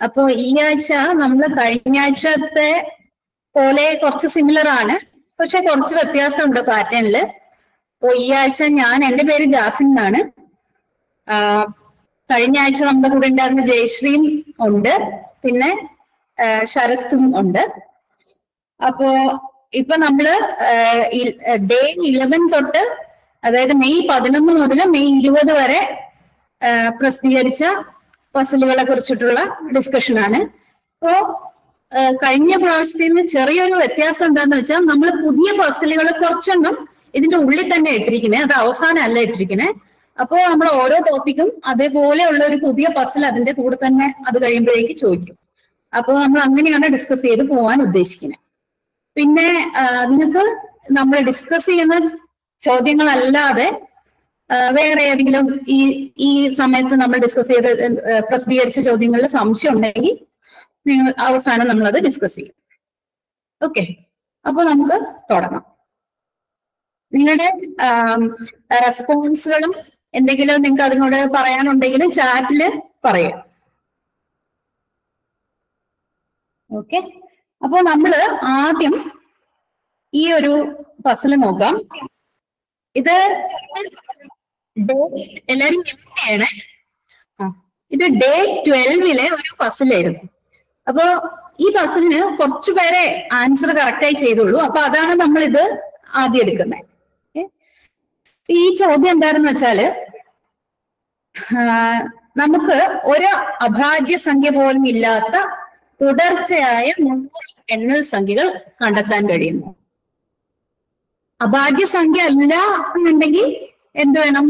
അപ്പോ ഈ ആഴ്ച നമ്മൾ കഴിഞ്ഞ ആഴ്ചത്തെ പോലെ കുറച്ച് സിമിലർ ആണ് പക്ഷെ കുറച്ച് വ്യത്യാസമുണ്ട് പാറ്റേണില് അപ്പോ ഈ ആഴ്ച ഞാൻ എന്റെ പേര് ജാസിൻ എന്നാണ് ആ, കഴിഞ്ഞ ആഴ്ച നമ്മുടെ കൂടെ ഉണ്ടായിരുന്ന ജയശ്രീയും ഉണ്ട് പിന്നെ ആ, ശരത്തും ഉണ്ട് അപ്പോ ഇപ്പൊ നമ്മള് ഡേ ഇലവൻ തൊട്ട് അതായത് മെയ് പതിനൊന്ന് മുതൽ മെയ് ഇരുപത് വരെ ആ, പ്രസിദ്ധീകരിച്ച പസിലുകളെ കുറിച്ചിട്ടുള്ള ഡിസ്കഷൻ ആണ് അപ്പോ ആ, കഴിഞ്ഞ പ്രാവശ്യത്തിൽ നിന്ന് ചെറിയൊരു വ്യത്യാസം എന്താന്ന് വെച്ചാൽ നമ്മൾ പുതിയ പസിലുകൾ കുറച്ചെണ്ണം ഇതിന്റെ ഉള്ളിൽ തന്നെ ഇട്ടിരിക്കുന്നത് അത് അവസാനം അല്ല ഇട്ടിരിക്കുന്നത് അപ്പോൾ നമ്മൾ ഓരോ ടോപ്പിക്കും അതേപോലെയുള്ള ഒരു പുതിയ പസിൽ അതിന്റെ കൂടെ തന്നെ അത് കഴിയുമ്പോഴേക്ക് ചോദിക്കും അപ്പോൾ നമ്മൾ അങ്ങനെയാണ് ഡിസ്കസ് ചെയ്ത് പോകാൻ ഉദ്ദേശിക്കുന്നത് പിന്നെ നിങ്ങൾക്ക് നമ്മൾ ഡിസ്കസ് ചെയ്യുന്ന ചോദ്യങ്ങളല്ലാതെ ആ, വേറെ ഏതെങ്കിലും ഈ ഈ സമയത്ത് നമ്മൾ ഡിസ്കസ് ചെയ്ത് ആ, പ്രസിദ്ധീകരിച്ച ചോദ്യങ്ങളിൽ സംശയം ഉണ്ടെങ്കിൽ നിങ്ങൾ അവസാനം നമ്മളത് ഡിസ്കസ് ചെയ്യും ഓക്കെ അപ്പൊ നമുക്ക് തുടങ്ങാം നിങ്ങളുടെ റെസ്പോൺസുകളും എന്തെങ്കിലും നിങ്ങൾക്ക് അതിനോട് പറയാനുണ്ടെങ്കിൽ ചാറ്റില് പറയാം ഓക്കെ അപ്പൊ നമ്മള് ആദ്യം ഈ ഒരു പസില് നോക്കാം ഇത് ഡേ എല്ലാരും ചെയ്യണേ ആ ഇത് ഡേ ട്വൽവിലെ ഒരു പസിലായിരുന്നു അപ്പോ ഈ പസിലിന് കുറച്ചു പേരെ ആൻസർ കറക്റ്റായി ചെയ്തുള്ളൂ അപ്പൊ അതാണ് നമ്മൾ ഇത് ആദ്യം എടുക്കുന്നത് ഈ ചോദ്യം എന്താണെന്ന് വെച്ചാല് ആ, നമുക്ക് ഒരു അഭാജ്യ സംഖ്യ പോലും ഇല്ലാത്ത തുടർച്ചയായ നൂറ് എണ്ണൽ സംഖ്യകൾ കണ്ടെത്താൻ കഴിയുന്നു അഭാജ്യ സംഖ്യ അല്ല എന്നുണ്ടെങ്കിൽ എന്ത് വേണം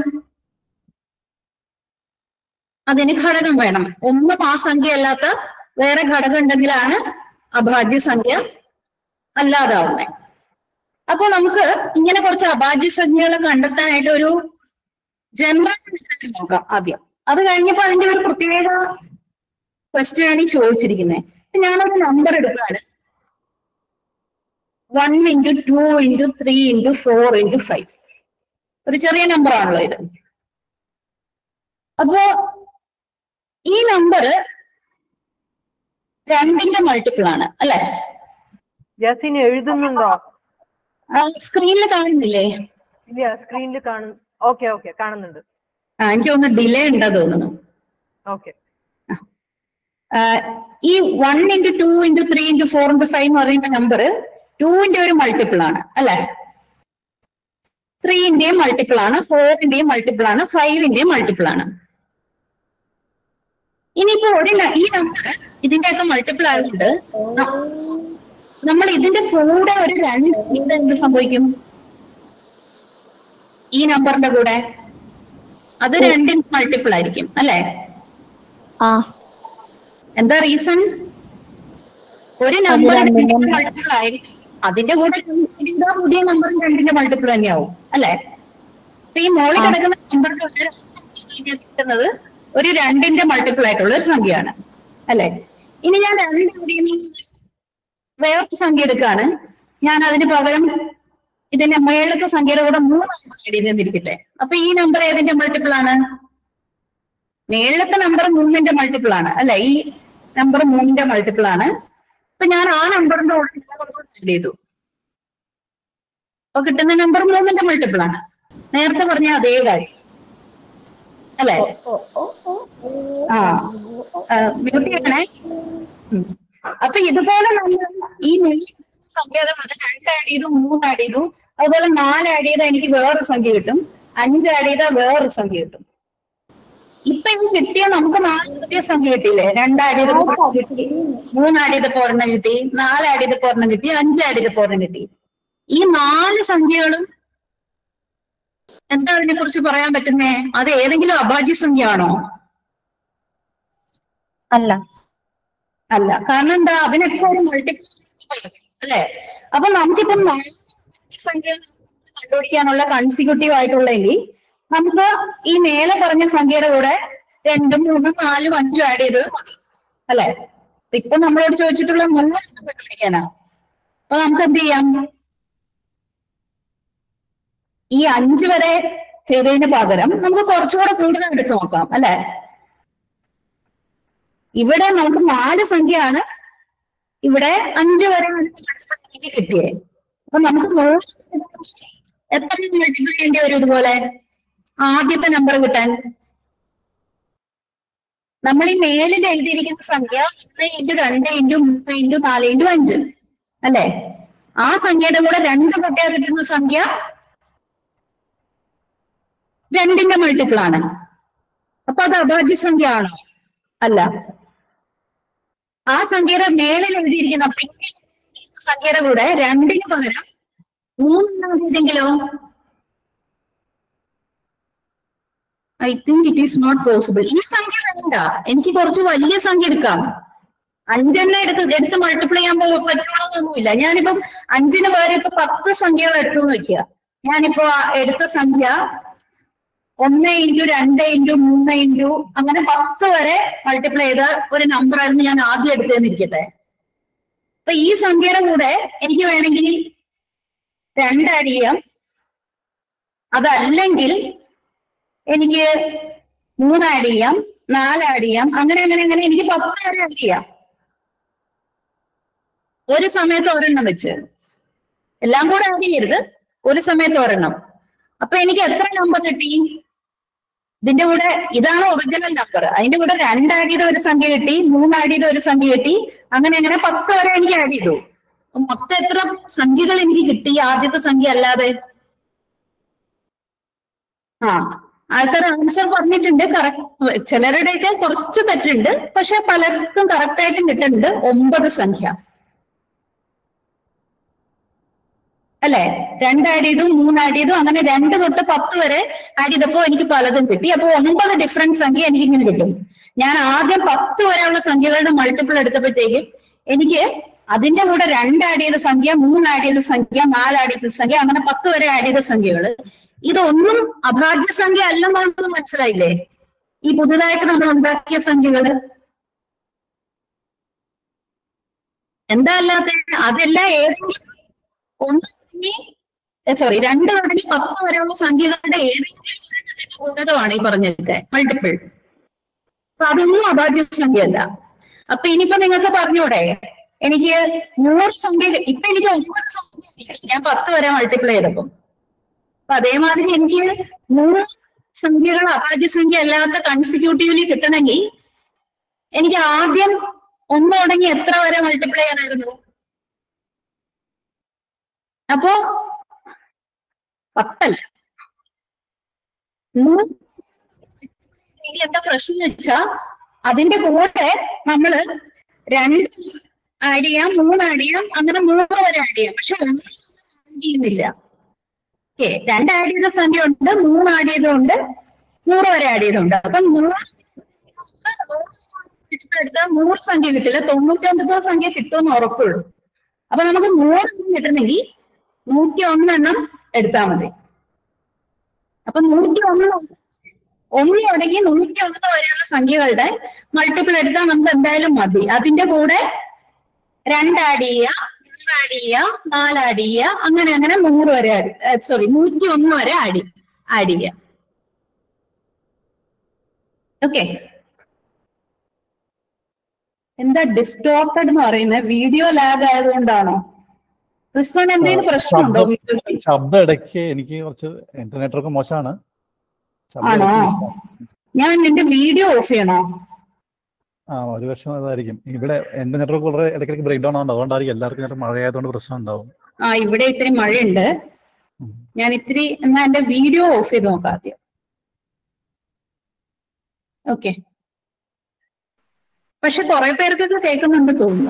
അതിന് ഘടകം വേണം ഒന്നും ആ സംഖ്യ അല്ലാത്ത വേറെ ഘടകം ഉണ്ടെങ്കിലാണ് അഭാജ്യ സംഖ്യ അല്ലാതാവുന്നത് അപ്പൊ നമുക്ക് ഇങ്ങനെ കുറച്ച് അഭാജ്യ സംഖ്യകൾ കണ്ടെത്താനായിട്ട് ഒരു ജനറൽ മെത്തേഡ് നോക്കാം ആദ്യം അത് കഴിഞ്ഞപ്പോ അതിന്റെ ഒരു പ്രത്യേക ക്വസ്റ്റ്യൻ ആണ് ഈ ചോദിച്ചിരിക്കുന്നത് ഞാനൊരു നമ്പർ എടുക്കുകയാണ് one into two into three into four into five ഒരു ചെറിയ നമ്പർ ആണല്ലോ ഇത് അപ്പോ ഈ നമ്പർ രണ്ടിന്റെ മൾട്ടിപ്പിൾ ആണ് അല്ലെ ജാസിൻ എഴുതുന്നുണ്ടോ സ്ക്രീനിൽ കാണുന്നില്ലേ ഇല്ല സ്ക്രീനിൽ കാണും ഓക്കെ ഓക്കെ കാണുന്നുണ്ട് ആ എനിക്ക് തോന്നുന്നു ഡിലേ ഉണ്ടെന്ന് തോന്നുന്നു ഓക്കെ ആ, ഈ one into two into three into four into five എന്ന് പറയുന്ന നമ്പർ ടുവിന്റെ ഒരു മൾട്ടിപ്പിൾ ആണ് അല്ലെ ത്രീന്റെയും മൾട്ടിപ്പിൾ ആണ് ഫോറിന്റെയും മൾട്ടിപ്പിൾ ആണ് ഫൈവിന്റെയും മൾട്ടിപ്പിൾ ആണ് ഇനിയിപ്പോ ഒരു ന- ഈ നമ്പർ ഇതിന്റെ ഒക്കെ മൾട്ടിപ്പിൾ ആയതുകൊണ്ട് ന- നമ്മൾ ഇതിന്റെ കൂടെ ഒരു രണ്ട് ഇത് എന്ത് സംഭവിക്കും ഈ നമ്പറിന്റെ കൂടെ അത് രണ്ടിന് മൾട്ടിപ്പിൾ ആയിരിക്കും അല്ലെ ആ എന്താ റീസൺ ഒരു നമ്പർ മൾട്ടിപ്പിൾ ആയിരിക്കും അതിന്റെ കൂടെ ഇതാ പുതിയ നമ്പറും രണ്ടിന്റെ മൾട്ടിപ്പിൾ തന്നെയാവും അല്ലെ അപ്പൊ ഈ മോളിൽ ആ. കിടക്കുന്ന നമ്പറിന്റെ ഒരു കിട്ടുന്നത് ഒരു രണ്ടിന്റെ മൾട്ടിപ്പിൾ ആയിട്ടുള്ള ഒരു സംഖ്യയാണ് അല്ലെ ഇനി ഞാൻ രണ്ട് ഇവിടെയും വേറൊരു സംഖ്യ എടുക്കാണ് ഞാൻ അതിന് പകരം ഇതിന്റെ മേളത്തെ സംഖ്യയുടെ കൂടെ മൂന്ന് എഴുതിയിരിക്കട്ടെ അപ്പൊ ഈ നമ്പർ ഏതിന്റെ മൾട്ടിപ്പിൾ ആണ് മേളത്തെ നമ്പർ മൂന്നിന്റെ മൾട്ടിപ്പിൾ ആണ് അല്ലെ ഈ നമ്പർ മൂന്നിന്റെ മൾട്ടിപ്പിൾ ആണ് അപ്പൊ ഞാൻ ആ നമ്പറിന്റെ കൂടെ ആഡ് ചെയ്തു അപ്പൊ കിട്ടുന്ന നമ്പർ മൂന്നിന്റെ മൾട്ടിപ്പിൾ ആണ് നേരത്തെ പറഞ്ഞ അതേ കാര്യം അല്ലെ ആ ബ്യൂട്ടി ആണേ ഉം. അപ്പൊ ഇതുപോലെ നമ്മൾ ഈ മൂന്ന് സംഖ്യയുടെ മുതൽ രണ്ട് ആഡ് ചെയ്തു മൂന്ന് ആഡ് ചെയ്തു അതുപോലെ നാല് ആഡ് ചെയ്താൽ എനിക്ക് വേറൊരു സംഖ്യ കിട്ടും അഞ്ച് ആഡ് ചെയ്താൽ വേറൊരു സംഖ്യ കിട്ടും ഇപ്പൊ ഇത് കിട്ടിയ നമുക്ക് നാല് പുതിയ സംഖ്യ കിട്ടിയില്ലേ രണ്ട് ആഡ് ചെയ്തപ്പോ ഒരെണ്ണം കിട്ടി മൂന്ന് ആഡ് ചെയ്തപ്പോ ഒരെണ്ണം കിട്ടി നാല് ആഡ് ചെയ്തപ്പോ ഒരെണ്ണം കിട്ടി അഞ്ച് ആഡ് ചെയ്തപ്പോ ഒരെണ്ണം കിട്ടി ഈ നാല് സംഖ്യകളും എന്താ അതിനെ കുറിച്ച് പറയാൻ പറ്റുന്നേ അത് ഏതെങ്കിലും അഭാജ്യ സംഖ്യ ആണോ അല്ല അല്ല കാരണം എന്താ അതിനൊക്കെ ഒരു മൾട്ടിപ്പിൾ അല്ലെ അപ്പൊ നമുക്കിപ്പം നാല് സംഖ്യ കണ്ടുപിടിക്കാനുള്ള കൺസിക്യൂട്ടീവ് ആയിട്ടുള്ളെങ്കിൽ നമുക്ക് ഈ മേലെ പറഞ്ഞ സംഖ്യയുടെ കൂടെ രണ്ടും മൂന്നും നാലും അഞ്ചും ആഡ് ചെയ്ത് മതി അല്ലെ ഇപ്പൊ നമ്മളോട് ചോദിച്ചിട്ടുള്ള മൂന്ന് കണ്ടുപിടിക്കാനാ അപ്പൊ നമുക്ക് എന്ത് ചെയ്യാം ഈ അഞ്ച് വരെ ചെയ്തതിന് പകരം നമുക്ക് കുറച്ചുകൂടെ കൂടുതൽ എടുത്ത് നോക്കാം അല്ലെ ഇവിടെ നമുക്ക് നാല് സംഖ്യയാണ് ഇവിടെ അഞ്ച് വരെ എനിക്ക് കിട്ടിയേ അപ്പൊ നമുക്ക് നൂറ് എത്ര മൾട്ടിപ്പിൾ ചെയ്യേണ്ടി വരും ഇതുപോലെ ആദ്യത്തെ നമ്പർ കിട്ടാൻ നമ്മൾ ഈ മേലിൽ എഴുതിയിരിക്കുന്ന സംഖ്യ ഒന്ന് ഇൻറ്റു രണ്ട് ഇൻറ്റു മൂന്ന് ഇൻറ്റു നാല് ഇൻറ്റു അഞ്ച് അല്ലേ ആ സംഖ്യയുടെ കൂടെ രണ്ട് കുട്ടിയാൽ കിട്ടുന്ന സംഖ്യ രണ്ടിന്റെ മൾട്ടിപ്പിൾ ആണ് അപ്പൊ അത് അഭാജ്യ സംഖ്യ ആണോ അല്ല ആ സംഖ്യയുടെ മേളിൽ എഴുതിയിരിക്കുന്ന പിന്നിൽ സംഖ്യയുടെ കൂടെ രണ്ടിന് പകരം മൂന്നെണ്ണെങ്കിലോ I think it is not possible ഈ സംഖ്യ വേണ്ട എനിക്ക് കുറച്ച് വലിയ സംഖ്യ എടുക്കാം അഞ്ചെണ്ണം എടുത്ത് എടുത്ത് മൾട്ടിപ്ലൈ ചെയ്യാൻ പോ- പറ്റുള്ളൂന്നൊന്നുമില്ല ഞാനിപ്പം അഞ്ചിന് പകരം ഇപ്പൊ പത്ത് സംഖ്യകൾ എടുത്തു നോക്കിയ ഞാനിപ്പോ ആ എടുത്ത സംഖ്യ ഒന്ന് ഇൻറ്റു രണ്ട് ഇൻറ്റു മൂന്ന് ഇൻറ്റു അങ്ങനെ പത്ത് വരെ മൾട്ടിപ്ലൈ ചെയ്ത ഒരു നമ്പർ ആയിരുന്നു ഞാൻ ആദ്യം എടുത്തേന്നിരിക്കട്ടെ അപ്പൊ ഈ സംഖ്യയുടെ കൂടെ എനിക്ക് വേണമെങ്കിൽ രണ്ട് ആഡ് ചെയ്യാം അതല്ലെങ്കിൽ എനിക്ക് മൂന്ന് ആഡ് ചെയ്യാം നാല് ആഡ് ചെയ്യാം അങ്ങനെ അങ്ങനെ അങ്ങനെ എനിക്ക് പത്ത് വരെ ആഡ് ചെയ്യാം ഒരു സമയത്ത് ഒരെണ്ണം വെച്ച് എല്ലാം കൂടെ ആഡ് ചെയ്യരുത് ഒരു സമയത്ത് ഒരെണ്ണം അപ്പൊ എനിക്ക് എത്ര നമ്പർ കിട്ടി ഇതിന്റെ കൂടെ ഇതാണ് ഒറിജിനൽ നമ്പർ അതിന്റെ കൂടെ രണ്ട് ആഡ് ചെയ്ത ഒരു സംഖ്യ കിട്ടി മൂന്ന് ആഡ് ചെയ്ത ഒരു സംഖ്യ കിട്ടി അങ്ങനെ അങ്ങനെ പത്ത് വരെ എനിക്ക് ആഡ് ചെയ്തു അപ്പൊ മൊത്തം എത്ര സംഖ്യകൾ എനിക്ക് കിട്ടി ആദ്യത്തെ സംഖ്യ അല്ലാതെ ആ ആൾക്കാർ ആൻസർ പറഞ്ഞിട്ടുണ്ട് കറക്റ്റ് ചിലരുടെയൊക്കെ കുറച്ച് തെറ്റുണ്ട് പക്ഷെ പലർക്കും കറക്റ്റ് ആയിട്ടും കിട്ടുന്നുണ്ട് ഒമ്പത് സംഖ്യ അല്ലെ രണ്ട് ആഡ് ചെയ്തു മൂന്ന് ആഡ് ചെയ്തു അങ്ങനെ രണ്ട് തൊട്ട് പത്ത് വരെ ആഡ് ചെയ്തപ്പോ എനിക്ക് പലതും കിട്ടി അപ്പൊ ഒമ്പത് ഡിഫറൻറ്റ് സംഖ്യ എനിക്ക് ഇങ്ങനെ കിട്ടും ഞാൻ ആദ്യം പത്ത് വരെയുള്ള സംഖ്യകളുടെ മൾട്ടിപ്പിൾ എടുത്തപ്പോഴത്തേക്കും എനിക്ക് അതിന്റെ കൂടെ രണ്ട് ആഡ് ചെയ്ത സംഖ്യ മൂന്ന് ആഡ് ചെയ്ത സംഖ്യ നാല് ആഡ് ചെയ്ത സംഖ്യ അങ്ങനെ പത്ത് വരെ ആഡ് ചെയ്ത സംഖ്യകൾ ഇതൊന്നും അഭാജ്യ സംഖ്യ അല്ലെന്നുള്ളത് മനസ്സിലായില്ലേ ഈ പുതുതായിട്ട് നമ്മൾ ഉണ്ടാക്കിയ സംഖ്യകള് എന്താ അല്ലാത്ത അതെല്ലാം ഏതെങ്കിലും ഒന്ന് സോറി രണ്ട് തുടങ്ങി പത്ത് വരെയുള്ള സംഖ്യകളുടെ ഏതെങ്കിലും ഒരെണ്ണത്തിന്റെ ഗുണിതമാണ് ഈ പറഞ്ഞതൊക്കെ മൾട്ടിപ്പിൾ അപ്പൊ അതൊന്നും അഭാജ്യ സംഖ്യയല്ല അപ്പൊ ഇനിയിപ്പോ നിങ്ങൾക്ക് പറഞ്ഞൂടെ എനിക്ക് നൂറ് സംഖ്യ ഇപ്പൊ എനിക്ക് ഒമ്പത് സംഖ്യ കിട്ടി. ഞാൻ പത്ത് വരെ മൾട്ടിപ്ലൈ ചെയ്തപ്പോ അപ്പൊ അതേമാതിരി എനിക്ക് നൂറ് സംഖ്യകൾ അഭാജ്യ സംഖ്യ അല്ലാത്ത കൺസിക്യൂട്ടീവ്ലി കിട്ടണമെങ്കിൽ എനിക്ക് ആദ്യം ഒന്ന് തുടങ്ങി എത്ര വരെ മൾട്ടിപ്ലൈ ചെയ്യാനായിരുന്നു അപ്പോ പത്തല്ല നൂറ് ഇനി എന്താ പ്രശ്നം എന്ന് വെച്ചാ അതിന്റെ കൂടെ നമ്മള് രണ്ട് ആഡ് ചെയ്യാം മൂന്ന് ആഡ് ചെയ്യാം അങ്ങനെ നൂറ് വരെ ആഡ് ചെയ്യാം പക്ഷെ ഒന്ന് add ചെയ്യുന്നില്ല ഓക്കെ രണ്ട് ആഡ് ചെയ്ത സംഖ്യ ഉണ്ട് മൂന്ന് ആഡ് ചെയ്തുണ്ട് നൂറ് വരെ ആഡ് ചെയ്തുണ്ട് അപ്പൊ നൂറ് എടുത്താൽ നൂറ് സംഖ്യ കിട്ടില്ല തൊണ്ണൂറ്റൊൻപത് സംഖ്യ കിട്ടുമെന്ന് ഉറപ്പുള്ളൂ അപ്പൊ നമുക്ക് നൂറ് എണ്ണം കിട്ടണമെങ്കിൽ നൂറ്റി ഒന്നെണ്ണം എടുത്താൽ മതി അപ്പൊ നൂറ്റി ഒന്ന് ഒന്ന് തുടങ്ങി നൂറ്റി ഒന്ന് വരെയുള്ള സംഖ്യകളുടെ മൾട്ടിപ്പിൾ എടുത്താൽ നമുക്ക് എന്തായാലും മതി അതിന്റെ കൂടെ രണ്ട് ആഡ് ചെയ്യുക മൂന്ന് ആഡ് ചെയ്യുക നാല് ആഡ് ചെയ്യുക അങ്ങനെ അങ്ങനെ നൂറ് വരെ ആഡ് സോറി നൂറ്റി ഒന്ന് വരെ ആഡ് ആഡ് ചെയ്യുക ഓക്കെ എന്താ ഡിസ്റ്റോർട്ടഡ് എന്ന് പറയുന്നത് വീഡിയോ ലാഗ് ആയതുകൊണ്ടാണോ ക്രിസ്വൻ എന്തെങ്കിലും പ്രശ്നമുണ്ടോ ശബ്ദം- വീഡിയോയിൽ ശബ്ദം ഇടയ്ക്ക് എനിക്ക് കുറച്ച് ഇന്റർനെറ്റ് ഒക്കെ മോശമാണ് ശബ്ദം ആണോ? ഇടയ്ക്ക് miss ആവും. ഞാൻ എന്റെ വീഡിയോ ഓഫ് ചെയ്യണോ ആ ഒരു പക്ഷം അതായിരിക്കും ഇവിടെ എന്റെ നെറ്റ്വർക്ക് വളരെ ഇടയ്ക്കിടയ്ക്ക് ബ്രേക്ക് ഡൗൺ ആവുന്നുണ്ട് അതുകൊണ്ടായിരിക്കും എല്ലാവർക്കും ചിലപ്പോൾ മഴയായതുകൊണ്ട് പ്രശ്നം ഉണ്ടാവും ആ ഇവിടെ ഇത്തിരി മഴയുണ്ട് ഉം. ഞാൻ ഇത്തിരി എന്നാ എന്റെ വീഡിയോ ഓഫ് ചെയ്ത് നോക്കാം ആദ്യം ഓക്കെ പക്ഷെ കുറെ പേർക്കൊക്കെ കേൾക്കുന്നുണ്ട് തോന്നുന്നു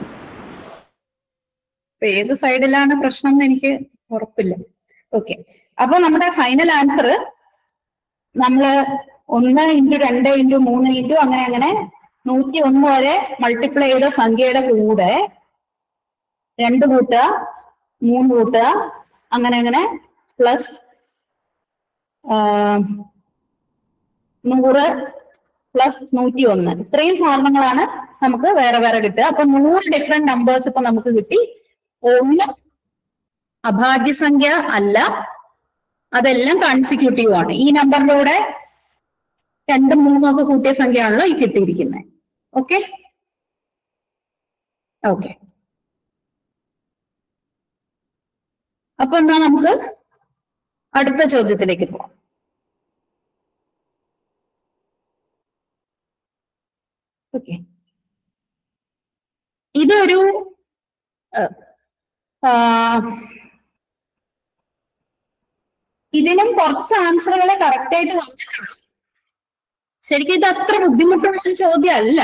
ഇപ്പൊ ഏത് സൈഡിലാണ് പ്രശ്നം എന്ന് എനിക്ക് ഉറപ്പില്ല ഓക്കെ അപ്പൊ നമ്മുടെ ഫൈനൽ ആൻസർ നമ്മള് ഒന്ന് ഇൻറ്റു രണ്ട് ഇൻറ്റു മൂന്ന് ഇൻറ്റു അങ്ങനെ അങ്ങനെ നൂറ്റി ഒന്ന് വരെ മൾട്ടിപ്ലൈ ചെയ്ത സംഖ്യയുടെ കൂടെ രണ്ട് കൂട്ടുക മൂന്ന് കൂട്ടുക അങ്ങനെ അങ്ങനെ പ്ലസ് നൂറ് പ്ലസ് നൂറ്റി ഒന്ന് ഇത്രയും സാധനങ്ങളാണ് നമുക്ക് വേറെ വേറെ കിട്ടുക അപ്പൊ നൂറ് ഡിഫറെന്റ് നമ്പേഴ്സ് ഇപ്പൊ നമുക്ക് കിട്ടി ഒന്ന് അഭാജ്യ സംഖ്യ അല്ല അതെല്ലാം കൺസിക്യൂട്ടീവ് ആണ് ഈ നമ്പറിന്റെ കൂടെ രണ്ടും മൂന്നും ഒക്കെ കൂട്ടിയ സംഖ്യയാണല്ലോ ഈ കിട്ടിയിരിക്കുന്നത് ഓക്കെ ഓക്കെ അപ്പൊ എന്നാ നമുക്ക് അടുത്ത ചോദ്യത്തിലേക്ക് പോവാം ഓക്കെ ഇതൊരു ഏഹ്, ആ, ഇതിനും കുറച്ച് ആൻസറുകളെ കറക്റ്റ് ആയിട്ട് വന്നിട്ടുള്ളൂ ശരിക്കും ഇത് അത്ര ബുദ്ധിമുട്ടുള്ള ഒരു ചോദ്യമല്ല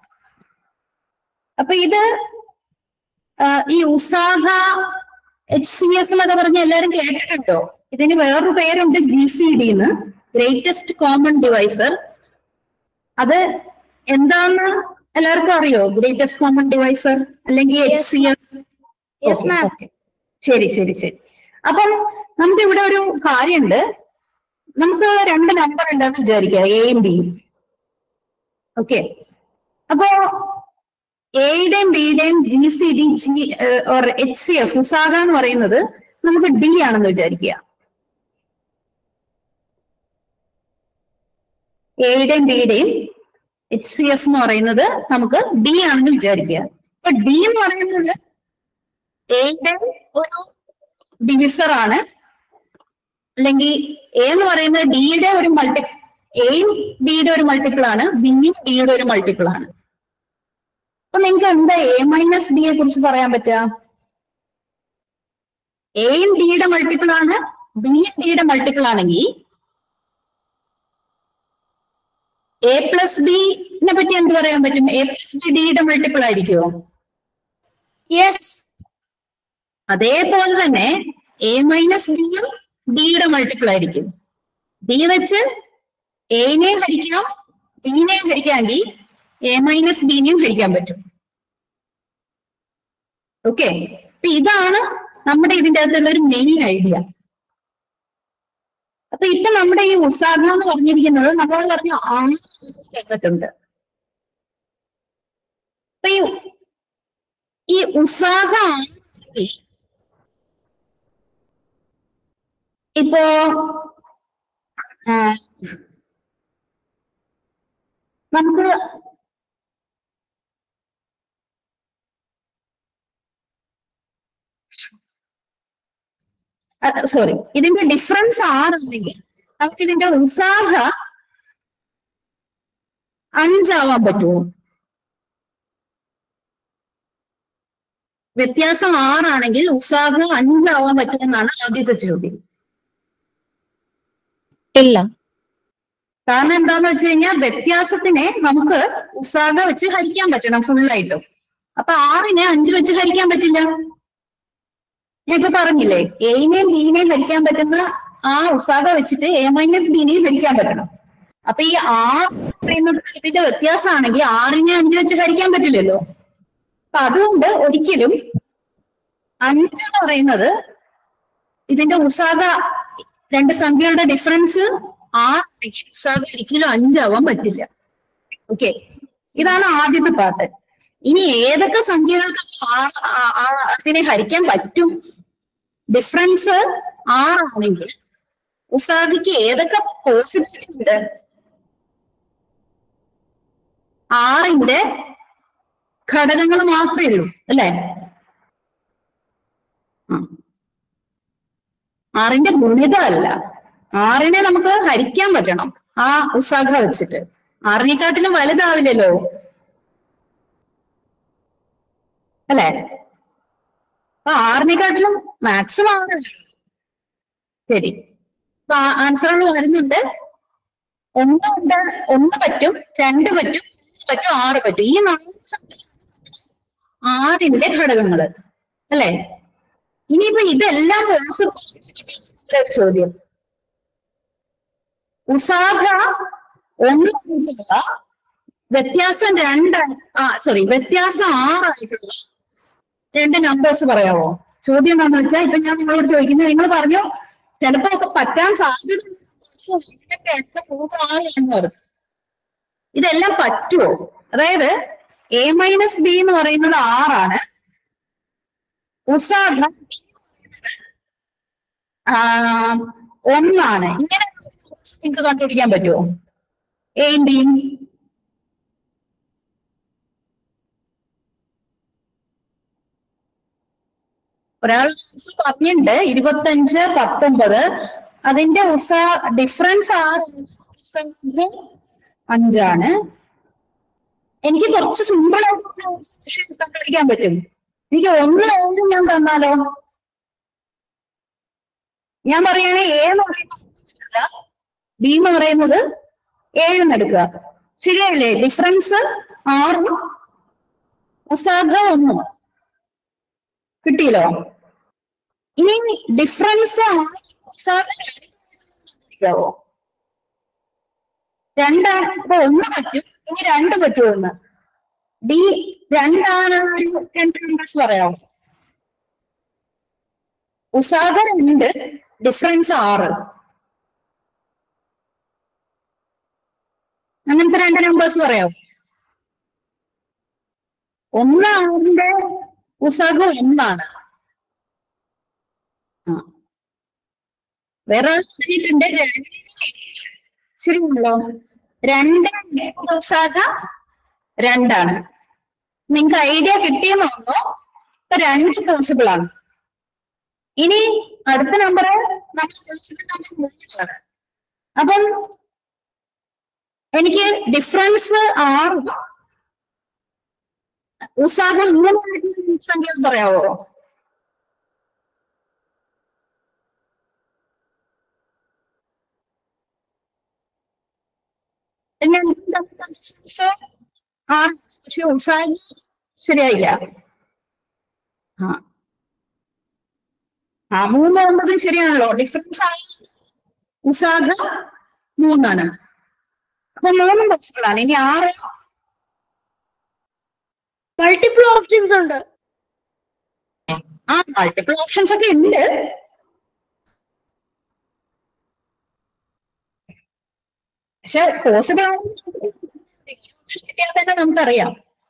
അപ്പൊ ഇത് ആ, ഈ ഉസാഹ എച്ച് സി എഫ് എന്നൊക്കെ പറഞ്ഞ് എല്ലാരും കേട്ടിട്ടുണ്ടോ ഇതിന് വേറൊരു പേരുണ്ട് ജി സി ഡി എന്ന് ഗ്രേറ്റസ്റ്റ് കോമൺ ഡിവൈസർ അത് എന്താന്ന് എല്ലാവർക്കും അറിയോ ഗ്രേറ്റസ്റ്റ് കോമൺ ഡിവൈസർ അല്ലെങ്കിൽ H C F yes ma'am ശരി ശരി ശരി അപ്പം നമുക്ക് ഇവിടെ ഒരു കാര്യമുണ്ട് നമുക്ക് രണ്ട് നമ്പർ ഉണ്ടെന്ന് വിചാരിക്കുക എയും ബിയും ഓക്കെ അപ്പോ എയുടെയും ബിയുടെയും G C D G H C F ഉസാഗ എന്ന് പറയുന്നത് നമുക്ക് ഡി ആണെന്ന് വിചാരിക്കുക എയുടെയും ബിയുടെയും എച്ച് സി എഫ് എന്ന് പറയുന്നത് നമുക്ക് ഡി ആണെന്ന് വിചാരിക്കുക അപ്പൊ ഡി എന്ന് പറയുന്നത് എയുടെ ഒരു ഡിവിസർ ആണ് അല്ലെങ്കിൽ എ എന്ന് പറയുന്നത് ഡിയുടെ ഒരു മൾട്ടി എയും ഡിയുടെ ഒരു മൾട്ടിപ്പിൾ ആണ് ബിയും ഡിയുടെ ഒരു മൾട്ടിപ്പിൾ ആണ് അപ്പൊ നിങ്ങൾക്ക് എന്താ എ മൈനസ് ഡിയെ കുറിച്ച് പറയാൻ പറ്റുക എയും ഡിയുടെ മൾട്ടിപ്പിൾ ആണ് ബിയും ഡിയുടെ മൾട്ടിപ്പിൾ ആണെങ്കിൽ എ പ്ലസ് ബിനെ പറ്റി എന്ത് പറയാൻ പറ്റും എ പ്ലസ് ബി ഡിയുടെ മൾട്ടിപ്പിൾ ആയിരിക്കുമോ യെസ് അതേപോലെ തന്നെ എ മൈനസ് ഡിയും ഡിയുടെ മൾട്ടിപ്പിൾ ആയിരിക്കും ഡി വെച്ച് എനെയും ഹരിക്കാം ബിനെയും ഹരിക്കാമെങ്കിൽ എ മൈനസ് ബിനെയും ഹരിക്കാൻ പറ്റും ഓക്കെ അപ്പൊ ഇതാണ് നമ്മുടെ ഇതിന്റെ അകത്തുള്ള ഒരു മെയിൻ ഐഡിയ അപ്പൊ ഇപ്പൊ നമ്മുടെ ഈ ഉസാഹ എന്ന് പറഞ്ഞിരിക്കുന്നത് നമ്മൾ പറഞ്ഞ ആറ് രംഗത്തുണ്ട് അപ്പൊ ഈ ഈ ഉസാഹ ആണെങ്കിൽ ഇപ്പോ ആ, നമുക്ക് സോറി ഇതിന്റെ ഡിഫറൻസ് ആറുണ്ടെങ്കിൽ നമുക്ക് ഇതിന്റെ ഉത്സാഹ അഞ്ചാവാൻ പറ്റുമോ വ്യത്യാസം ആറാണെങ്കിൽ ഉത്സാഹം അഞ്ചാവാൻ പറ്റുമെന്നാണ് ആദ്യത്തെ ചോദ്യം ഇല്ല കാരണം എന്താന്ന് വെച്ച് കഴിഞ്ഞാൽ വ്യത്യാസത്തിനെ നമുക്ക് ഉസാഗ വെച്ച് ഹരിക്കാൻ പറ്റണം ഫുള്ളായിട്ടും അപ്പൊ ആറിനെ അഞ്ച് വെച്ച് ഹരിക്കാൻ പറ്റില്ല ഞാൻ ഇപ്പൊ പറഞ്ഞില്ലേ എനെയും ബിനെയും ഹരിക്കാൻ പറ്റുന്ന ആ ഉസാഗ വെച്ചിട്ട് എ മൈനസ് ബിനെയും ഹരിക്കാൻ പറ്റണം അപ്പൊ ഈ ആറ് പറയുന്നത് ഇതിന്റെ വ്യത്യാസമാണെങ്കിൽ ആറിനെ അഞ്ച് വെച്ച് ഹരിക്കാൻ പറ്റില്ലല്ലോ അപ്പൊ അതുകൊണ്ട് ഒരിക്കലും അഞ്ച് എന്ന് പറയുന്നത് ഇതിന്റെ ഉസാഗ രണ്ട് സംഖ്യകളുടെ ഡിഫറൻസ് ആറ് ഉസാഗ ഒരിക്കലും അഞ്ചാവാൻ പറ്റില്ല ഓക്കെ ഇതാണ് ആദ്യത്തെ പാട്ട് ഇനി ഏതൊക്കെ സംഖ്യകൾക്ക് ആ- ആ- ആ- അതിനെ ഹരിക്കാൻ പറ്റും ഡിഫറൻസ് ആറാണെങ്കിൽ ഉസാഗിക്ക് ഏതൊക്കെ പോസിബിലിറ്റി ഉണ്ട് ആറിന്റെ ഘടകങ്ങൾ മാത്രമേ ഉള്ളൂ അല്ലേ ആ. ആറിന്റെ ഗുണിതമല്ല ആറിനെ നമുക്ക് ഹരിക്കാൻ പറ്റണം ആ ഉസാഖ വെച്ചിട്ട് ആറിനെക്കാട്ടിലും വലുതാവില്ലല്ലോ അല്ലേ അപ്പൊ ആറിനെക്കാട്ടിലും മാക്സിമം ആറല്ലേ ശരി അപ്പൊ ആൻസറുകൾ വരുന്നുണ്ട് ഒന്ന് ഉണ്ട് ഒന്ന് പറ്റും രണ്ട് പറ്റും മൂന്ന് പറ്റും ആറ് പറ്റും ഈ നാല് സംഖ്യ ആറിന്റെ ഘടകങ്ങള് അല്ലേ ഇനിയിപ്പോ ഇതെല്ലാം possible ചോദ്യം ഉസാഖ ഒന്ന് മുതലുള്ള വ്യത്യാസം രണ്ട് ആ സോറി വ്യത്യാസം ആറായിട്ടുള്ള രണ്ട് നമ്പേഴ്സ് പറയാവോ ചോദ്യം എന്താണെന്ന് വെച്ചാൽ ഇപ്പൊ ഞാൻ നിങ്ങളോട് ചോദിക്കുന്നത് നിങ്ങൾ പറഞ്ഞു ചിലപ്പോ ഒക്കെ പറ്റാൻ സാധ്യത രണ്ട് മൂന്ന് ആറ് എന്ന് പറഞ്ഞു ഇതെല്ലാം പറ്റുമോ അതായത് എ മൈനസ് ബി എന്ന് പറയുന്നത് ആറാണ് ഉസാഖ ആ, ഒന്നാണ് ഇങ്ങനെ നിങ്ങൾക്ക് കണ്ടുപിടിക്കാൻ പറ്റുമോ എയും ബിയും ഒരാൾ പറഞ്ഞിട്ടുണ്ട് ഇരുപത്തഞ്ച് പത്തൊമ്പത് അതിന്റെ ഉസ ഡിഫറൻസ് ആറ് ഉസാഗ് അഞ്ചാണ് എനിക്ക് കുറച്ച് സിമ്പിൾ ആയിട്ട് കണ്ടുപിടിക്കാൻ പറ്റും എനിക്ക് ഒന്ന് ഏഴ് ഞാൻ തന്നാലോ ഞാൻ പറയുകയാണെങ്കിൽ എ എന്ന് പറയുന്നത് ബി എന്ന് പറയുന്നത് ഏഴെന്ന് എടുക്കുക ശരിയല്ലേ ഡിഫറൻസ് ആറും ഉസാഗ ഒന്നും കിട്ടിയല്ലോ ഇനി ഡിഫറൻസ് ഉസാഗോ രണ്ടാണ് ഇപ്പൊ ഒന്ന് പറ്റും ഇനി രണ്ട് പറ്റുമോ ഒന്ന് ഡി രണ്ടാണ് ഒരു രണ്ട് നമ്പേഴ്സ് പറയാമോ ഉസാഗ രണ്ട് ഡിഫറൻസ് ആറ് അങ്ങനത്തെ രണ്ട് നമ്പേഴ്സ് പറയാമോ ഒന്ന് ആറിന്റെ ഉസാഗ ഒന്നാണ് ആ. വേറെ ആൾ പറഞ്ഞിട്ടുണ്ട് രണ്ട് ശരിയാണല്ലോ രണ്ട് ഉസാഗ രണ്ടാണ് നിങ്ങൾക്ക് ഐഡിയ കിട്ടിയെന്ന് തോന്നുന്നു ഇപ്പൊ രണ്ട് പോസിബിൾ ആണ് ഇനി അടുത്ത നമ്പർ പോസിബിൾ നമ്പർ മൂന്നാണ് അപ്പം എനിക്ക് ഡിഫറൻസ് ആറ് ഉസാഗ മൂന്ന് സംഖ്യ ഒന്ന് പറയാവോ പിന്നെ difference ആറ് പക്ഷെ ഉസാഗ ശരിയായില്ല ആ ആ മൂന്ന് ഒമ്പത് ശരിയാണല്ലോ ഡിഫറൻസ് ആയി ഉസാഗ മൂന്നാണ് അപ്പൊ മൂന്നും പോസിബിൾ ആണ് ഇനി ആറ് മൾട്ടിപ്പിൾ ഓപ്ഷൻസ് ഉണ്ട് ആ മൾട്ടിപ്പിൾ ഓപ്ഷൻസ് ഒക്കെ ഉണ്ട് പക്ഷെ പോസിബിൾ കിട്ടിയാൽ തന്നെ നമുക്കറിയാം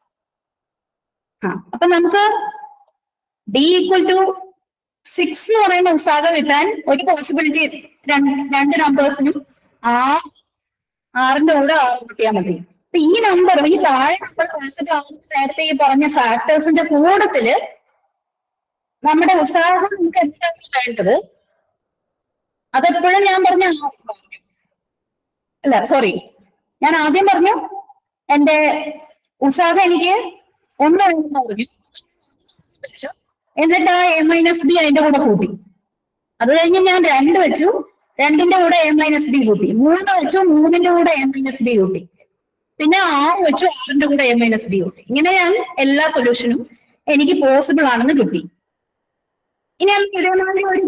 ആ അപ്പൊ നമുക്ക് ഡി ഈക്വൽ ടു സിക്സ് എന്ന് പറയുന്ന ഉത്സാഹം കിട്ടാൻ ഒരു പോസിബിലിറ്റി രണ്ട് നമ്പേഴ്സിനും ആ ആറിന്റെ കൂടെ ആറ് കിട്ടിയാൽ മതി അപ്പൊ ഈ നമ്പർ ഈ താഴെ നമ്പർ പോസിബിൾ ആവുന്ന നേരത്തെ ഈ പറഞ്ഞ ഫാക്ടേഴ്സിന്റെ കൂട്ടത്തില് നമ്മുടെ ഉത്സാഹം നമുക്ക് എന്താണ് വേണ്ടത് അതെപ്പോഴും ഞാൻ പറഞ്ഞ ആദ്യം പറഞ്ഞു അല്ല സോറി ഞാൻ ആദ്യം പറഞ്ഞു എന്റെ ഉത്സാഹം എനിക്ക് ഒന്ന് വേണമെന്ന് പറഞ്ഞു വെച്ചു. എന്നിട്ട് ആ എ മൈനസ് ബി അതിന്റെ കൂടെ കൂട്ടി അത് കഴിഞ്ഞ് ഞാൻ രണ്ട് വെച്ചു രണ്ടിന്റെ കൂടെ എ മൈനസ് ബി കൂട്ടി മൂന്ന് വെച്ചു മൂന്നിന്റെ കൂടെ എ മൈനസ് ബി കൂട്ടി പിന്നെ ആറ് വെച്ചു ആറിന്റെ കൂടെ എ മൈനസ് ബി കൂട്ടി ഇങ്ങനെ ഞാൻ എല്ലാ സൊല്യൂഷനും എനിക്ക് പോസിബിൾ ആണെന്ന് കിട്ടി ഇനി അത് ഇതേമാതിരി ഒരു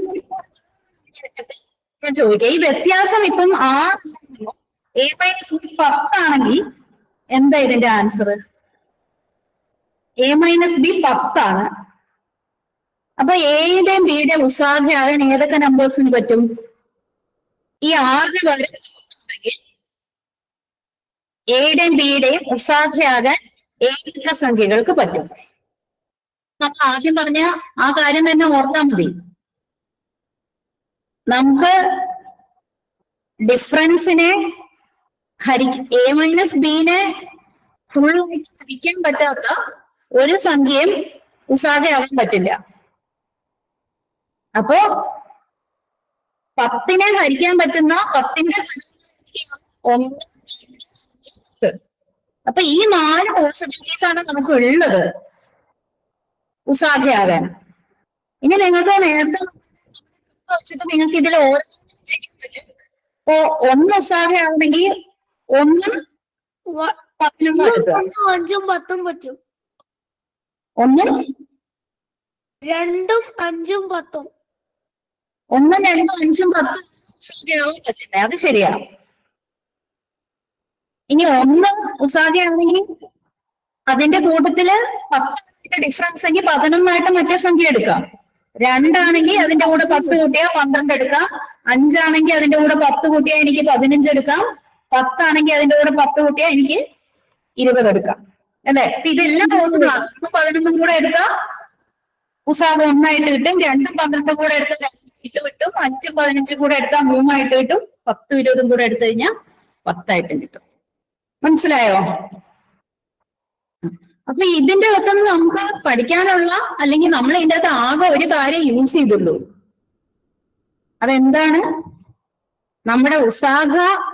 ഞാൻ ചോദിക്കാം ഈ വ്യത്യാസം ഇപ്പം ആറ് എ മൈനസ് ബി പത്താണെങ്കിൽ എന്താ ഇതിന്റെ ആൻസർ എ മൈനസ് ബി പത്താണ് അപ്പൊ എയുടെയും ബിയുടെയും ഉസാധ്യാകാൻ ഏതൊക്കെ നമ്പേഴ്സിന് പറ്റും ഈ ആറിന് പകരം ഉണ്ടെങ്കിൽ എയുടെയും ബിയുടെയും ഉസാധ്യാകാൻ ഏതൊക്കെ സംഖ്യകൾക്ക് പറ്റും നമ്മൾ ആദ്യം പറഞ്ഞ ആ കാര്യം തന്നെ ഓർത്താൽ മതി നമുക്ക് ഡിഫറൻസിനെ ഹരി എ മൈനസ് ബിനെ ഫുൾ ആയിട്ട് ഹരിക്കാൻ പറ്റാത്ത ഒരു സംഖ്യയും ഉസാഗയാവാൻ പറ്റില്ല അപ്പോ പത്തിനെ ഹരിക്കാൻ പറ്റുന്ന പത്തിന്റെ ഒന്ന് പത്ത്. അപ്പൊ ഈ നാല് പോസിബിലിറ്റീസ് ആണ് നമുക്ക് ഉള്ളത് ഉസാഖയാകാൻ ഇനി നിങ്ങൾക്ക് നേരത്തെ വെച്ചിട്ട് നിങ്ങൾക്ക് ഇതിൽ ഓരോ ചെയ്യാൻ പറ്റും ഇപ്പോ ഒന്ന് ഉസാഖയാകണമെങ്കിൽ ഒന്നും വ- പതിനൊന്നും എടുക്കുക ഒന്നും അഞ്ചും പത്തും പറ്റും ഒന്നും രണ്ടും അഞ്ചും പത്തും ഒന്നും രണ്ടും അഞ്ചും പത്തും ഉസാഖയാവാൻ പറ്റുന്നത് അത് ശരിയാണ് ഇനി ഒന്ന് ഉസാഖയാണെങ്കിൽ അതിന്റെ കൂട്ടത്തില് പത്തിന്റെ ഡിഫറൻസ് എങ്കിൽ പതിനൊന്നായിട്ട് മറ്റേ സംഖ്യ എടുക്കാം രണ്ടാണെങ്കിൽ അതിന്റെ കൂടെ പത്ത് കൂട്ടിയാൽ പന്ത്രണ്ട് എടുക്കാം അഞ്ചാണെങ്കിൽ അതിന്റെ കൂടെ പത്ത് കൂട്ടിയാൽ എനിക്ക് പതിനഞ്ച് എടുക്കാം പത്താണെങ്കിൽ അതിന്റെ കൂടെ പത്ത് കൂട്ടിയാൽ എനിക്ക് ഇരുപത് എടുക്കാം അല്ലെ അപ്പൊ ഇതെല്ലാം പോസിബിൾ ആണ് ഇപ്പൊ പതിനൊന്നും കൂടെ എടുക്കാം ഉസാഖം ഒന്നായിട്ട് കിട്ടും രണ്ടും പന്ത്രണ്ടും കൂടെ എടുത്താൽ രണ്ടായിട്ട് കിട്ടും അഞ്ചും പതിനഞ്ചും കൂടെ എടുത്താൽ മൂന്നായിട്ട് കിട്ടും പത്തും ഇരുപതും കൂടെ എടുത്തു കഴിഞ്ഞാൽ പത്തായിട്ടും കിട്ടും മനസ്സിലായോ അപ്പൊ ഇതിന്റെ അകത്തുനിന്ന് നമുക്ക് പഠിക്കാനുള്ള അല്ലെങ്കിൽ നമ്മൾ ഇതിന്റെ അകത്ത് ആകെ ഒരു കാര്യം യൂസ് ചെയ്തുള്ളൂ അതെന്താണ് നമ്മുടെ ഉസാഗ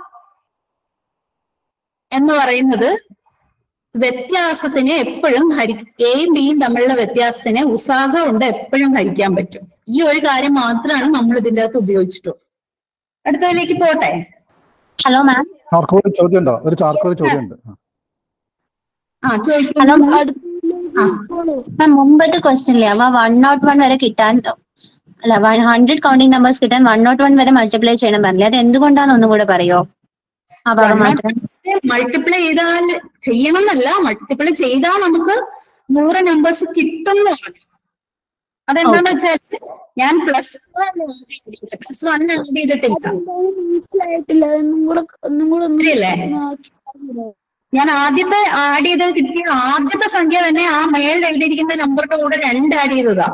എന്ന് പറയുന്നത് വ്യത്യാസത്തിനെ എപ്പോഴും ഹരി എയും ബിയും തമ്മിലുള്ള വ്യത്യാസത്തിനെ ഉസാഗ കൊണ്ട് എപ്പോഴും ഹരിക്കാൻ പറ്റും ഈ ഒരു കാര്യം മാത്രമാണ് നമ്മൾ ഇതിന്റെ അകത്ത് ഉപയോഗിച്ചിട്ടുള്ളൂ അടുത്തതിലേക്ക് പോട്ടെ ഹലോ മാം ചാർക്കോട് ചോദ്യം ഉണ്ടോ ഒരു ചാർക്കോട് ചോദ്യം ഉണ്ട് ആ. ആ ചോദിക്കൂ ഹലോ ആ. മാം മുമ്പത്തെ ക്വസ്റ്റ്യനിലെ അവ വൺ നോട്ട് വൺ വരെ കിട്ടാൻ അല്ല ഹൺഡ്രഡ് കൗണ്ടിങ് നമ്പേഴ്സ് കിട്ടാൻ വൺ നോട്ട് വൺ വരെ മൾട്ടിപ്ലൈ ചെയ്യണം പറഞ്ഞില്ലേ അത് എന്തുകൊണ്ടാണ് ഒന്നും കൂടെ പറയോ ആ ഭാഗം മാത്രം മൾട്ടിപ്ലൈ ചെയ്താൽ ചെയ്യണം എന്നല്ല മൾട്ടിപ്ലൈ ചെയ്താൽ നമുക്ക് നൂറ് നമ്പേഴ്സ് കിട്ടും എന്ന് പറഞ്ഞു അതെന്താന്ന് വെച്ചാൽ ഞാൻ പ്ലസ് പ്ലസ് വൺ ആഡ് ചെയ്തിട്ടില്ല മനസ്സിലായിട്ടില്ല ഒന്നും കൂടെ ഒന്നും കൂടെ ഒന്ന് ശരിയല്ലേ ഞാൻ ആദ്യത്തെ ആഡ് ചെയ്ത് കിട്ടിയ ആദ്യത്തെ സംഖ്യ തന്നെ ആ മേളിൽ എഴുതിയിരിക്കുന്ന നമ്പറിന്റെ കൂടെ രണ്ട് ആഡ് ചെയ്തതാ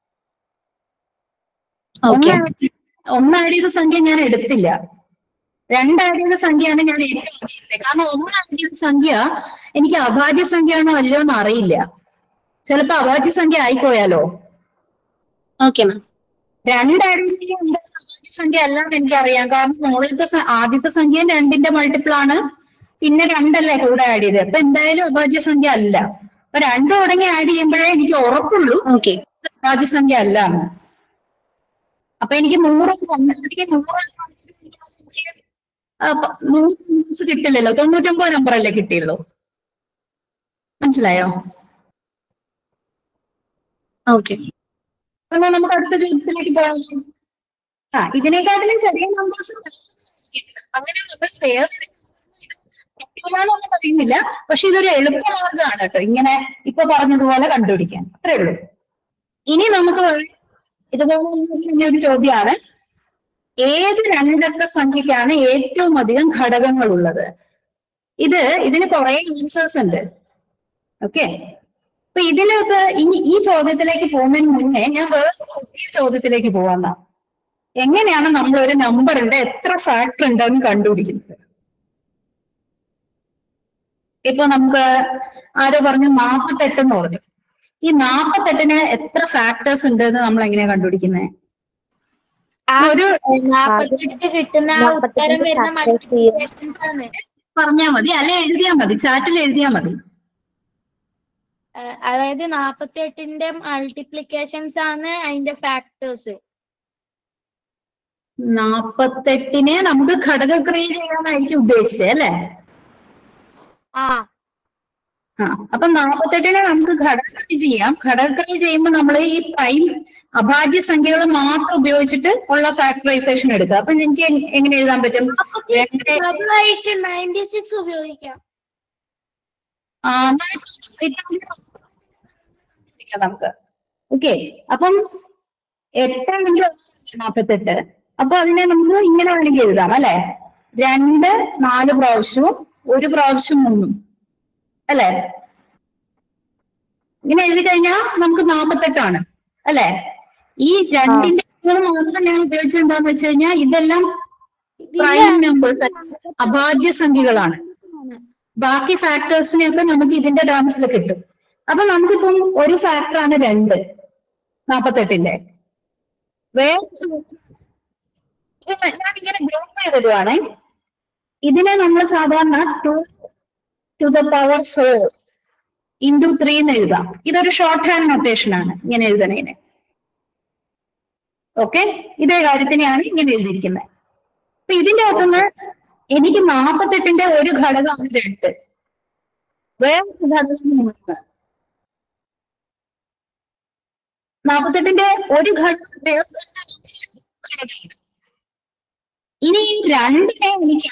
ഓക്കെ ഒന്ന് ഒന്ന് ആഡ് ചെയ്ത സംഖ്യ ഞാൻ എടുത്തില്ല രണ്ട് ആഡ് ചെയ്ത സംഖ്യയാണ് ഞാൻ ഏറ്റവും എടുത്തത് കാരണം ഒന്ന് ആഡ് ചെയ്ത സംഖ്യ എനിക്ക് അഭാജ്യ സംഖ്യയാണോ അല്ലയോ എന്ന് അറിയില്ല ചിലപ്പോ അഭാജ്യ സംഖ്യ ആയിപ്പോയാലോ ഓക്കെ മാം രണ്ട് ആഡ് ചെയ്ത അഭാജ്യ സംഖ്യ അല്ലാന്ന് എനിക്കറിയാം കാരണം മുകളിലത്തെ സ- ആദ്യത്തെ സംഖ്യയും രണ്ടിന്റെ മൾട്ടിപ്പിൾ ആണ് പിന്നെ രണ്ടല്ലേ കൂടെ ആഡ് ചെയ്തത് അപ്പൊ എന്തായാലും അഭാജ്യ സംഖ്യ അല്ല അപ്പൊ രണ്ടു തുടങ്ങി ആഡ് ചെയ്യുമ്പോഴേ എനിക്ക് ഉറപ്പുള്ളൂ ഓക്കെ അഭാജ്യ സംഖ്യ അല്ല എന്ന് അപ്പൊ എനിക്ക് നൂറ് എനിക്ക് നൂറ് എനിക്ക് ആ പ- നൂറ് നമ്പേഴ്സ് കിട്ടില്ലല്ലോ തൊണ്ണൂറ്റൊമ്പത് നമ്പർ അല്ലേ കിട്ടിയുള്ളൂ മനസ്സിലായോ ഓക്കെ എന്നാ നമുക്ക് അടുത്ത ചോദ്യത്തിലേക്ക് പോകാം ആ ഇതിനെക്കാട്ടിലും ചെറിയ നമ്പേഴ്സ് അങ്ങനെ നമ്മൾ വേറെ പറ്റൂലെന്നൊന്നും പറയുന്നില്ല പക്ഷെ ഇതൊരു എളുപ്പമാർഗ്ഗമാണ് കേട്ടോ ഇങ്ങനെ ഇപ്പൊ പറഞ്ഞതുപോലെ കണ്ടുപിടിക്കാൻ അത്രേ ഉള്ളൂ ഇനി നമുക്ക് ഇതുപോലെ തന്നെ ഒരു ചോദ്യമാണ് ഏത് രണ്ടക്ക സംഖ്യക്കാണ് ഏറ്റവും അധികം ഘടകങ്ങൾ ഉള്ളത് ഇത് ഇതിന് കുറെ ആൻസേഴ്സ് ഉണ്ട് ഓക്കെ അപ്പൊ ഇതിനകത്ത് ഇനി ഈ ചോദ്യത്തിലേക്ക് പോകുന്നതിന് മുന്നേ ഞാൻ വേറെ പുതിയ ചോദ്യത്തിലേക്ക് പോവാന്ന എങ്ങനെയാണ് നമ്മൾ ഒരു നമ്പറിന്റെ എത്ര ഫാക്ടർ ഉണ്ടെന്ന് കണ്ടുപിടിക്കുന്നത് ഇപ്പൊ നമുക്ക് ആരോ പറഞ്ഞു നാപ്പത്തെട്ട് എന്ന് പറഞ്ഞു ഈ നാപ്പത്തെട്ടിന് എത്ര ഫാക്ടേഴ്സ് ഉണ്ട് എന്ന് നമ്മൾ എങ്ങനെയാ കണ്ടുപിടിക്കുന്നത് ഒരു നാപ്പത്തെട്ട് കിട്ടുന്ന ആ ഉത്തരം വരുന്ന മൾട്ടിപ്ലിക്കേഷൻസ് ആണ് പറഞ്ഞാ മതി അല്ലെ എഴുതിയാ മതി ചാറ്റിൽ എഴുതിയാ മതി ആ, അതായത് നാപ്പത്തെട്ടിന്റെ മൾട്ടിപ്ലിക്കേഷൻസ് ആണ് അതിന്റെ ഫാക്ടേഴ്സ് നാപ്പത്തെട്ടിനെ നമുക്ക് ഘടകക്രിയ ചെയ്യാനായിരിക്കും ഉദ്ദേശിച്ചത് അല്ലേ ആ ആ അപ്പൊ നാപ്പത്തെട്ടിനെ നമുക്ക് ഘടകക്രിയ ചെയ്യാം ഘടകക്രിയ ചെയ്യുമ്പോൾ നമ്മൾ ഈ പ്രൈം അഭാജ്യ സംഖ്യകൾ മാത്രം ഉപയോഗിച്ചിട്ട് ഉള്ള ഫാക്ടറൈസേഷൻ എടുക്കുക അപ്പൊ എനിക്ക് എങ്- എങ്ങനെ എഴുതാൻ പറ്റും രണ്ട് ഡബിൾ ആയിട്ട് നയൻറ്റി സിക്സ് ഉപയോഗിക്കാം ആ, എടുക്കാം നമുക്ക് ഓക്കെ അപ്പം എട്ടാണെങ്കിൽ നാപ്പത്തെട്ട് അപ്പൊ അതിനെ നമുക്ക് ഇങ്ങനെ വേണമെങ്കിൽ എഴുതാം അല്ലെ രണ്ട് നാല് പ്രാവശ്യവും ഒരു പ്രാവശ്യം മൂന്നും അല്ലെ ഇങ്ങനെ എഴുതി കഴിഞ്ഞാൽ നമുക്ക് നാപ്പത്തെട്ടാണ് അല്ലെ ഈ രണ്ടിന്റെ മൂന്ന് മാത്രം ഞാൻ ഉപയോഗിച്ചത് എന്താന്ന് വെച്ച് കഴിഞ്ഞാൽ ഇതെല്ലാം പ്രൈം നമ്പേഴ്സ് അഭാജ്യ സംഖ്യകളാണ് ബാക്കി ഫാക്ടേഴ്സിനെയൊക്കെ നമുക്ക് ഇതിന്റെ ടേംസിൽ കിട്ടും അപ്പൊ നമുക്കിപ്പം ഒരു ഫാക്ടറാണ് രണ്ട് നാപ്പത്തെട്ടിന്റെ വേറെ ഞാൻ ഇങ്ങനെ ഗ്രൂപ്പ് ചെയ്തിടുവാണേ ഇതിനെ നമ്മൾ സാധാരണ two to the power four into three എന്ന് എഴുതാം ഇതൊരു ഷോർട്ട് ഹാൻഡ് നൊട്ടേഷൻ ആണ് ഇങ്ങനെ എഴുതണേന് ഓക്കെ ഇതേ കാര്യത്തിനെയാണ് ഇങ്ങനെ എഴുതിയിരിക്കുന്നത് അപ്പൊ ഇതിന്റെ അകത്തുനിന്ന് എനിക്ക് നാപ്പത്തെട്ടിന്റെ ഒരു ഘടകമാണ് രണ്ട് വേറൊരു ഘടകം മൂന്ന് നാപ്പത്തെട്ടിന്റെ ഒരു ഘടകം വേറൊരു ഘടകമാണ് ഇനി ഈ രണ്ടിനെ എനിക്ക്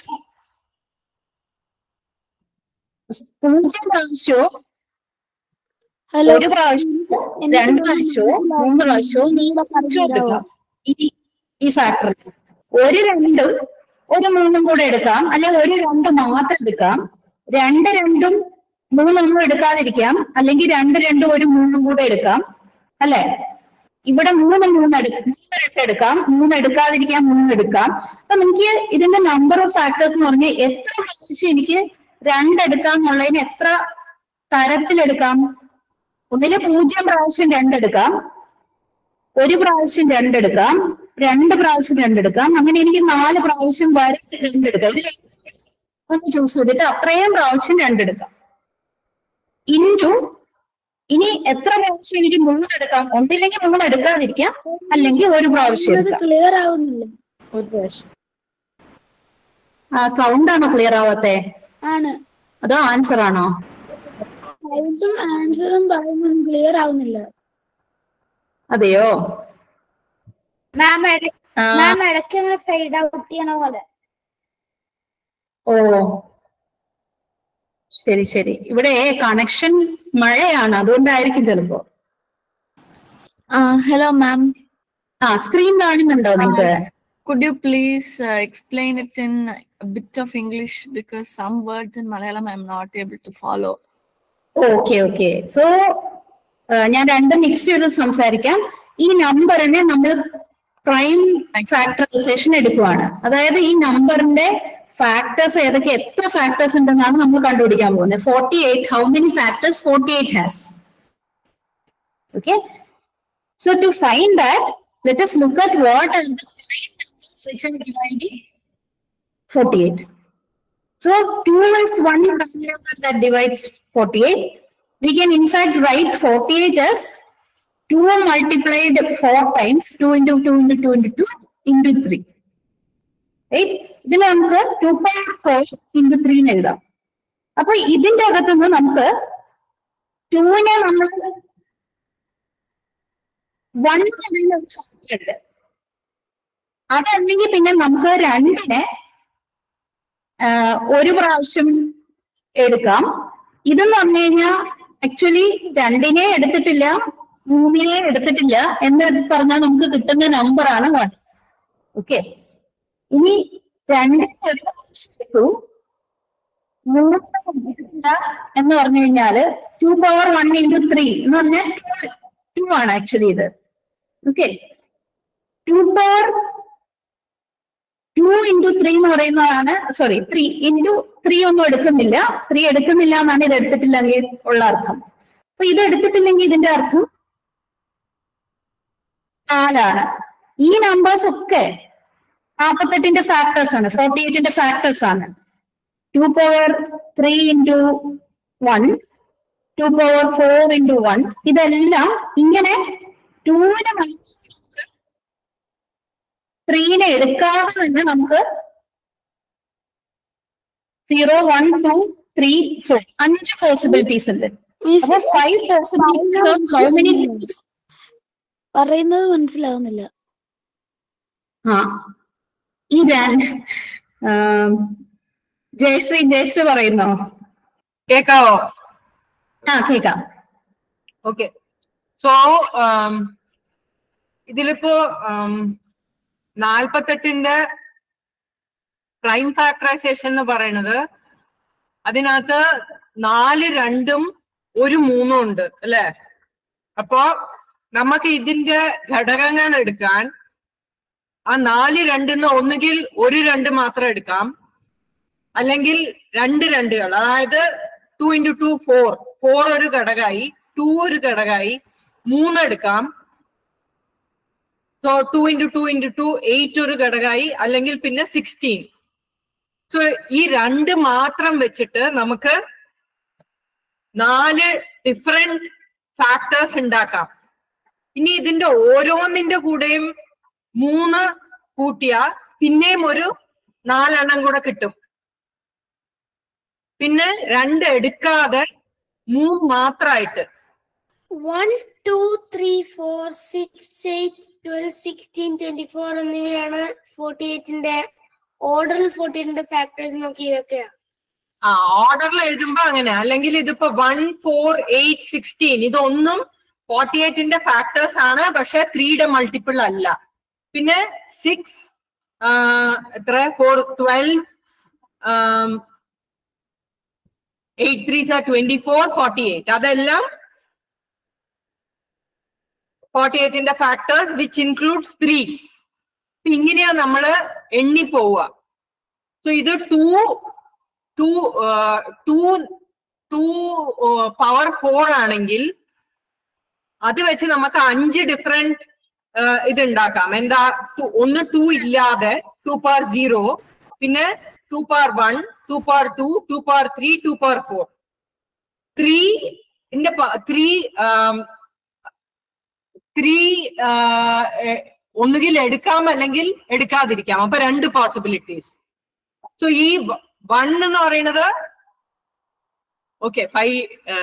പൂജ്യം പ്രാവശ്യവും ഹലോ ഒരു പ്രാവശ്യവും രണ്ട് പ്രാവശ്യവും മൂന്ന് പ്രാവശ്യവും നാല് പ്രാവശ്യവും എടുക്കാം ഈ ഈ ഫാക്ടർ ഒരു രണ്ടും ഒരു മൂന്നും കൂടെ എടുക്കാം അല്ലെ ഒരു രണ്ട് മാത്രം എടുക്കാം രണ്ട് രണ്ടും മൂന്നൊന്നും എടുക്കാതിരിക്കാം അല്ലെങ്കിൽ രണ്ട് രണ്ടും ഒരു മൂന്നും കൂടെ എടുക്കാം അല്ലെ ഇവിടെ മൂന്ന് മൂന്ന് എടുക്കാം മൂന്ന് രണ്ട് എടുക്കാം മൂന്ന് എടുക്കാതിരിക്കാം മൂന്ന് എടുക്കാം അപ്പൊ നമുക്ക് ഇതിന്റെ നമ്പർ ഓഫ് ഫാക്ടേഴ്സ് എന്ന് പറഞ്ഞാൽ എത്ര പ്രാവശ്യം എനിക്ക് രണ്ട് എടുക്കാം എന്നുള്ളതിന് എത്ര തരത്തിലെടുക്കാം ഒന്നില് പൂജ്യം പ്രാവശ്യം രണ്ടെടുക്കാം ഒരു പ്രാവശ്യം രണ്ടെടുക്കാം രണ്ട് പ്രാവശ്യം രണ്ടെടുക്കാം അങ്ങനെ എനിക്ക് നാല് പ്രാവശ്യം വരെ രണ്ടെടുക്കാം ഇതിൽ ഒന്ന് ചൂസ് ചെയ്തിട്ട് അത്രയും പ്രാവശ്യം രണ്ടെടുക്കാം ഇൻറ്റു ഇനി എത്ര പ്രാവശ്യം എനിക്ക് മൂന്നെടുക്കാം ഒന്നില്ലെങ്കിൽ മൂന്ന് എടുക്കാതിരിക്കാം അല്ലെങ്കിൽ ഒരു പ്രാവശ്യം എടുക്കാം ക്ലിയർ ആവുന്നില്ല ഒരു പ്രാവശ്യം ആ സൗണ്ട് ആണോ ക്ലിയർ ആവാത്തെ ആണ് അതോ ആൻസർ ആണോ സൗണ്ടും ആൻസറും പറയുമ്പോൾ ക്ലിയർ ആവുന്നില്ല അതെയോ മാം ആ, മാം ഇടയ്ക്ക് അങ്ങനെ ഫെയ്ഡ് ഔട്ട് ചെയ്യണ പോലെ ഓ ശരി ശരി ഇവിടെ കണക്ഷൻ മഴയാണ് അതുകൊണ്ടായിരിക്കും ചിലപ്പോ ഹലോ മാം ആ സ്ക്രീൻ കാണുന്നുണ്ടോ നിങ്ങൾക്ക് could you please uh, explain it in a bit of english because some words in malayalam i'm not able to follow okay okay so ഞാൻ രണ്ടും മിക്സ് ചെയ്ത് സംസാരിക്കാം ഈ നമ്പറിനെ നമ്മൾ പ്രൈം ഫാക്ടറൈസേഷൻ എടുക്കുവാണ് അതായത് ഈ നമ്പറിന്റെ ഫാക്ടേഴ്സ് ഏതൊക്കെ എത്ര ഫാക്ടേഴ്സ് ഉണ്ടെന്നാണ് നമ്മൾ കണ്ടുപിടിക്കാൻ പോകുന്നത് forty eight how many factors forty eight has okay so to find that let us look at what are the prime numbers which are dividing 48 So 2 is one prime number that divides 48. We can in fact write 48 as 2 multiplied 4 times 2 into 2 into 2 into 2 into 3. Right? ഇതിൽ നമുക്ക് two power four into three എന്ന് എഴുതാം അപ്പൊ ഇതിന്റെ അകത്തുനിന്ന് നമുക്ക് ടൂവിനെ നമ്മൾ one ഉണ്ട് അതല്ലെങ്കിൽ പിന്നെ നമുക്ക് രണ്ടിനെ ആഹ് ഒരു പ്രാവശ്യം എടുക്കാം ഇതെന്ന് പറഞ്ഞു കഴിഞ്ഞാൽ ആക്ച്വലി രണ്ടിനെ എടുത്തിട്ടില്ല മൂന്നിനെ എടുത്തിട്ടില്ല എന്ന് പറഞ്ഞാൽ നമുക്ക് കിട്ടുന്ന നമ്പറാണ് വൺ ഓക്കെ ഇനി രണ്ടിനെ ഒരു പ്രാവശ്യം എടുത്തു മൂന്ന് എടുത്തില്ല എന്ന് പറഞ്ഞു കഴിഞ്ഞാല് two power one into three എന്ന് പറഞ്ഞാൽ ടു ആണ് ആക്ച്വലി ഇത് okay two power two into three എന്ന് പറയുന്നതാണ് സോറി ത്രീ ഇൻറ്റു ത്രീ ഒന്നും എടുക്കുന്നില്ല ത്രീ എടുക്കുന്നില്ല എന്നാണ് ഇത് എടുത്തിട്ടില്ലെങ്കിൽ ഉള്ള അർത്ഥം അപ്പൊ ഇത് എടുത്തിട്ടില്ലെങ്കിൽ ഇതിന്റെ അർത്ഥം നാലാണ് ഈ നമ്പേഴ്സ് ഒക്കെ നാൽപ്പത്തെട്ടിന്റെ ഫാക്ടേഴ്സ് ആണ് ഫോർട്ടി എയ്റ്റിന്റെ ഫാക്ടേഴ്സ് ആണ് two power three into one two power four into one ഇതെല്ലാം ഇങ്ങനെ ടൂവിന് ത്രീനെ എടുക്കാതെ തന്നെ നമുക്ക് zero one two three four അഞ്ച് പോസിബിലിറ്റീസ് ഉണ്ട് അപ്പൊ five possibilities of how many പറയുന്നത് മനസ്സിലാവുന്നില്ല ആ ഈ രണ്ട് ആം, ജയശ്രീ ജയശ്രീ പറയുന്നോ കേക്കാവോ ആ കേക്കാം ഓക്കെ സോ ഇതിലിപ്പോ നാൽപ്പത്തെട്ടിന്റെ പ്രൈം ഫാക്ടറൈസേഷൻ എന്ന് പറയുന്നത് അതിനകത്ത് നാല് രണ്ടും ഒരു മൂന്നും ഉണ്ട് അല്ലെ അപ്പോ നമുക്ക് ഇതിന്റെ ഘടകങ്ങൾ എടുക്കാൻ ആ നാല് രണ്ടിന്ന് ഒന്നുകിൽ ഒരു രണ്ട് മാത്രം എടുക്കാം അല്ലെങ്കിൽ രണ്ട് രണ്ടുകൾ അതായത് two into two four four ഒരു ഘടകമായി ടു ഒരു ഘടകമായി മൂന്ന് എടുക്കാം so two into two into two eight ഒരു ഘടകമായി അല്ലെങ്കിൽ പിന്നെ സിക്സ്റ്റീൻ സോ ഈ രണ്ട് മാത്രം വെച്ചിട്ട് നമുക്ക് നാല് ഡിഫറെന്റ് ഫാക്ടേഴ്സ് ഉണ്ടാക്കാം ഇനി ഇതിന്റെ ഓരോന്നിന്റെ കൂടെയും മൂന്ന് കൂട്ടിയാ പിന്നെയും ഒരു നാലെണ്ണം കൂടെ കിട്ടും പിന്നെ രണ്ട് എടുക്കാതെ മൂന്ന് മാത്രമായിട്ട് one two three four six eight twelve sixteen twenty four എന്നിവയാണ് ഫോർട്ടി എയ്റ്റിന്റെ ഓർഡറിൽ ഫോർട്ടി എയ്റ്റിന്റെ ഫാക്ടേഴ്സ് നോക്കി ഇതൊക്കെയാ ആ ഓർഡറിൽ എഴുതുമ്പോ അങ്ങനെ അല്ലെങ്കിൽ ഇതിപ്പോ വൺ ഫോർ എയ്റ്റ് സിക്സ്റ്റീൻ ഇതൊന്നും ഫോർട്ടി എയ്റ്റിന്റെ ഫാക്ടേഴ്സ് ആണ് പക്ഷെ ത്രീയുടെ മൾട്ടിപ്പിൾ അല്ല പിന്നെ സിക്സ് എത്ര four twelve eight three sir twenty four forty eight അതെല്ലാം ഫോർട്ടി എയ്റ്റിന്റെ ഫാക്ടേഴ്സ് വിച്ച് ഇൻക്ലൂഡ്സ് ത്രീ ഇങ്ങനെയാ നമ്മള് എണ്ണി പോവുക സോ ഇത് two two two two power four ആണെങ്കിൽ അത് വെച്ച് നമുക്ക് അഞ്ച് ഡിഫറെന്റ് ഇത് ഉണ്ടാക്കാം എന്താ ടു- ഒന്ന് ടു ഇല്ലാതെ ടു പവർ സീറോ പിന്നെ two power one two power two two power three two power four three three three ഒന്നുകിൽ എടുക്കാം അല്ലെങ്കിൽ എടുക്കാതിരിക്കാം അപ്പൊ രണ്ട് പോസിബിലിറ്റീസ് സോ ഈ വൺ എന്ന് പറയുന്നത് ഓക്കെ ഫൈവ്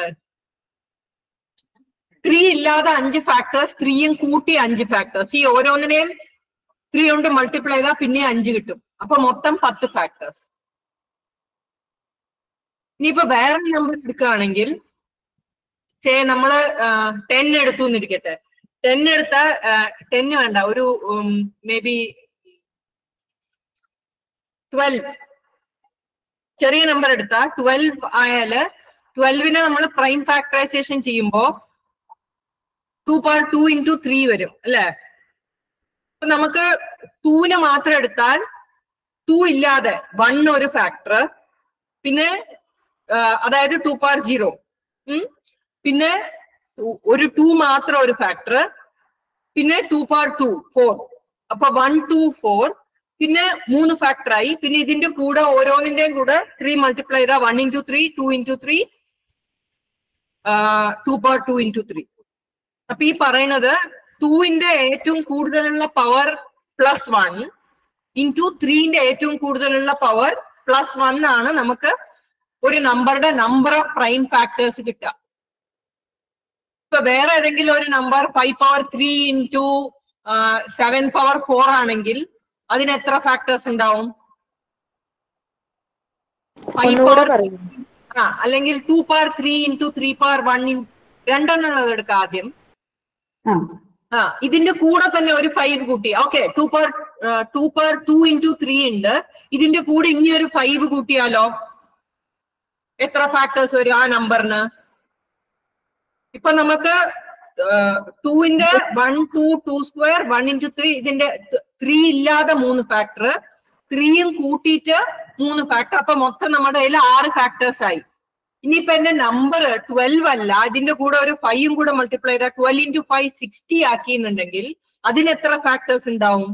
ത്രീ ഇല്ലാതെ അഞ്ച് ഫാക്ടേഴ്സ് ത്രീയും കൂട്ടി അഞ്ച് ഫാക്ടേഴ്സ് ഈ ഓരോന്നിനെയും ത്രീ കൊണ്ട് മൾട്ടിപ്ലൈ ചെയ്താൽ പിന്നെ അഞ്ച് കിട്ടും അപ്പൊ മൊത്തം പത്ത് ഫാക്ടേഴ്സ് ഇനിയിപ്പോ വേറെ നമ്പർ എടുക്കുകയാണെങ്കിൽ സേ നമ്മള് ടെൻ എടുത്തു എന്നിരിക്കട്ടെ ടെൻ എടുത്ത ടെൻ വേണ്ട ഒരു മേ ബി ട്വൽവ് ചെറിയ നമ്പർ എടുത്ത ട്വൽവ് ആയാല് ട്വൽവിനെ നമ്മൾ പ്രൈം ഫാക്ടറൈസേഷൻ ചെയ്യുമ്പോ two power two into three വരും അല്ലെ അപ്പൊ നമുക്ക് ടൂനെ മാത്രം എടുത്താൽ ടു ഇല്ലാതെ വൺ ഒരു ഫാക്ടർ പിന്നെ ആ, അതായത് ടു പവർ സീറോ പിന്നെ ഉ- ഒരു ടു മാത്രം ഒരു ഫാക്ടർ പിന്നെ ടു പവർ ടു ഫോർ അപ്പൊ വൺ ടു ഫോർ പിന്നെ മൂന്ന് ഫാക്ടർ ആയി പിന്നെ ഇതിന്റെ കൂടെ ഓരോന്നിന്റെയും കൂടെ ത്രീ മൾട്ടിപ്ലൈ ചെയ്താൽ one into three two into three two power two into three അപ്പൊ ഈ പറയുന്നത് ടൂവിന്റെ ഏറ്റവും കൂടുതലുള്ള പവർ പ്ലസ് വൺ ഇൻറ്റു ത്രീന്റെ ഏറ്റവും കൂടുതലുള്ള പവർ പ്ലസ് വൺ ആണ് നമുക്ക് ഒരു നമ്പറുടെ നമ്പർ ഓഫ് പ്രൈം ഫാക്ടേഴ്സ് കിട്ടുക ഇപ്പൊ വേറെ ഏതെങ്കിലും ഒരു number five power three into seven power four ആണെങ്കിൽ അതിന് എത്ര ഫാക്ടേഴ്സ് ഉണ്ടാവും ഫൈവ് പവർ ആ അല്ലെങ്കിൽ two power three into three power one in രണ്ടെണ്ണുള്ളത് എടുക്കാം ആദ്യം ആ ആ ഇതിന്റെ കൂടെ തന്നെ ഒരു ഫൈവ് കൂട്ടി okay two per two per two into three ഉണ്ട് ഇതിന്റെ കൂടെ ഇനി ഒരു ഫൈവ് കൂട്ടിയാലോ എത്ര ഫാക്ടേഴ്സ് വരും ആ നമ്പറിന് ഇപ്പൊ നമുക്ക് ടൂവിന്റെ one two two square one into three ഇതിന്റെ ത്രീ ഇല്ലാതെ മൂന്ന് ഫാക്ടർ ത്രീയും കൂട്ടിയിട്ട് മൂന്ന് ഫാക്ടർ അപ്പൊ മൊത്തം നമ്മുടെ കയ്യിൽ ആറ് ഫാക്ടേഴ്സ് ആയി ഇനിയിപ്പോ എന്റെ നമ്പർ ട്വൽവ് അല്ല ഇതിന്റെ കൂടെ ഒരു ഫൈവും കൂടെ മൾട്ടിപ്ലൈ ചെയ്താൽ ട്വൽവ് ഇൻറ്റു ഫൈവ് സിക്സ്റ്റി ആക്കിയെന്നുണ്ടെങ്കിൽ അതിന് എത്ര ഫാക്ടേഴ്സ് ഉണ്ടാവും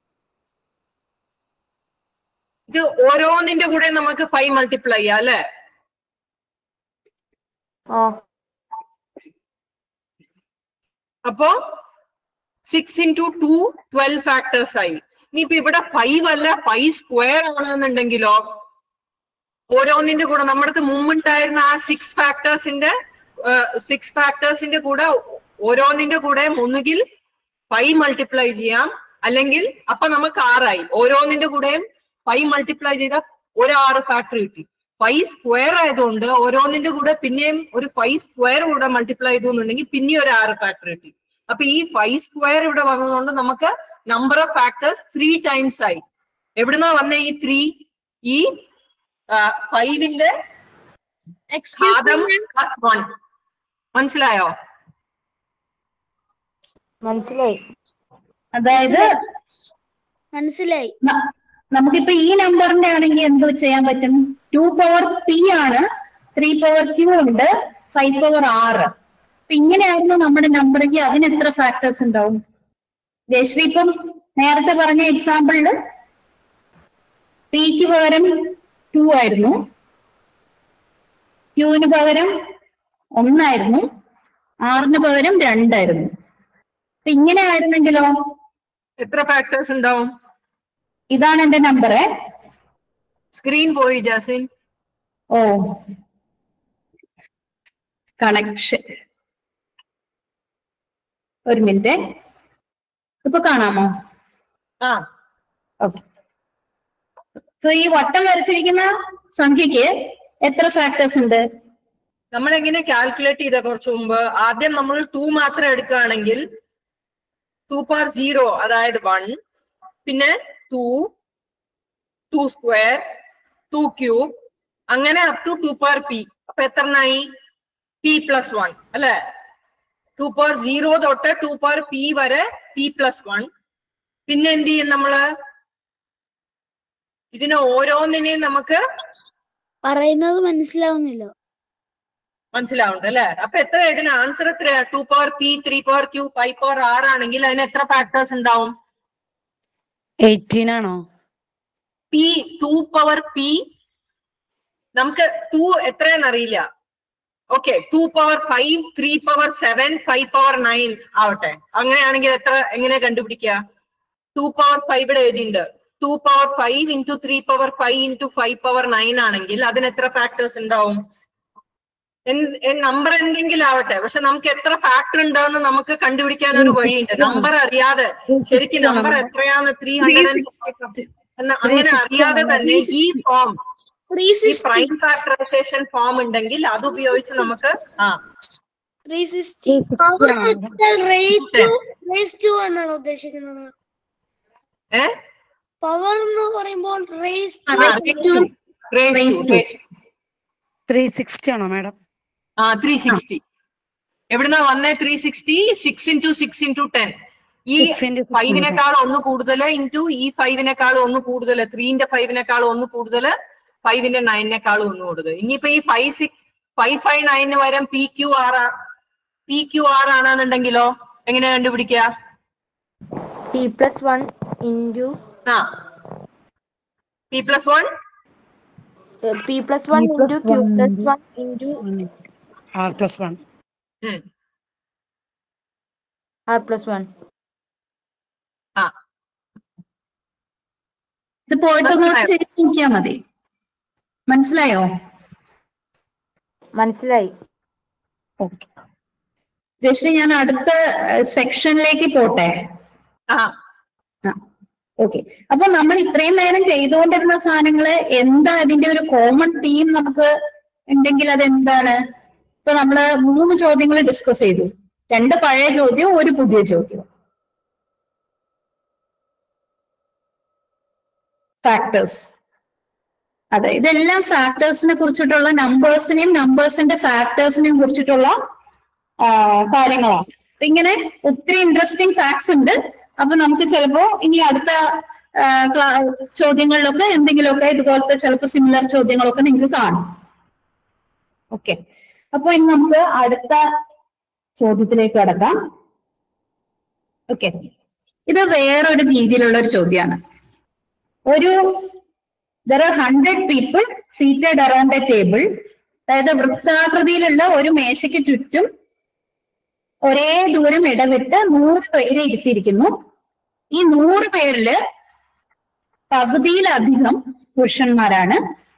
ഇത് ഓരോന്നിന്റെ കൂടെ നമുക്ക് ഫൈവ് മൾട്ടിപ്ലൈ ചെയ്യാം അല്ലെ അപ്പോ six into two twelve factors ആയി ഇനിയിപ്പോ ഇവിടെ ഫൈവ് അല്ല ഫൈവ് സ്ക്വയർ ആണെന്നുണ്ടെങ്കിലോ ഓരോന്നിന്റെ കൂടെ നമ്മുടെ അടുത്ത് മുമ്പുണ്ടായിരുന്ന ആ സിക്സ് ഫാക്ടേഴ്സിന്റെ സിക്സ് ഫാക്ടേഴ്സിന്റെ കൂടെ ഓരോന്നിന്റെ കൂടെ ഒന്നുകിൽ ഫൈവ് മൾട്ടിപ്ലൈ ചെയ്യാം അല്ലെങ്കിൽ അപ്പൊ നമുക്ക് ആറായി ഓരോന്നിന്റെ കൂടെയും ഫൈവ് മൾട്ടിപ്ലൈ ചെയ്താൽ ഒരു ആറ് ഫാക്ടർ കിട്ടി ഫൈവ് സ്ക്വയർ ആയതുകൊണ്ട് ഓരോന്നിന്റെ കൂടെ പിന്നെയും ഒരു ഫൈവ് സ്ക്വയർ കൂടെ മൾട്ടിപ്ലൈ ചെയ്തു എന്നുണ്ടെങ്കിൽ പിന്നെ ഒരു ആറ് ഫാക്ടർ കിട്ടി അപ്പൊ ഈ ഫൈവ് സ്ക്വയർ ഇവിടെ വന്നതുകൊണ്ട് നമുക്ക് number of factors three times ആയി എവിടുന്നാ വന്ന ഈ ത്രീ ഈ ഫൈവിന്റെ ഘാതം പ്ലസ് വൺ മനസ്സിലായോ മനസ്സിലായി അതായത് മനസ്സിലായി ന- നമുക്കിപ്പോ ഈ നമ്പറിന്റെ ആണെങ്കിൽ എന്ത് ചെയ്യാൻ പറ്റും ടു പവർ പി ആണ് ത്രീ പവർ ക്യൂ ഉണ്ട് ഫൈവ് പവർ ആറ് അപ്പൊ ഇങ്ങനെയായിരുന്നു നമ്മുടെ നമ്പറെങ്കിൽ അതിന് എത്ര ഫാക്ടേഴ്സ് ഉണ്ടാവും ജയശ്രീ ഇപ്പം നേരത്തെ പറഞ്ഞ എക്സാമ്പിളില് പിക്ക് പകരം ടു ആയിരുന്നു ക്യൂവിന് പകരം ഒന്നായിരുന്നു ആറിന് പകരം രണ്ടായിരുന്നു അപ്പൊ ഇങ്ങനെ ആയിരുന്നെങ്കിലോ എത്ര ഫാക്ടേഴ്സ് ഉണ്ടാവും ഇതാണ് എന്റെ നമ്പറ് സ്ക്രീൻ പോയി ജാസിൻ ഓ കണക്ഷൻ ഒരു മിനിറ്റ് ഇപ്പൊ കാണാമോ ആ ഓക്കെ സോ ഈ വട്ടം വരച്ചിരിക്കുന്ന സംഖ്യക്ക് എത്ര ഫാക്ടേഴ്സ് ഉണ്ട് നമ്മൾ എങ്ങനെ കാൽക്കുലേറ്റ് ചെയ്ത കുറച്ച് മുമ്പ് ആദ്യം നമ്മൾ ടു മാത്രം എടുക്കുകയാണെങ്കിൽ ടു പവർ സീറോ അതായത് വൺ പിന്നെ two two square two cube അങ്ങനെ up to two power P അപ്പൊ എത്രണ്ണായി പി പ്ലസ് വൺ അല്ലെ ടു പവർ സീറോ തൊട്ട് ടു പവർ പി വരെ പി പ്ലസ് വൺ പിന്നെ എന്ത് ചെയ്യും നമ്മള് ഇതിന് ഓരോന്നിനെയും നമുക്ക് പറയുന്നത് മനസ്സിലാവുന്നില്ല മനസ്സിലാവുന്നുണ്ട് അല്ലെ അപ്പൊ എത്ര ഇതിന് ആൻസർ എത്രയാ two power P three power Q five power R ആണെങ്കിൽ അതിന് എത്ര ഫാക്ടേഴ്സ് ഉണ്ടാവും എയ്റ്റീൻ ആണോ പി ടു പവർ പി നമുക്ക് ടു എത്രയാന്ന് അറിയില്ല okay two power five three power seven five power nine ആവട്ടെ അങ്ങനെയാണെങ്കിൽ എത്ര എങ്ങനെ കണ്ടുപിടിക്കുക ടു പവർ ഫൈവ് ഇവിടെ എഴുതിയിട്ടുണ്ട് two power five into three power five into five power nine ആണെങ്കിൽ അതിന് എത്ര ഫാക്ടേഴ്സ് ഉണ്ടാവും നമ്പർ എന്തെങ്കിലും ആവട്ടെ പക്ഷെ നമുക്ക് എത്ര ഫാക്ടർ ഉണ്ടാവുന്ന നമുക്ക് കണ്ടുപിടിക്കാൻ ഒരു വഴിയുണ്ട് നമ്പർ അറിയാതെ ശരിക്കും നമ്പർ എത്രയാന്ന് ത്രീ ഹൺഡ്രഡ് എന്ന് അങ്ങനെ അറിയാതെ തന്നെ ഈ ഫോം ത്രീ ഈ സിക്സ്റ്റി പ്രൈം ഫാക്ടറൈസേഷൻ ഫോം ഉണ്ടെങ്കിൽ അത് ഉപയോഗിച്ച് നമുക്ക് ആ three sixty power raise to raise to എന്നാണ് ഉദ്ദേശിക്കുന്നത് ഏ പവർ എന്ന് പറയുമ്പോൾ റേസ് ആ, to raise to, raise to. Three sixty ആണോ മാഡം ആ ത്രീ സിക്സ്റ്റി എവിടുന്നാ വന്നേ three sixty six into six into ten ഈ Six into six ഫൈവിനേക്കാൾ ഒന്ന് കൂടുതൽ ഇൻറ്റു ഈ ഫൈവിനേക്കാൾ ഒന്ന് കൂടുതൽ ത്രീന്റെ ഫൈവിനേക്കാൾ ഒന്ന് കൂടുതൽ ഫൈവിന്റെ നയനിനേക്കാളും ഒന്ന് കൂടുതൽ ഇനിയിപ്പോ ഈ ഫൈവ് സിക്സ് ഫൈവ് ഫൈവ് നയന് പകരം P Q R P Q R ആണെന്നുണ്ടെങ്കിലോ എങ്ങനെ കണ്ടുപിടിക്കുക p plus 1 into ആ P plus one uh, p plus 1 into q plus 1 into R plus one r plus 1 ആ ഇത് പോയിട്ട് ഒന്ന് മനസ്സിലായോ? ചെയ്ത് നോക്കിയാ മതി മനസ്സിലായോ മനസ്സിലായി ഓക്കെ രശ്മി ഞാൻ അടുത്ത സെക്ഷനിലേക്ക് പോട്ടെ ആ ഓക്കെ അപ്പൊ നമ്മൾ ഇത്രയും നേരം ചെയ്തുകൊണ്ടിരുന്ന സാധനങ്ങള് എന്താ അതിന്റെ ഒരു കോമൺ തീം നമുക്ക് ഉണ്ടെങ്കിൽ അത് എന്താണ് ഇപ്പൊ നമ്മള് മൂന്ന് ചോദ്യങ്ങൾ ഡിസ്കസ് ചെയ്തു രണ്ട് പഴയ ചോദ്യവും ഒരു പുതിയ ചോദ്യവും ഫാക്ടേഴ്സ് അതെ ഇതെല്ലാം ഫാക്ടേഴ്സിനെ കുറിച്ചിട്ടുള്ള നമ്പേഴ്സിനെയും നമ്പേഴ്സിന്റെ ഫാക്ടേഴ്സിനെയും കുറിച്ചിട്ടുള്ള ആ, കാര്യങ്ങളാണ് അപ്പൊ ഇങ്ങനെ ഒത്തിരി ഇൻട്രസ്റ്റിംഗ് ഫാക്ട്സ് ഉണ്ട് അപ്പൊ നമുക്ക് ചിലപ്പോ ഇനി അടുത്ത ആ, ക്ലാ- ചോദ്യങ്ങളിലൊക്കെ എന്തെങ്കിലുമൊക്കെ ഇതുപോലത്തെ ചിലപ്പോ സിമിലർ ചോദ്യങ്ങളൊക്കെ നിങ്ങൾക്ക് കാണും ഓക്കെ അപ്പൊ ഇനി നമുക്ക് അടുത്ത ചോദ്യത്തിലേക്ക് കടക്കാം ഓക്കെ ഇത് വേറൊരു രീതിയിലുള്ള ഒരു ചോദ്യമാണ് ഒരു there are hundred people seated around a table അതായത് വൃത്താകൃതിയിലുള്ള ഒരു മേശയ്ക്ക് ചുറ്റും ഒരേ ദൂരം ഇടവിട്ട് നൂറ് പേരെ ഇരുത്തിയിരിക്കുന്നു ഈ നൂറ് പേരില് പകുതിയിലധികം പുരുഷന്മാരാണ്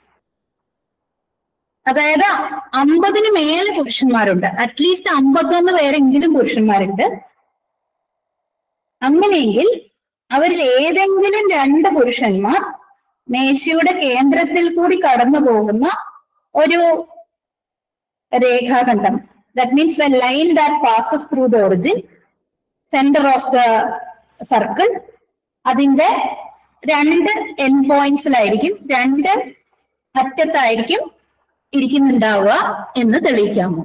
അതായത് അമ്പതിന് മേലെ പുരുഷന്മാരുണ്ട് അറ്റ്ലീസ്റ്റ് അമ്പത്തൊന്ന് പേരെങ്കിലും പുരുഷന്മാരുണ്ട് അങ്ങനെയെങ്കിൽ അവരിൽ ഏതെങ്കിലും രണ്ട് പുരുഷന്മാർ മേശയുടെ കേന്ദ്രത്തിൽ കൂടി കടന്നു പോകുന്ന ഒരു രേഖാഖണ്ഡം that means a line that passes through the origin centre of the circle അതിന്റെ രണ്ട് എൻ പോയിന്റ്സിലായിരിക്കും രണ്ട് അറ്റത്തായിരിക്കും ഇരിക്കുന്നുണ്ടാവുക എന്ന് തെളിയിക്കാമോ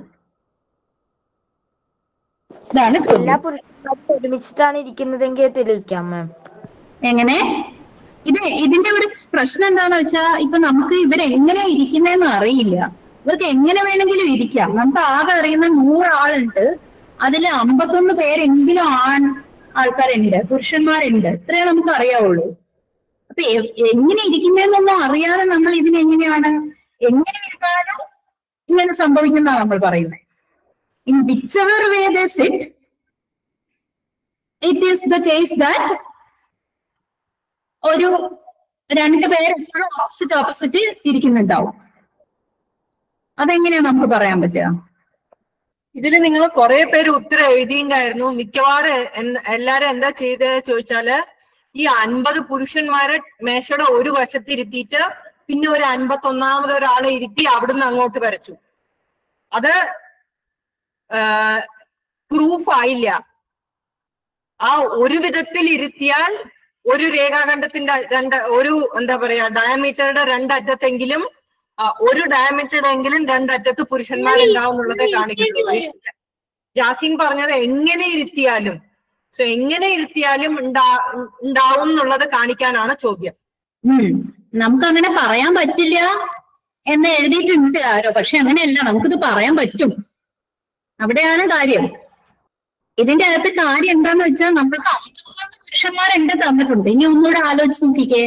ഇതാണ് എല്ലാ ചോദ്യം പുരുഷന്മാരും ഒരുമിച്ചിട്ടാണ് ഇരിക്കുന്നതെങ്കിൽ തെളിയിക്കാം മാം എങ്ങനെ ഇത് ഇതിന്റെ ഒരു പ്രശ്നം എന്താന്ന് വെച്ചാ ഇപ്പൊ നമുക്ക് ഇവർ എങ്ങനെ ഇരിക്കുന്നതെന്ന് അറിയില്ല ഇവർക്ക് എങ്ങനെ വേണമെങ്കിലും ഇരിക്കാം നമുക്ക് ആകെ അറിയുന്ന നൂറാളുണ്ട് അതിൽ അമ്പത്തൊന്ന് പേരെങ്കിലും ആൺ ആൾക്കാരുണ്ട് പുരുഷന്മാരുണ്ട് ഇത്രേ നമുക്ക് അറിയാവുള്ളൂ അപ്പൊ എ- എങ്ങനെ ഇരിക്കുന്നതെന്നൊന്നും അറിയാതെ നമ്മൾ ഇതിനെങ്ങനെയാണ് എങ്ങനെ ഇരുന്നാലും ഇങ്ങനെ സംഭവിക്കുന്ന നമ്മൾ പറയുന്നത് in whichever way the sit it is the case that ഒരു രണ്ട് പേര് ഓപ്പോസിറ്റ് ഓപ്പോസിറ്റ് ഇരിക്കുന്നുണ്ടാവും അതെങ്ങനെയാ നമുക്ക് പറയാൻ പറ്റുക ഇതിൽ നിങ്ങൾ കുറെ പേര് ഉത്തരം എഴുതിയിട്ടുണ്ടായിരുന്നു മിക്കവാറും എൻ- എല്ലാരും എന്താ ചെയ്തത് ചോദിച്ചാല് ഈ അൻപത് പുരുഷന്മാരെ മേശയുടെ ഒരു വശത്ത് ഇരുത്തിയിട്ട് പിന്നെ ഒരു അൻപത്തി ഒന്നാമത് ഒരാളെ ഇരുത്തി അവിടുന്ന് അങ്ങോട്ട് വരച്ചു അത് പ്രൂഫ് ആയില്ല ആ ഒരു വിധത്തിൽ ഇരുത്തിയാൽ ഒരു രേഖാഖണ്ഡത്തിന്റെ രണ്ട് ഒരു എന്താ പറയാ ഡയമീറ്ററുടെ രണ്ടറ്റത്തെങ്കിലും ആ, ഒരു ഡയമീറ്ററുടെ എങ്കിലും രണ്ടറ്റത്ത് പുരുഷന്മാരുണ്ടാവും എന്നുള്ളതേ കാണിക്കുന്നുള്ളൂ ജാസിൻ പറഞ്ഞത് എങ്ങനെ ഇരുത്തിയാലും സോ എങ്ങനെ ഇരുത്തിയാലും ഉണ്ടാ ഉണ്ടാവും എന്നുള്ളത് കാണിക്കാനാണ് ചോദ്യം ഉം നമുക്ക് അങ്ങനെ പറയാൻ പറ്റില്ല എന്ന് എഴുതിയിട്ടുണ്ട് ആരോ പക്ഷെ അങ്ങനെയല്ല നമുക്കിത് പറയാൻ പറ്റും അവിടെയാണ് കാര്യം ഇതിന്റെ അകത്ത് കാര്യം എന്താന്ന് വെച്ചാൽ നമ്മൾക്ക് അമ്പത്തിമൂന്ന് പുരുഷന്മാരുണ്ട് തന്നിട്ടുണ്ട് ഇനി ഒന്നുകൂടെ ആലോചിച്ച് നോക്കിക്കേ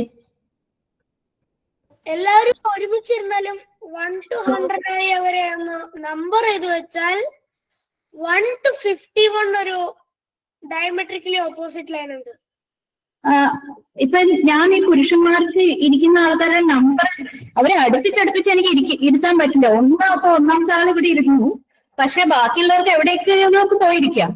എല്ലാവരും ഒരുമിച്ചിരുന്നാലും വൺ ടു ഹൺഡ്രഡ് ആയി അവരെ ഒന്ന് നമ്പർ ചെയ്ത് വെച്ചാൽ വൺ ടു ഫിഫ്റ്റി വൺ ഒരു ഡയമെട്രിക്കലി ഓപ്പോസിറ്റ് ലൈൻ ഉണ്ട് ആ, ഇപ്പൊ ഞാൻ ഈ പുരുഷന്മാർക്ക് ഇരിക്കുന്ന ആൾക്കാരുടെ നമ്പർ അവരെ അടുപ്പിച്ചടുപ്പിച്ച് എനിക്ക് ഇരിക്ക- ഇരുത്താൻ പറ്റില്ല ഒന്നാ അപ്പൊ ഒന്നാമത്തെ ആൾ ഇവിടെ ഇരുന്നു പക്ഷെ ബാക്കിയുള്ളവർക്ക് എവിടേക്ക് നമുക്ക് പോയിരിക്കാം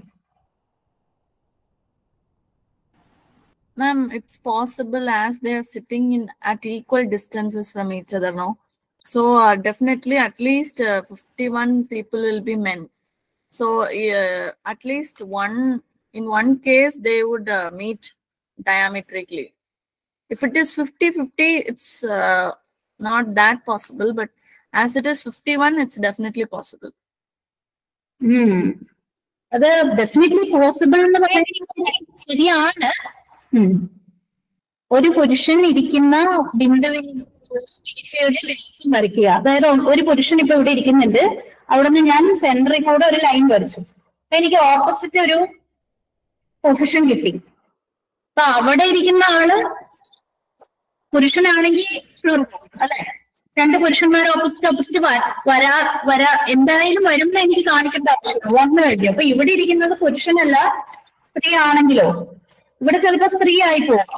Ma'am, it's possible as they are sitting in at equal distances from each other, no? So uh, definitely at least uh, 51 people will be men. So uh, at least one, in one case, they would uh, meet diametrically. If it is 50-50, it's uh, not that possible, but as it is 51, it's definitely possible. ഉം. അത് definitely possible എന്ന് പറയുന്നത് ശരിയാണ് ഉം. ഒരു പുരുഷൻ ഇരിക്കുന്ന ബിന്ദുവിൽ വീശിയുടെ ലേസം വരയ്ക്കുക അതായത് ഒ- ഒരു പുരുഷൻ ഇപ്പൊ ഇവിടെ ഇരിക്കുന്നുണ്ട് അവിടെ നിന്ന് ഞാൻ സെന്ററിൽ കൂടെ ഒരു ലൈൻ വരച്ചു അപ്പൊ എനിക്ക് ഓപ്പോസിറ്റ് ഒരു പൊസിഷൻ കിട്ടി അപ്പൊ അവിടെ ഇരിക്കുന്ന ആള് പുരുഷനാണെങ്കിൽ അല്ലെ രണ്ട് പുരുഷന്മാർ ഓപ്പോസിറ്റ് ഓപ്പോസിറ്റ് വരാ വരാ എന്തായാലും വരും എന്ന് എനിക്ക് കാണിക്കേണ്ട ആവശ്യമില്ല വന്നു കഴിഞ്ഞു അപ്പൊ ഇവിടെ ഇരിക്കുന്നത് പുരുഷനല്ല സ്ത്രീ ആണെങ്കിലോ ഇവിടെ ചിലപ്പോ സ്ത്രീ ആയി പോകാം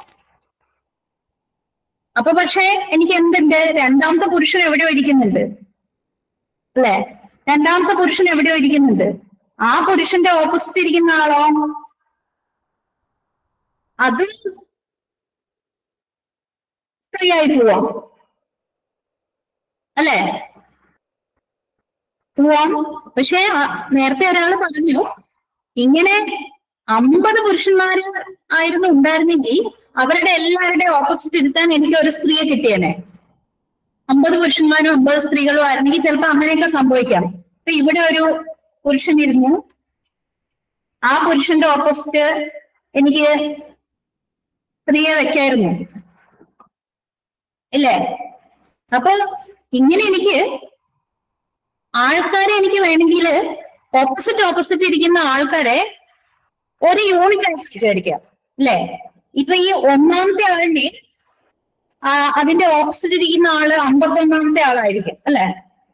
അപ്പൊ പക്ഷേ എനിക്ക് എന്തുണ്ട് രണ്ടാമത്തെ പുരുഷൻ എവിടെയോ ഇരിക്കുന്നുണ്ട് അല്ലെ രണ്ടാമത്തെ പുരുഷൻ എവിടെയോ ഇരിക്കുന്നുണ്ട് ആ പുരുഷന്റെ ഓപ്പോസിറ്റ് ഇരിക്കുന്ന ആളോ അത് സ്ത്രീ ആയി പോവാം അല്ലേ പോവാം പക്ഷെ ആ- നേരത്തെ ഒരാൾ പറഞ്ഞു ഇങ്ങനെ അമ്പത് പുരുഷന്മാര് ആയിരുന്നു ഉണ്ടായിരുന്നെങ്കിൽ അവരുടെ എല്ലാവരുടെയും ഓപ്പോസിറ്റ് ഇരുത്താൻ എനിക്ക് ഒരു സ്ത്രീയെ കിട്ടിയേനെ അമ്പത് പുരുഷന്മാരും അമ്പത് സ്ത്രീകളും ആയിരുന്നെങ്കിൽ ചിലപ്പോ അങ്ങനെയൊക്കെ സംഭവിക്കാം ഇപ്പൊ ഇവിടെ ഒരു പുരുഷൻ ഇരുന്നു ആ പുരുഷന്റെ ഓപ്പോസിറ്റ് എനിക്ക് സ്ത്രീയെ വെക്കായിരുന്നു ഇല്ലേ അപ്പൊ ഇങ്ങനെ എനിക്ക് ആൾക്കാരെ എനിക്ക് വേണമെങ്കിൽ ഓപ്പോസിറ്റ് ഓപ്പോസിറ്റ് ഇരിക്കുന്ന ആൾക്കാരെ ഒരു യൂണിറ്റ് ആയിട്ട് വിചാരിക്കാം അല്ലേ ഇപ്പൊ ഈ ഒന്നാമത്തെ ആളിനെ ആ, അതിന്റെ ഓപ്പോസിറ്റ് ഇരിക്കുന്ന ആള് അമ്പത്തൊന്നാമത്തെ ആളായിരിക്കും അല്ലെ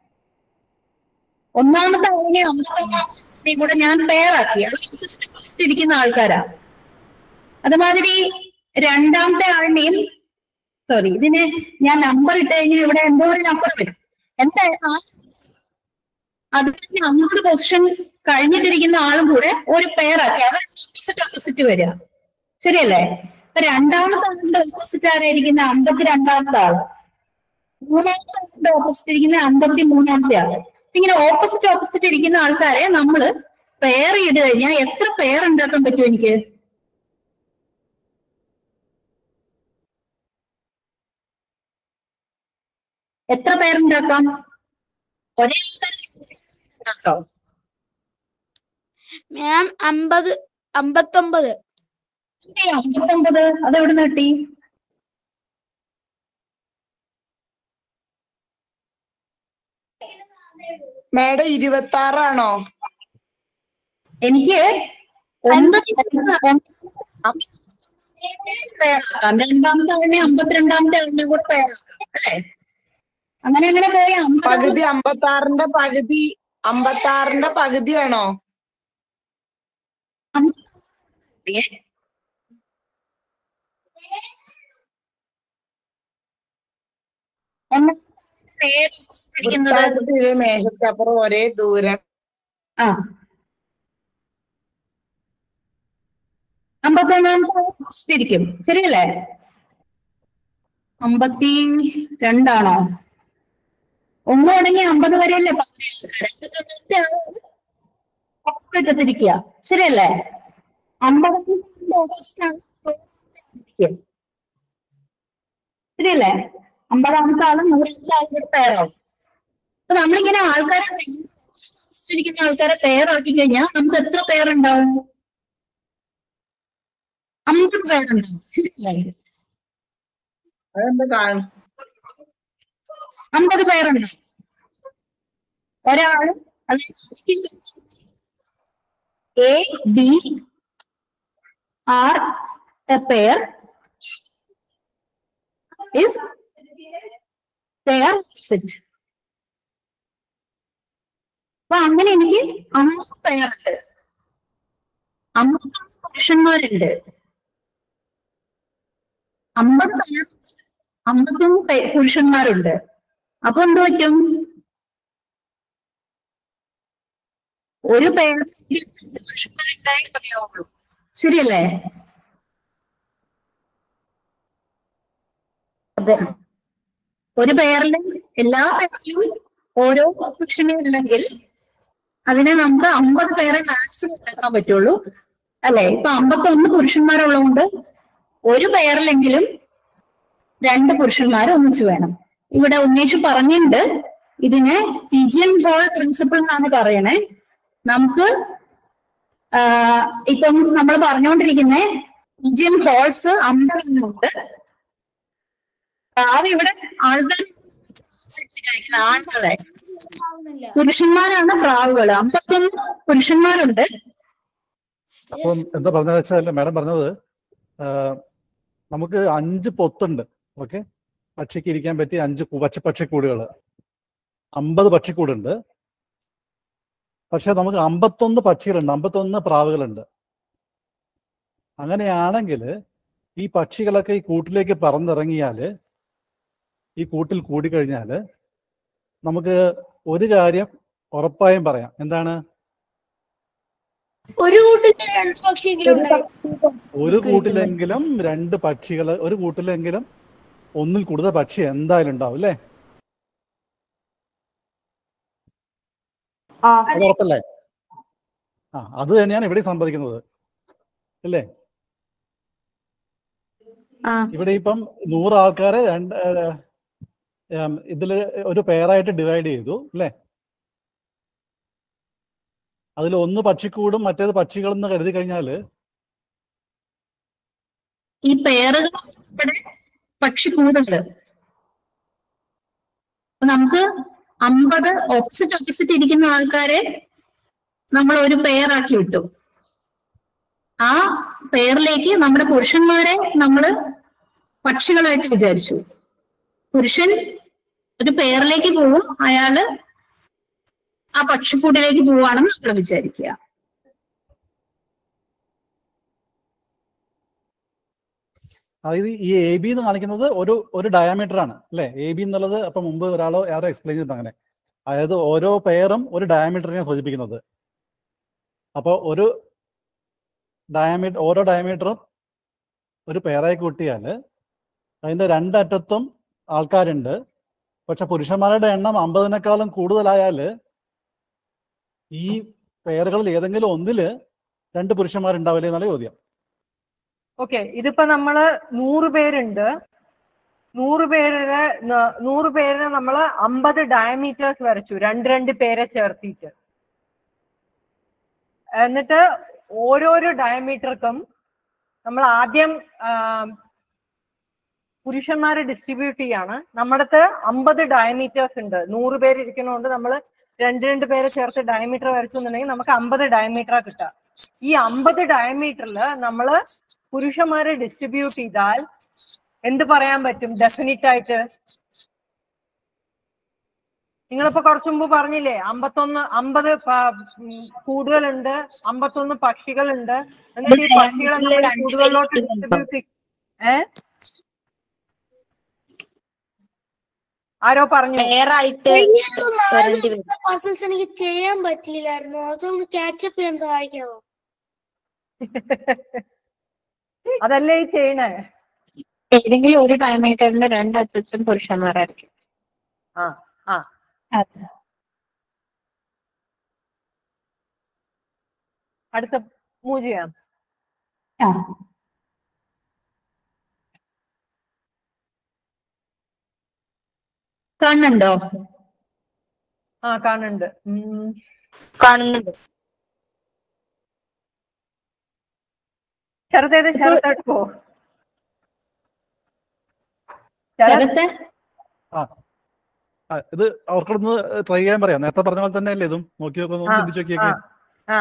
ഒന്നാമത്തെ ആളിനെ അമ്പത്തൊന്നാമത്തെ കൂടെ ഞാൻ പെയറാക്കി അത് ഓപ്പോസിറ്റ് ഓപ്പോസിറ്റ് ഇരിക്കുന്ന ആൾക്കാരാ അതുമാതിരി രണ്ടാമത്തെ ആളിനെയും സോറി ഇതിന് ഞാൻ നമ്പർ ഇട്ട് കഴിഞ്ഞാൽ ഇവിടെ എന്തോ ഒരു നമ്പർ വരും എന്താ അത് അമ്പത് പൊസിഷൻ കഴിഞ്ഞിട്ടിരിക്കുന്ന ആളും കൂടെ ഒരു പെയറാക്കി അവർ ഓപ്പോസിറ്റ് ഓപ്പോസിറ്റ് വരിക ശരിയല്ലേ അപ്പൊ രണ്ടാമത്തെ ആളിന്റെ ഓപ്പോസിറ്റ് ആരായിരിക്കുന്ന അമ്പത്തി രണ്ടാമത്തെ ആള് മൂന്നാമത്തെ ആളിന്റെ ഓപ്പോസിറ്റ് ഇരിക്കുന്ന അമ്പത്തി മൂന്നാമത്തെ ആള് ഇങ്ങനെ ഓപ്പോസിറ്റ് ഓപ്പോസിറ്റ് ഇരിക്കുന്ന ആൾക്കാരെ നമ്മള് പെയർ ചെയ്ത് കഴിഞ്ഞാൽ എത്ര പെയർ ഉണ്ടാക്കാൻ പറ്റും എനിക്ക് എത്ര പേരുണ്ടാക്കാം ഒരേ ആൾക്കാർ മാം അമ്പത് അമ്പത്തൊമ്പത് അമ്പത്തൊമ്പത് അതെവിടെ നിന്ന് കിട്ടി മാഡം ഇരുപത്തി ആറാണോ എനിക്ക് ഒമ്പത് പേരാക്കാം രണ്ടാമത്തെ ആളിനെ അമ്പത്തിരണ്ടാമത്തെ ആളിനെ കൂടെ പേരാക്കാം അല്ലേ അങ്ങനെ അങ്ങനെ പോയി പകുതി അമ്പത്തി ആറിന്റെ പകുതി അമ്പത്തി ആറിന്റെ പകുതിയാണോ ഒന്ന് പേര് ഇരിക്കുന്നത് വൃത്താകൃതിയില് മേശക്കപ്പുറം ഒരേ ദൂരം ആ അമ്പത്തൊന്നാമത്തെ ഫസ്റ്റ് ഇരിക്കും ശരിയല്ലേ അമ്പത്തി രണ്ടാണോ ഒന്ന് തുടങ്ങി അമ്പത് വരെയല്ലേ അമ്പത്തൊന്നാമത്തെ ആള് ഒപ്പത്തിരിക്കുക ശരിയല്ലേ അമ്പതാമത്തെ ഓപ്പോസിറ്റ് ശരിയല്ലേ അമ്പതാമത്തെ ആളും നൂറാമത്തെ ആളും കൂടെ പേരാവും അപ്പൊ നമ്മളിങ്ങനെ ആൾക്കാരെ ഇരിക്കുന്ന ആൾക്കാരെ പേരാക്കി കഴിഞ്ഞാൽ നമുക്ക് എത്ര പേരുണ്ടാവും അമ്പത് പേരുണ്ടാവും ശരിയല്ലേ അതെന്താ കാണും അമ്പത് പേരുണ്ട് ഒരാൾ A B are a pair if pair set അപ്പൊ അങ്ങനെ എനിക്ക് അമ്പത് പേരുണ്ട് അമ്പത്തൊന്ന് പുരുഷന്മാരുണ്ട് അമ്പത് പേർ അമ്പത്തൊന്ന് പേ- പുരുഷന്മാരുണ്ട് അപ്പൊ എന്ത് പറ്റും ഒരു പേർ പുരുഷന്മാരുണ്ടായാൽ മതിയാവുള്ളൂ ശരിയല്ലേ അതെ ഒരു പേരിലും എല്ലാ പേരിലും ഓരോ പുരുഷനെ ഉണ്ടെങ്കിൽ അതിനെ നമുക്ക് അമ്പത് പേരെ മാക്സിമം ഉണ്ടാക്കാൻ പറ്റുള്ളൂ അല്ലെ ഇപ്പൊ അമ്പത്തൊന്ന് പുരുഷന്മാരുള്ളതുകൊണ്ട് ഒരു പേരിലെങ്കിലും രണ്ട് പുരുഷന്മാർ ഒന്നിച്ചു വേണം ഇവിടെ ഉന്നയിച്ച് പറഞ്ഞിട്ടുണ്ട് ഇതിനെ പിജിയൻ ബോൾ പ്രിൻസിപ്പിൾ എന്നാണ് പറയണേ നമുക്ക് ആ, ഇപ്പം നമ്മൾ പറഞ്ഞുകൊണ്ടിരിക്കുന്ന പിജിയൻ ഹോൾസ് അമ്പതെണ്ണമുണ്ട് പ്രാവ് ഇവിടെ ആൾക്കാർ ആണുങ്ങളെ പുരുഷന്മാരാണ് പ്രാവുകൾ അമ്പത്തൊന്ന് പുരുഷന്മാരുണ്ട് അപ്പം എന്താ പറഞ്ഞതെന്ന് വെച്ചാൽ മാഡം പറഞ്ഞത് ആ, നമുക്ക് അഞ്ച് പൊത്തുണ്ട് ഓക്കെ പക്ഷിക്ക് ഇരിക്കാൻ പറ്റിയ അഞ്ച് കു- പച്ച പക്ഷിക്കൂടുകൾ അമ്പത് പക്ഷിക്കൂടുണ്ട് പക്ഷെ നമുക്ക് അമ്പത്തൊന്ന് പക്ഷികളുണ്ട് അമ്പത്തൊന്ന് പ്രാവുകളുണ്ട് അങ്ങനെയാണെങ്കിൽ ഈ പക്ഷികളൊക്കെ ഈ കൂട്ടിലേക്ക് പറന്നിറങ്ങിയാൽ ഈ കൂട്ടിൽ കൂടിക്കഴിഞ്ഞാൽ നമുക്ക് ഒരു കാര്യം ഉറപ്പായും പറയാം എന്താണ് ഒരു കൂട്ടത്തിൽ രണ്ട് പക്ഷിയെങ്കിലും ഉണ്ടായി ഒരു കൂട്ടിലെങ്കിലും രണ്ട് പക്ഷികൾ ഒരു കൂട്ടിലെങ്കിലും ഒന്നിൽ കൂടുതൽ പക്ഷി എന്തായാലും ഉണ്ടാവും അല്ലേ ആ അത് ഉറപ്പല്ലേ ആ അത് തന്നെയാണ് ഇവിടെ സംഭവിക്കുന്നത് അല്ലേ ആ ഇവിടെ ഇപ്പം നൂറ് ആൾക്കാരെ രണ്ട് ഏം, ഇതില് ഒരു പേരായിട്ട് ഡിവൈഡ് ചെയ്തു അല്ലേ അതിൽ ഒന്ന് പക്ഷിക്കൂടും മറ്റേത് പക്ഷികളെന്ന് കരുതി കഴിഞ്ഞാല് ഈ പേറുകൾ ഉൾപ്പെടെ പക്ഷിക്കൂടുണ്ട് അപ്പൊ നമുക്ക് അമ്പത് ഓപ്പോസിറ്റ് ഓപ്പോസിറ്റ് ഇരിക്കുന്ന ആൾക്കാരെ നമ്മൾ ഒരു പെയറാക്കി വിട്ടു ആ പെയറിലേക്ക് നമ്മുടെ പുരുഷന്മാരെ നമ്മൾ പക്ഷികളായിട്ട് വിചാരിച്ചു പുരുഷൻ ഒരു പെയറിലേക്ക് പോവും അയാള് ആ പക്ഷിക്കൂടിലേക്ക് പോവാണെന്ന് നമ്മൾ വിചാരിക്കുക അതായത് ഈ എ ബി എന്ന് കാണിക്കുന്നത് ഒരു ഒരു ഡയമീറ്റർ ആണ് അല്ലെ എ ബി എന്നുള്ളത് അപ്പൊ മുമ്പ് ഒരാളോ ആരോ എക്സ്പ്ലെയിൻ ചെയ്തിട്ട് അങ്ങനെ അതായത് ഓരോ പെയറും ഒരു ഡയമീറ്ററിനെയാണ് സൂചിപ്പിക്കുന്നത് അപ്പോൾ ഒരു ഡയമീറ്റർ ഓരോ ഡയമീറ്ററും ഒരു പെയറായി കൂട്ടിയാൽ അതിന്റെ രണ്ടറ്റത്തും ആൾക്കാരുണ്ട് പക്ഷെ പുരുഷന്മാരുടെ എണ്ണം അമ്പതിനേക്കാളും കൂടുതലായാൽ ഈ പെയറുകളിൽ ഏതെങ്കിലും ഒന്നില് രണ്ട് പുരുഷന്മാരുണ്ടാവില്ലേ എന്നുള്ള ചോദ്യം ഓക്കെ ഇതിപ്പോ നമ്മള് നൂറ് പേരുണ്ട് നൂറ് പേരുടെ ന- നൂറ് പേരിനെ നമ്മള് അമ്പത് ഡയമീറ്റേഴ്സ് വരച്ചു രണ്ട് രണ്ട് പേരെ ചേർത്തിട്ട് എന്നിട്ട് ഓരോരോ ഡയമീറ്റർക്കും നമ്മൾ ആദ്യം ആം, പുരുഷന്മാരെ ഡിസ്ട്രിബ്യൂട്ട് ചെയ്യാണ് നമ്മുടെ അമ്പത് ഡയമീറ്റേഴ്സ് ഉണ്ട് നൂറ് പേര് ഇരിക്കുന്നതുകൊണ്ട് നമ്മൾ രണ്ട് രണ്ട് പേരെ ചേർത്ത് ഡയമീറ്റർ വരച്ചു എന്നുണ്ടെങ്കിൽ നമുക്ക് അമ്പത് ഡയമീറ്ററാ കിട്ടുക ഈ അമ്പത് ഡയമീറ്ററിൽ നമ്മൾ പുരുഷന്മാരെ ഡിസ്ട്രിബ്യൂട്ട് ചെയ്താൽ എന്ത് പറയാൻ പറ്റും ഡെഫിനിറ്റ് ആയിട്ട് നിങ്ങളിപ്പോ കുറച്ചു മുമ്പ് പറഞ്ഞില്ലേ അമ്പത്തൊന്ന് അമ്പത് പ- ഉം, കൂടുകളുണ്ട് അമ്പത്തൊന്ന് പക്ഷികളുണ്ട് എന്നിട്ട് ഈ പക്ഷികളെ നമ്മൾ ഈ കൂടുകളിലോട്ട് ഡിസ്ട്രിബ്യൂട്ട് ഏ ആരോ പറഞ്ഞു പേരായിട്ട് വരേണ്ടി വരും പസിൽസ് എനിക്ക് ചെയ്യാൻ പറ്റിയില്ലായിരുന്നു അതൊന്ന് ക്യാച്ചപ്പ് ചെയ്യാൻ സഹായിക്കാമോ അതല്ലേ ഈ ചെയ്യണേ ഏതെങ്കിലും ഒരു ഡയമീറ്ററിന്റെ രണ്ട് അറ്റത്തും പുരുഷന്മാരായിരിക്കും ആ ആ അടുത്ത മൂവ് ചെയ്യാം ആ കാണുന്നുണ്ടോ ആ കാണുന്നുണ്ട് ഉം. കാണുന്നുണ്ട് ശരത്തേത് ശരത്തെടുക്കോ ശരത്ത് ആ ആ, ഇത് അവർക്കൊന്ന് ട്രൈ ചെയ്യാൻ പറയാം നേരത്തെ പറഞ്ഞ പോലെ തന്നെ അല്ലേ ഇതും നോക്കി നോക്കി ഒന്ന് ആ, ചിന്തിച്ച് നോക്കിയൊക്കെ ആ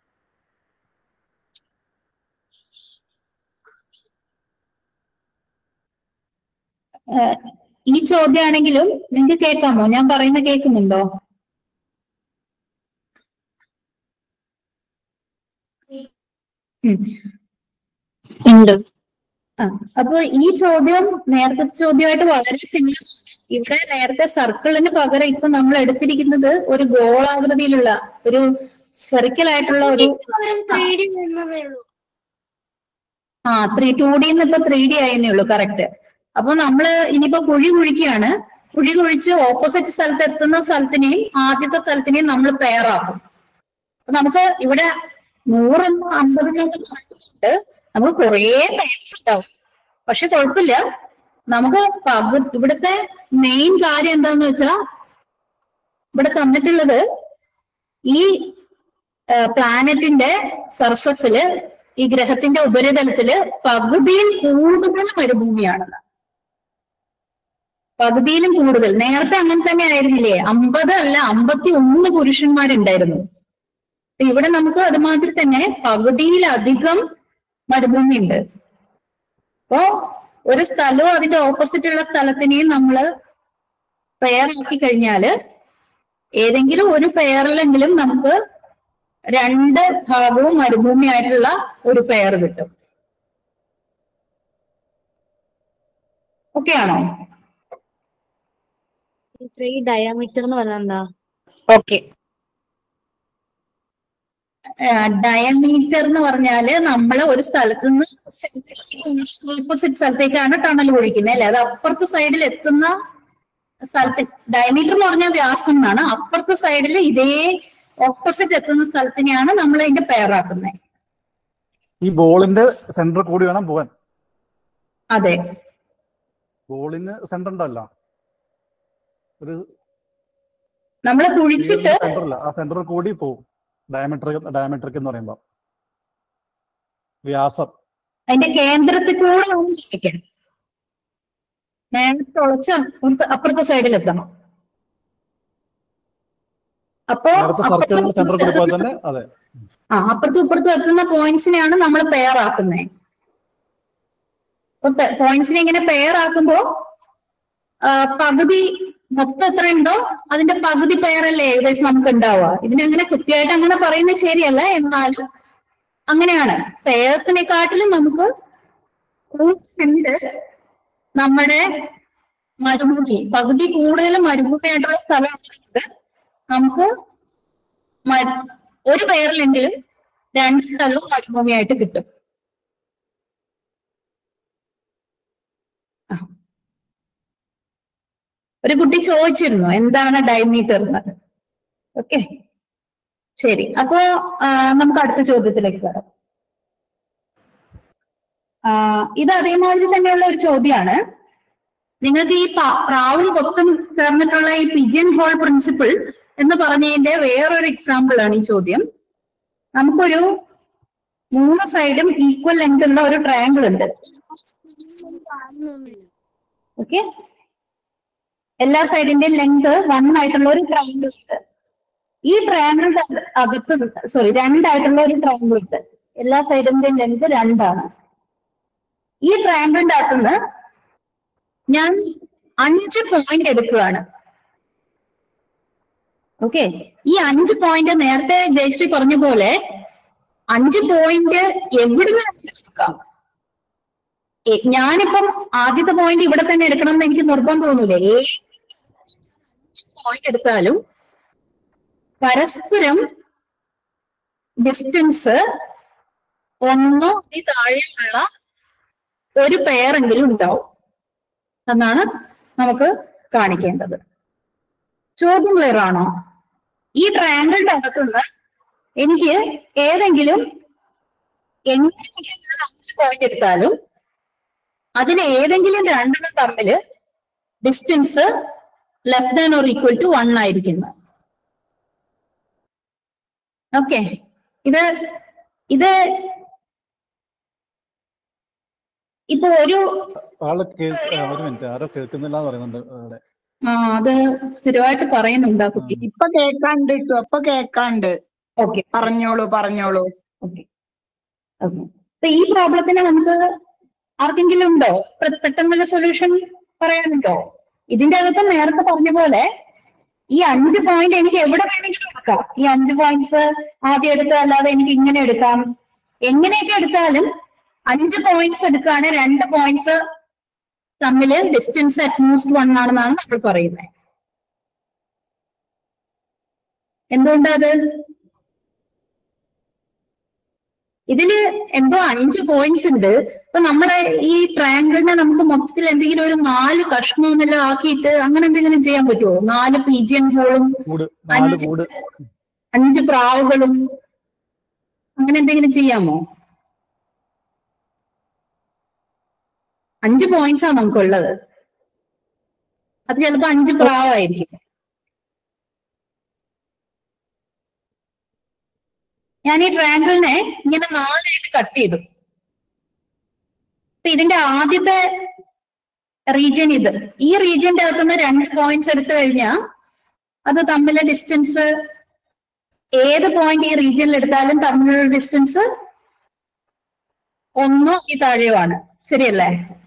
ഏഹ് ഈ ചോദ്യമാണെങ്കിലും നിങ്ങൾക്ക് കേൾക്കാമോ ഞാൻ പറയുന്ന കേൾക്കുന്നുണ്ടോ ഉം. ഉണ്ട് ആ അപ്പൊ ഈ ചോദ്യം നേരത്തെ ചോദ്യമായിട്ട് വളരെ സിമിലർ ഇവിടെ നേരത്തെ സർക്കിളിന് പകരം ഇപ്പൊ നമ്മൾ എടുത്തിരിക്കുന്നത് ഒരു ഗോളാകൃതിയിലുള്ള ഒരു സ്ഫെറിക്കൽ ആയിട്ടുള്ള ഒരു ത്രീ ഡി വരുന്നതേ ഉള്ളൂ ആ ത്രീ ടു ഡി ഇപ്പൊ ത്രീ ഡി ആയെന്നേ ഉള്ളൂ കറക്റ്റ് അപ്പൊ നമ്മള് ഇനിയിപ്പോ കുഴി കുഴിക്കുകയാണ് കുഴി കുഴിച്ച് ഓപ്പോസിറ്റ് സ്ഥലത്ത് എത്തുന്ന സ്ഥലത്തിനെയും ആദ്യത്തെ സ്ഥലത്തിനെയും നമ്മൾ പെയറാക്കും അപ്പൊ നമുക്ക് ഇവിടെ നൂറൊന്നും അമ്പതിനൊക്കെ കണക്കുണ്ട് നമുക്ക് കുറേ പെയർസ് ഉണ്ടാവും പക്ഷെ കുഴപ്പമില്ല നമുക്ക് പകു ഇവിടുത്തെ മെയിൻ കാര്യം എന്താന്ന് വെച്ചാ ഇവിടെ തന്നിട്ടുള്ളത് ഈ പ്ലാനറ്റിന്റെ സർഫസില് ഈ ഗ്രഹത്തിന്റെ ഉപരിതലത്തില് പകുതിയിൽ കൂടുതൽ മരുഭൂമിയാണെന്ന് പകുതിയിലും കൂടുതൽ നേരത്തെ അങ്ങനെ തന്നെ ആയിരുന്നില്ലേ അമ്പത് അല്ല അമ്പത്തി ഒന്ന് പുരുഷന്മാരുണ്ടായിരുന്നു അപ്പൊ ഇവിടെ നമുക്ക് അതുമാതിരി തന്നെ പകുതിയിലധികം മരുഭൂമി ഉണ്ട് അപ്പോ ഒരു സ്ഥലവും അതിന്റെ ഓപ്പോസിറ്റ് ഉള്ള സ്ഥലത്തിനെയും നമ്മള് പെയറാക്കി കഴിഞ്ഞാല് ഏതെങ്കിലും ഒരു പെയറിലെങ്കിലും നമുക്ക് രണ്ട് ഭാഗവും മരുഭൂമി ആയിട്ടുള്ള ഒരു പെയർ കിട്ടും ഓക്കെ ആണോ ത്രീ ഡയമീറ്റർ എന്ന് പറഞ്ഞാൽ എന്താ ഓക്കെ ഡയമീറ്റർ എന്ന് പറഞ്ഞാല് നമ്മൾ ഒരു സ്ഥലത്ത് നിന്ന് ഓപ്പോസിറ്റ് സ്ഥലത്തേക്കാണ് ടണൽ ഒഴിക്കുന്നത് അല്ലെ അത് അപ്പുറത്തെ സൈഡിൽ എത്തുന്ന സ്ഥലത്ത് ഡയമീറ്റർ എന്ന് പറഞ്ഞാൽ വ്യാസം എന്നാണ് അപ്പുറത്തെ സൈഡിൽ ഇതേ ഓപ്പോസിറ്റ് എത്തുന്ന സ്ഥലത്തിനെയാണ് നമ്മൾ അതിന്റെ പെയറാക്കുന്നത് ഈ ബോളിന്റെ സെന്റർ കൂടി വേണം പോവാൻ അതെ ബോളിന് സെന്റർ ഉണ്ടല്ലോ ഒരു നമ്മൾ കുഴിച്ചിട്ട് സെന്റർ ഇല്ല ആ സെന്റർ കൂടി പോവും ഡയമീറ്റർ ഡയമീറ്റർക്ക് എന്ന് പറയുമ്പോ വ്യാസം അതിന്റെ കേന്ദ്രത്തിൽ കൂടെ നമ്മൾ കുഴിക്കണം നേരത്തെ തുളച്ച് അപ്പുറത്തെ അപ്പുറത്തെ സൈഡിൽ എത്തണം അപ്പോ നേരത്തെ സർക്കിളിന്റെ സെന്റർ കൂടി പോയാൽ തന്നെ അതെ ആ അപ്പുറത്തും ഇപ്പുറത്തും എത്തുന്ന പോയിന്റ്സിനെയാണ് നമ്മൾ പെയർ ആക്കുന്നത് അപ്പൊ പോയിന്റ്സിനെ ഇങ്ങനെ പെയർ ആക്കുമ്പോ ആ, പകുതി മൊത്തം എത്ര ഉണ്ടോ അതിന്റെ പകുതി പെയറല്ലേ ഏകദേശം നമുക്ക് ഉണ്ടാവുക ഇതിനങ്ങനെ കൃത്യമായിട്ട് അങ്ങനെ പറയുന്നത് ശരിയല്ല എന്നാലും അങ്ങനെയാണ് പെയേഴ്സിനെക്കാട്ടിലും നമുക്ക് കൂടുതലുണ്ട് നമ്മുടെ മരുഭൂമി പകുതി കൂടുതലും മരുഭൂമിയായിട്ടുള്ള സ്ഥലമാണെങ്കിൽ നമുക്ക് മ- ഒരു പെയറിലെങ്കിലും രണ്ട് സ്ഥലവും മരുഭൂമിയായിട്ട് കിട്ടും ആ. ഒരു കുട്ടി ചോദിച്ചിരുന്നു എന്താണ് ഡയമീറ്റർ എന്നത് ഓക്കെ ശരി അപ്പോ ആ, നമുക്ക് അടുത്ത ചോദ്യത്തിലേക്ക് വരാം ആ, ഇത് അതേമാതിരി തന്നെയുള്ള ഒരു ചോദ്യമാണ് നിങ്ങൾക്ക് ഈ പ- പ്രാവും കൊത്തും ചേർന്നിട്ടുള്ള ഈ പിജിയൻ ഹോൾ പ്രിൻസിപ്പിൾ എന്ന് പറഞ്ഞതിന്റെ വേറൊരു എക്സാമ്പിൾ ആണ് ഈ ചോദ്യം നമുക്കൊരു മൂന്ന് സൈഡും ഈക്വൽ ലെങ്ത് ഉള്ള ഒരു ട്രയാങ്കിൾ ഉണ്ട് ഓക്കെ എല്ലാ സൈഡിന്റെയും ലെങ്ത് വൺ ആയിട്ടുള്ള ഒരു ട്രയാങ്കിൾ ഉണ്ട് ഈ ട്രയാങ്കിളിന്റെ അകത്ത് സോറി രണ്ടായിട്ടുള്ള ഒരു ട്രയാങ്കിൾ ഉണ്ട് എല്ലാ സൈഡിന്റെയും ലെങ്ത് രണ്ടാണ് ഈ ട്രയാങ്കിളിന്റെ അകത്തുനിന്ന് ഞാൻ അഞ്ച് പോയിന്റ് എടുക്കുകയാണ് ഓക്കെ ഈ അഞ്ച് പോയിന്റ് നേരത്തെ ജയശ്രീ പറഞ്ഞ പോലെ അഞ്ച് പോയിന്റ് എവിടെ നിന്ന് എടുക്കാം എ- ഞാനിപ്പം ആദ്യത്തെ പോയിന്റ് ഇവിടെ തന്നെ എടുക്കണം എന്ന് എനിക്ക് നിർബന്ധം തോന്നൂലേ ഏത് പോയിന്റ് എടുത്താലും പരസ്പരം ഡിസ്റ്റൻസ് ഒന്നോ ഈ താഴെയുള്ള ഒരു പെയറെങ്കിലും ഉണ്ടാവും എന്നാണ് നമുക്ക് കാണിക്കേണ്ടത് ചോദ്യം ക്ലിയർ ആണോ ഈ ട്രയാങ്കിളിന്റെ അകത്തുനിന്ന് എനിക്ക് ഏതെങ്കിലും എങ്ങനെ അഞ്ച് പോയിന്റ് എടുത്താലും അതിൽ ഏതെങ്കിലും രണ്ടെണ്ണം തമ്മിൽ distance less than or equal to one ആയിരിക്കുന്നു ഓക്കെ ഇത് ഇത് ഇപ്പൊ ഒരു ആള് കേൾ ആ, ഒരു മിനിറ്റ് ആരോ കേൾക്കുന്നില്ല എന്ന് പറയുന്നുണ്ട് അവിടെ ആ അത് സ്ഥിരമായിട്ട് പറയുന്നുണ്ട് ആ കുട്ടി ഇപ്പൊ കേക്കാണ്ട് ഇട്ടു അപ്പൊ കേക്കാണ്ട് ഓക്കെ പറഞ്ഞോളൂ പറഞ്ഞോളൂ ഓക്കെ അപ്പൊ ഈ പ്രോബ്ലത്തിന് നമുക്ക് ആർക്കെങ്കിലും ഉണ്ടോ പെ- പെട്ടെന്നുള്ള സൊല്യൂഷൻ പറയാനുണ്ടോ ഇതിന്റെ അകത്ത് നേരത്തെ പറഞ്ഞ പോലെ ഈ അഞ്ച് പോയിന്റ് എനിക്ക് എവിടെ വേണമെങ്കിലും എടുക്കാം ഈ അഞ്ച് പോയിന്റ്സ് ആദ്യം എടുത്ത അല്ലാതെ എനിക്ക് ഇങ്ങനെ എടുക്കാം എങ്ങനെയൊക്കെ എടുത്താലും അഞ്ച് പോയിന്റ്സ് എടുക്കാണ് രണ്ട് പോയിന്റ്സ് തമ്മിൽ ഡിസ്റ്റൻസ് അറ്റ്മോസ്റ്റ് വൺ ആണെന്നാണ് നമ്മൾ പറയുന്നത് എന്തുകൊണ്ടത് ഇതില് എന്തോ അഞ്ച് പോയിന്റ്സ് ഉണ്ട് ഇപ്പൊ നമ്മുടെ ഈ ട്രയാങ്കിളിനെ നമുക്ക് മൊത്തത്തിൽ എന്തെങ്കിലും ഒരു നാല് കഷ്ണം എന്നെല്ലാം ആക്കിയിട്ട് അങ്ങനെ എന്തെങ്കിലും ചെയ്യാൻ പറ്റുമോ നാല് പീജിയൻ ഹോളും കൂട് നാല് അഞ്ച് കൂട് അഞ്ച് പ്രാവുകളും അങ്ങനെ എന്തെങ്കിലും ചെയ്യാമോ അഞ്ച് പോയിന്റ്സ് ആണ് നമുക്കുള്ളത് അത് ചിലപ്പോ അഞ്ച് പ്രാവായിരിക്കും ഞാൻ ഈ ട്രയാങ്കിളിനെ ഇങ്ങനെ നാലായിട്ട് കട്ട് ചെയ്തു അപ്പൊ ഇതിന്റെ ആദ്യത്തെ റീജിയൻ ഇത് ഈ റീജിയന്റെ അകത്തുനിന്ന് രണ്ട് പോയിന്റ്സ് എടുത്തു കഴിഞ്ഞാൽ അത് തമ്മിലെ ഡിസ്റ്റൻസ് ഏത് പോയിന്റ് ഈ റീജിയനിൽ എടുത്താലും തമ്മിലുള്ള ഡിസ്റ്റൻസ് ഒന്നോ ഈ താഴെയുമാണ് ശരിയല്ലേ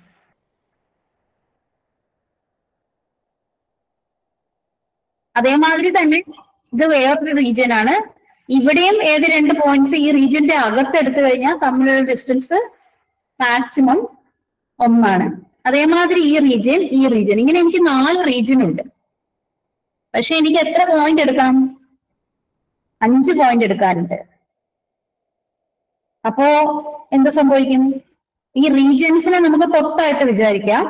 അതേമാതിരി തന്നെ ഇത് വേറൊരു റീജിയൻ ആണ് ഇവിടെയും ഏത് രണ്ട് പോയിന്റ്സ് ഈ റീജിയന്റെ അകത്ത് എടുത്തു കഴിഞ്ഞാൽ തമ്മിലുള്ള ഡിസ്റ്റൻസ് മാക്സിമം ഒന്നാണ് അതേമാതിരി ഈ റീജിയൻ ഈ റീജിയൻ ഇങ്ങനെ എനിക്ക് നാല് റീജിയൻ ഉണ്ട് പക്ഷെ എനിക്ക് എത്ര പോയിന്റ് എടുക്കണം അഞ്ച് പോയിന്റ് എടുക്കാനുണ്ട് അപ്പോ എന്ത് സംഭവിക്കും ഈ റീജിയൻസിനെ നമുക്ക് പൊത്തായിട്ട് വിചാരിക്കാം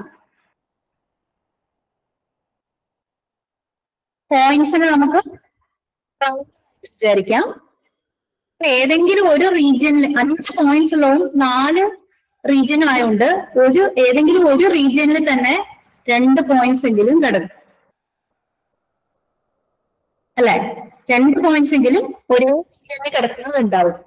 പോയിന്റ്സിനെ നമുക്ക് വിചാരിക്കാം അപ്പൊ ഏതെങ്കിലും ഒരു റീജിയനിൽ അഞ്ച് പോയിന്റ്സിലും നാല് റീജിയൻ ആയതുകൊണ്ട് ഒരു ഏതെങ്കിലും ഒരു റീജിയനിൽ തന്നെ രണ്ട് പോയിന്റ്സ് എങ്കിലും കിടക്കും അല്ലെ രണ്ട് പോയിന്റ്സ് എങ്കിലും ഒരേ റീജിയനിൽ കിടക്കുന്നത് ഉണ്ടാവും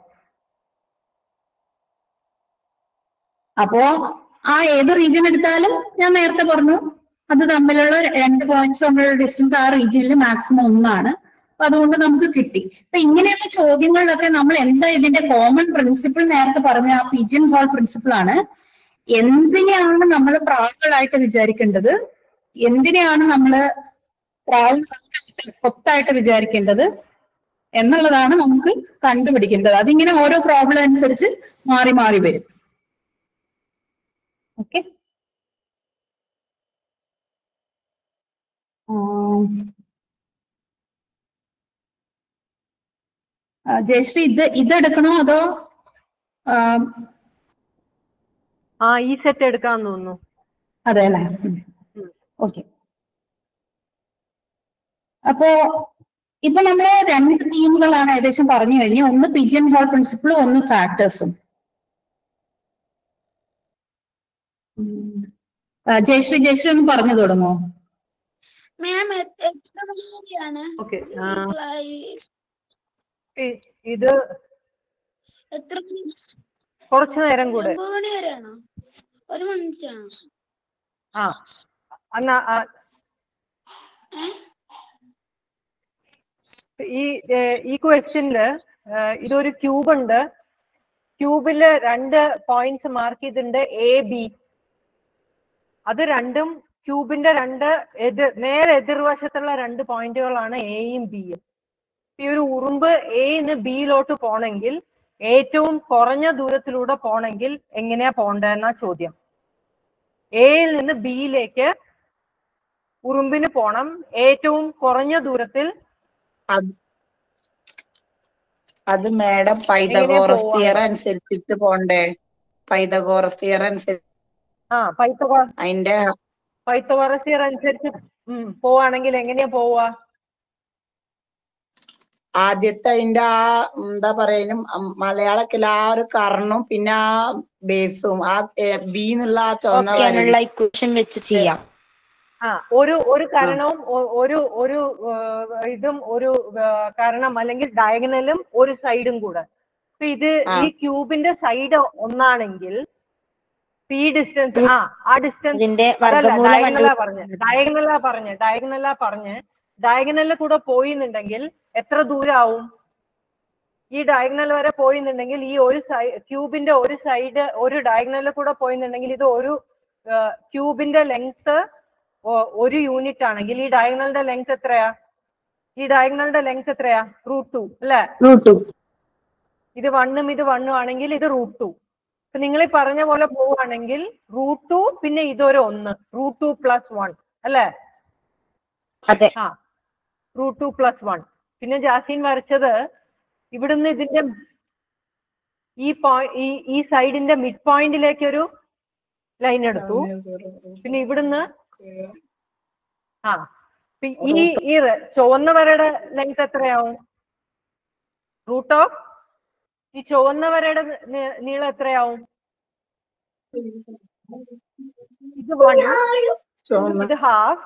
അപ്പോ ആ ഏത് റീജിയൻ എടുത്താലും ഞാൻ നേരത്തെ പറഞ്ഞു അത് തമ്മിലുള്ള രണ്ട് പോയിന്റ്സ് തമ്മിലുള്ള ഡിസ്റ്റൻസ് ആ റീജിയനിൽ മാക്സിമം ഒന്നാണ് അപ്പൊ അതുകൊണ്ട് നമുക്ക് കിട്ടി അപ്പൊ ഇങ്ങനെയുള്ള ചോദ്യങ്ങളിലൊക്കെ നമ്മൾ എന്താ ഇതിന്റെ കോമൺ പ്രിൻസിപ്പിൾ നേരത്തെ പറഞ്ഞ ആ പിജിൻ ഹോൾ പ്രിൻസിപ്പിൾ ആണ് എന്തിനെയാണ് നമ്മൾ പ്രാവുകളായിട്ട് വിചാരിക്കേണ്ടത് എന്തിനെയാണ് നമ്മൾ പ്രാവ് കൊത്തായിട്ട് വിചാരിക്കേണ്ടത് എന്നുള്ളതാണ് നമുക്ക് കണ്ടുപിടിക്കേണ്ടത് അതിങ്ങനെ ഓരോ പ്രോബ്ലം അനുസരിച്ച് മാറി മാറി വരും ഓക്കെ ജയശ്രീ ഇത് ഇതെടുക്കണോ അതോ ആ, ആ ഈ സെറ്റ് എടുക്കാന്ന് തോന്നുന്നു അതെ അല്ലേ ഓക്കെ അപ്പോ ഇപ്പൊ നമ്മള് രണ്ട് തീമുകളാണ് ഏകദേശം പറഞ്ഞു കഴിഞ്ഞു ഒന്ന് പിജൻ ഹോൾ പ്രിൻസിപ്പിളും ഒന്ന് ഫാക്ടേഴ്സും ജയശ്രീ ജയശ്രീ ഒന്ന് പറഞ്ഞു തുടങ്ങോ മാം എത്ര മണിയാണ് ഓക്കെ മണിക്കളായി? ഇത് എത്ര മണി കുറച്ചു നേരം കൂടെ ഒമ്പത് മണി വരെയാണോ ഒരു മണിക്കാണോ ആ എന്നാ ആ, ഈ ഏ, ഈ ക്വസ്റ്റ്യനില് ഇതൊരു ക്യൂബ് ഉണ്ട് ക്യൂബില് രണ്ട് പോയിന്റ്സ് മാർക്ക് ചെയ്തിട്ടുണ്ട് എ ബി അത് രണ്ടും ക്യൂബിന്റെ രണ്ട് എതിർ നേരെ എതിർവശത്തുള്ള രണ്ട് പോയിന്റുകളാണ് എയും ബിയും ഈ ഒരു ഉറുമ്പ് എന്ന് ബിയിലോട്ട് പോണെങ്കിൽ ഏറ്റവും കുറഞ്ഞ ദൂരത്തിലൂടെ പോണെങ്കിൽ എങ്ങനെയാ പോണ്ടെന്ന ചോദ്യം എയിൽ നിന്ന് ബിയിലേക്ക് ഉറുമ്പിന് പോണം ഏറ്റവും കുറഞ്ഞ ദൂരത്തിൽ അത് അത് മാഡം പൈതഗോറസ് പോവാ? തിയർ അനുസരിച്ചിട്ട് പോണ്ടേ പൈതഗോറസ് തിയർ അനുസരിച്ച് ആ പൈത്തഗോ അതിന്റെ പൈത്തഗോറസിയർ അനുസരിച്ച് ഉം, പോവാണെങ്കിൽ എങ്ങനെയാ പോവാ ആദ്യത്തെ അതിന്റെ ആ എന്താ പറയുക മലയാളത്തിൽ ആ ഒരു കർണും പിന്നെ ആ ബേസും ആ ബി എന്നുള്ള ആ ചുവന്ന വരയും എന്നുള്ള ഇക്വേഷൻ വെച്ച് ചെയ്യാം ആ ഒരു ഒരു കരണവും ഒ- ഒരു ഒരു ഏർ, ഇതും ഒരു ഏർ, കരണം അല്ലെങ്കിൽ ഡയഗണലും ഒരു സൈഡും കൂടെ അപ്പൊ ഇത് ആ. ഈ ക്യൂബിന്റെ സൈഡ് ഒന്നാണെങ്കിൽ പി ഡിസ്റ്റൻസ് ആ ആ ഡിസ്റ്റൻസ് ഇതിന്റെ അതല്ല വർഗ്ഗമൂലം ഡയഗണലാ കണ്ടു പറഞ്ഞ് ഡയഗണലാ പറഞ്ഞ് ഡയഗണലാ പറഞ്ഞ് ഡയഗണലിൽ കൂടെ പോയിന്നുണ്ടെങ്കിൽ എത്ര ദൂരാവും ഈ ഡയഗണൽ വരെ പോയിന്നുണ്ടെങ്കിൽ ഈ ഒരു ക്യൂബിന്റെ ഒരു സൈഡ് ഒരു ഡയഗണലിൽ കൂടെ പോയിന്നുണ്ടെങ്കിൽ ഇത് ഒരു ക്യൂബിന്റെ ലെങ്ത് ഒരു യൂണിറ്റ് ആണെങ്കിൽ ഈ ഡയഗണലിന്റെ ലെങ്ത് എത്രയാ ഈ ഡയഗണലിന്റെ ലെങ്ത് എത്രയാ റൂട്ട് ടു അല്ലേ റൂട്ട് ടു ഇത് വണ്ണും ഇത് വണ്ണും ആണെങ്കിൽ ഇത് റൂട്ട് ടു ഇപ്പൊ നിങ്ങൾ ഈ പറഞ്ഞ പോലെ പോവുകയാണെങ്കിൽ റൂട്ട് ടു പിന്നെ ഇതൊരു ഒന്ന് റൂട്ട് ടു പ്ലസ് വൺ അല്ലേ അതെ ആ റൂട്ട് ടു പ്ലസ് വൺ പിന്നെ ജാസീൻ വരച്ചത് ഇവിടുന്ന് ഇതിന്റെ ഈ പോയി ഈ ഈ സൈഡിന്റെ മിഡ് പോയിന്റിലേക്ക് ഒരു ലൈൻ എടുത്തു പിന്നെ ഇവിടുന്ന് ആ പി- ഈ ഈ റെ- ചുവന്ന വരയുടെ ലെങ്ത് എത്രയാവും റൂട്ട് ഓഫ് ഈ ചുവന്ന വരയുടെ നീ- നീളം എത്രയാവും ഇത് വൺ ചുവന്ന ഇത് ഹാഫ്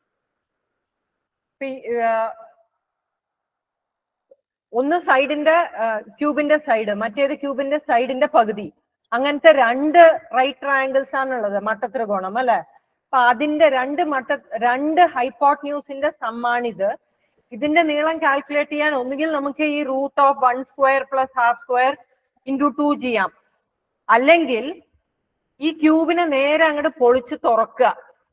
ഒന്ന് സൈഡിന്റെ ക്യൂബിന്റെ സൈഡ് മറ്റേത് ക്യൂബിന്റെ സൈഡിന്റെ പകുതി അങ്ങനത്തെ രണ്ട് റൈറ്റ് ട്രയാങ്കിൾസ് ആണുള്ളത് മട്ടത്രികോണം അല്ലെ അപ്പൊ അതിന്റെ രണ്ട് മട്ട രണ്ട് ഹൈപ്പോട്ട്ന്യൂസിന്റെ സമ്മാണിത് ഇതിന്റെ നീളം കാൽക്കുലേറ്റ് ചെയ്യാൻ ഒന്നുകിൽ നമുക്ക് ഈ root of one square plus half square into two ചെയ്യാം അല്ലെങ്കിൽ ഈ ക്യൂബിനെ നേരെ അങ്ങോട്ട് പൊളിച്ച് തുറക്കുക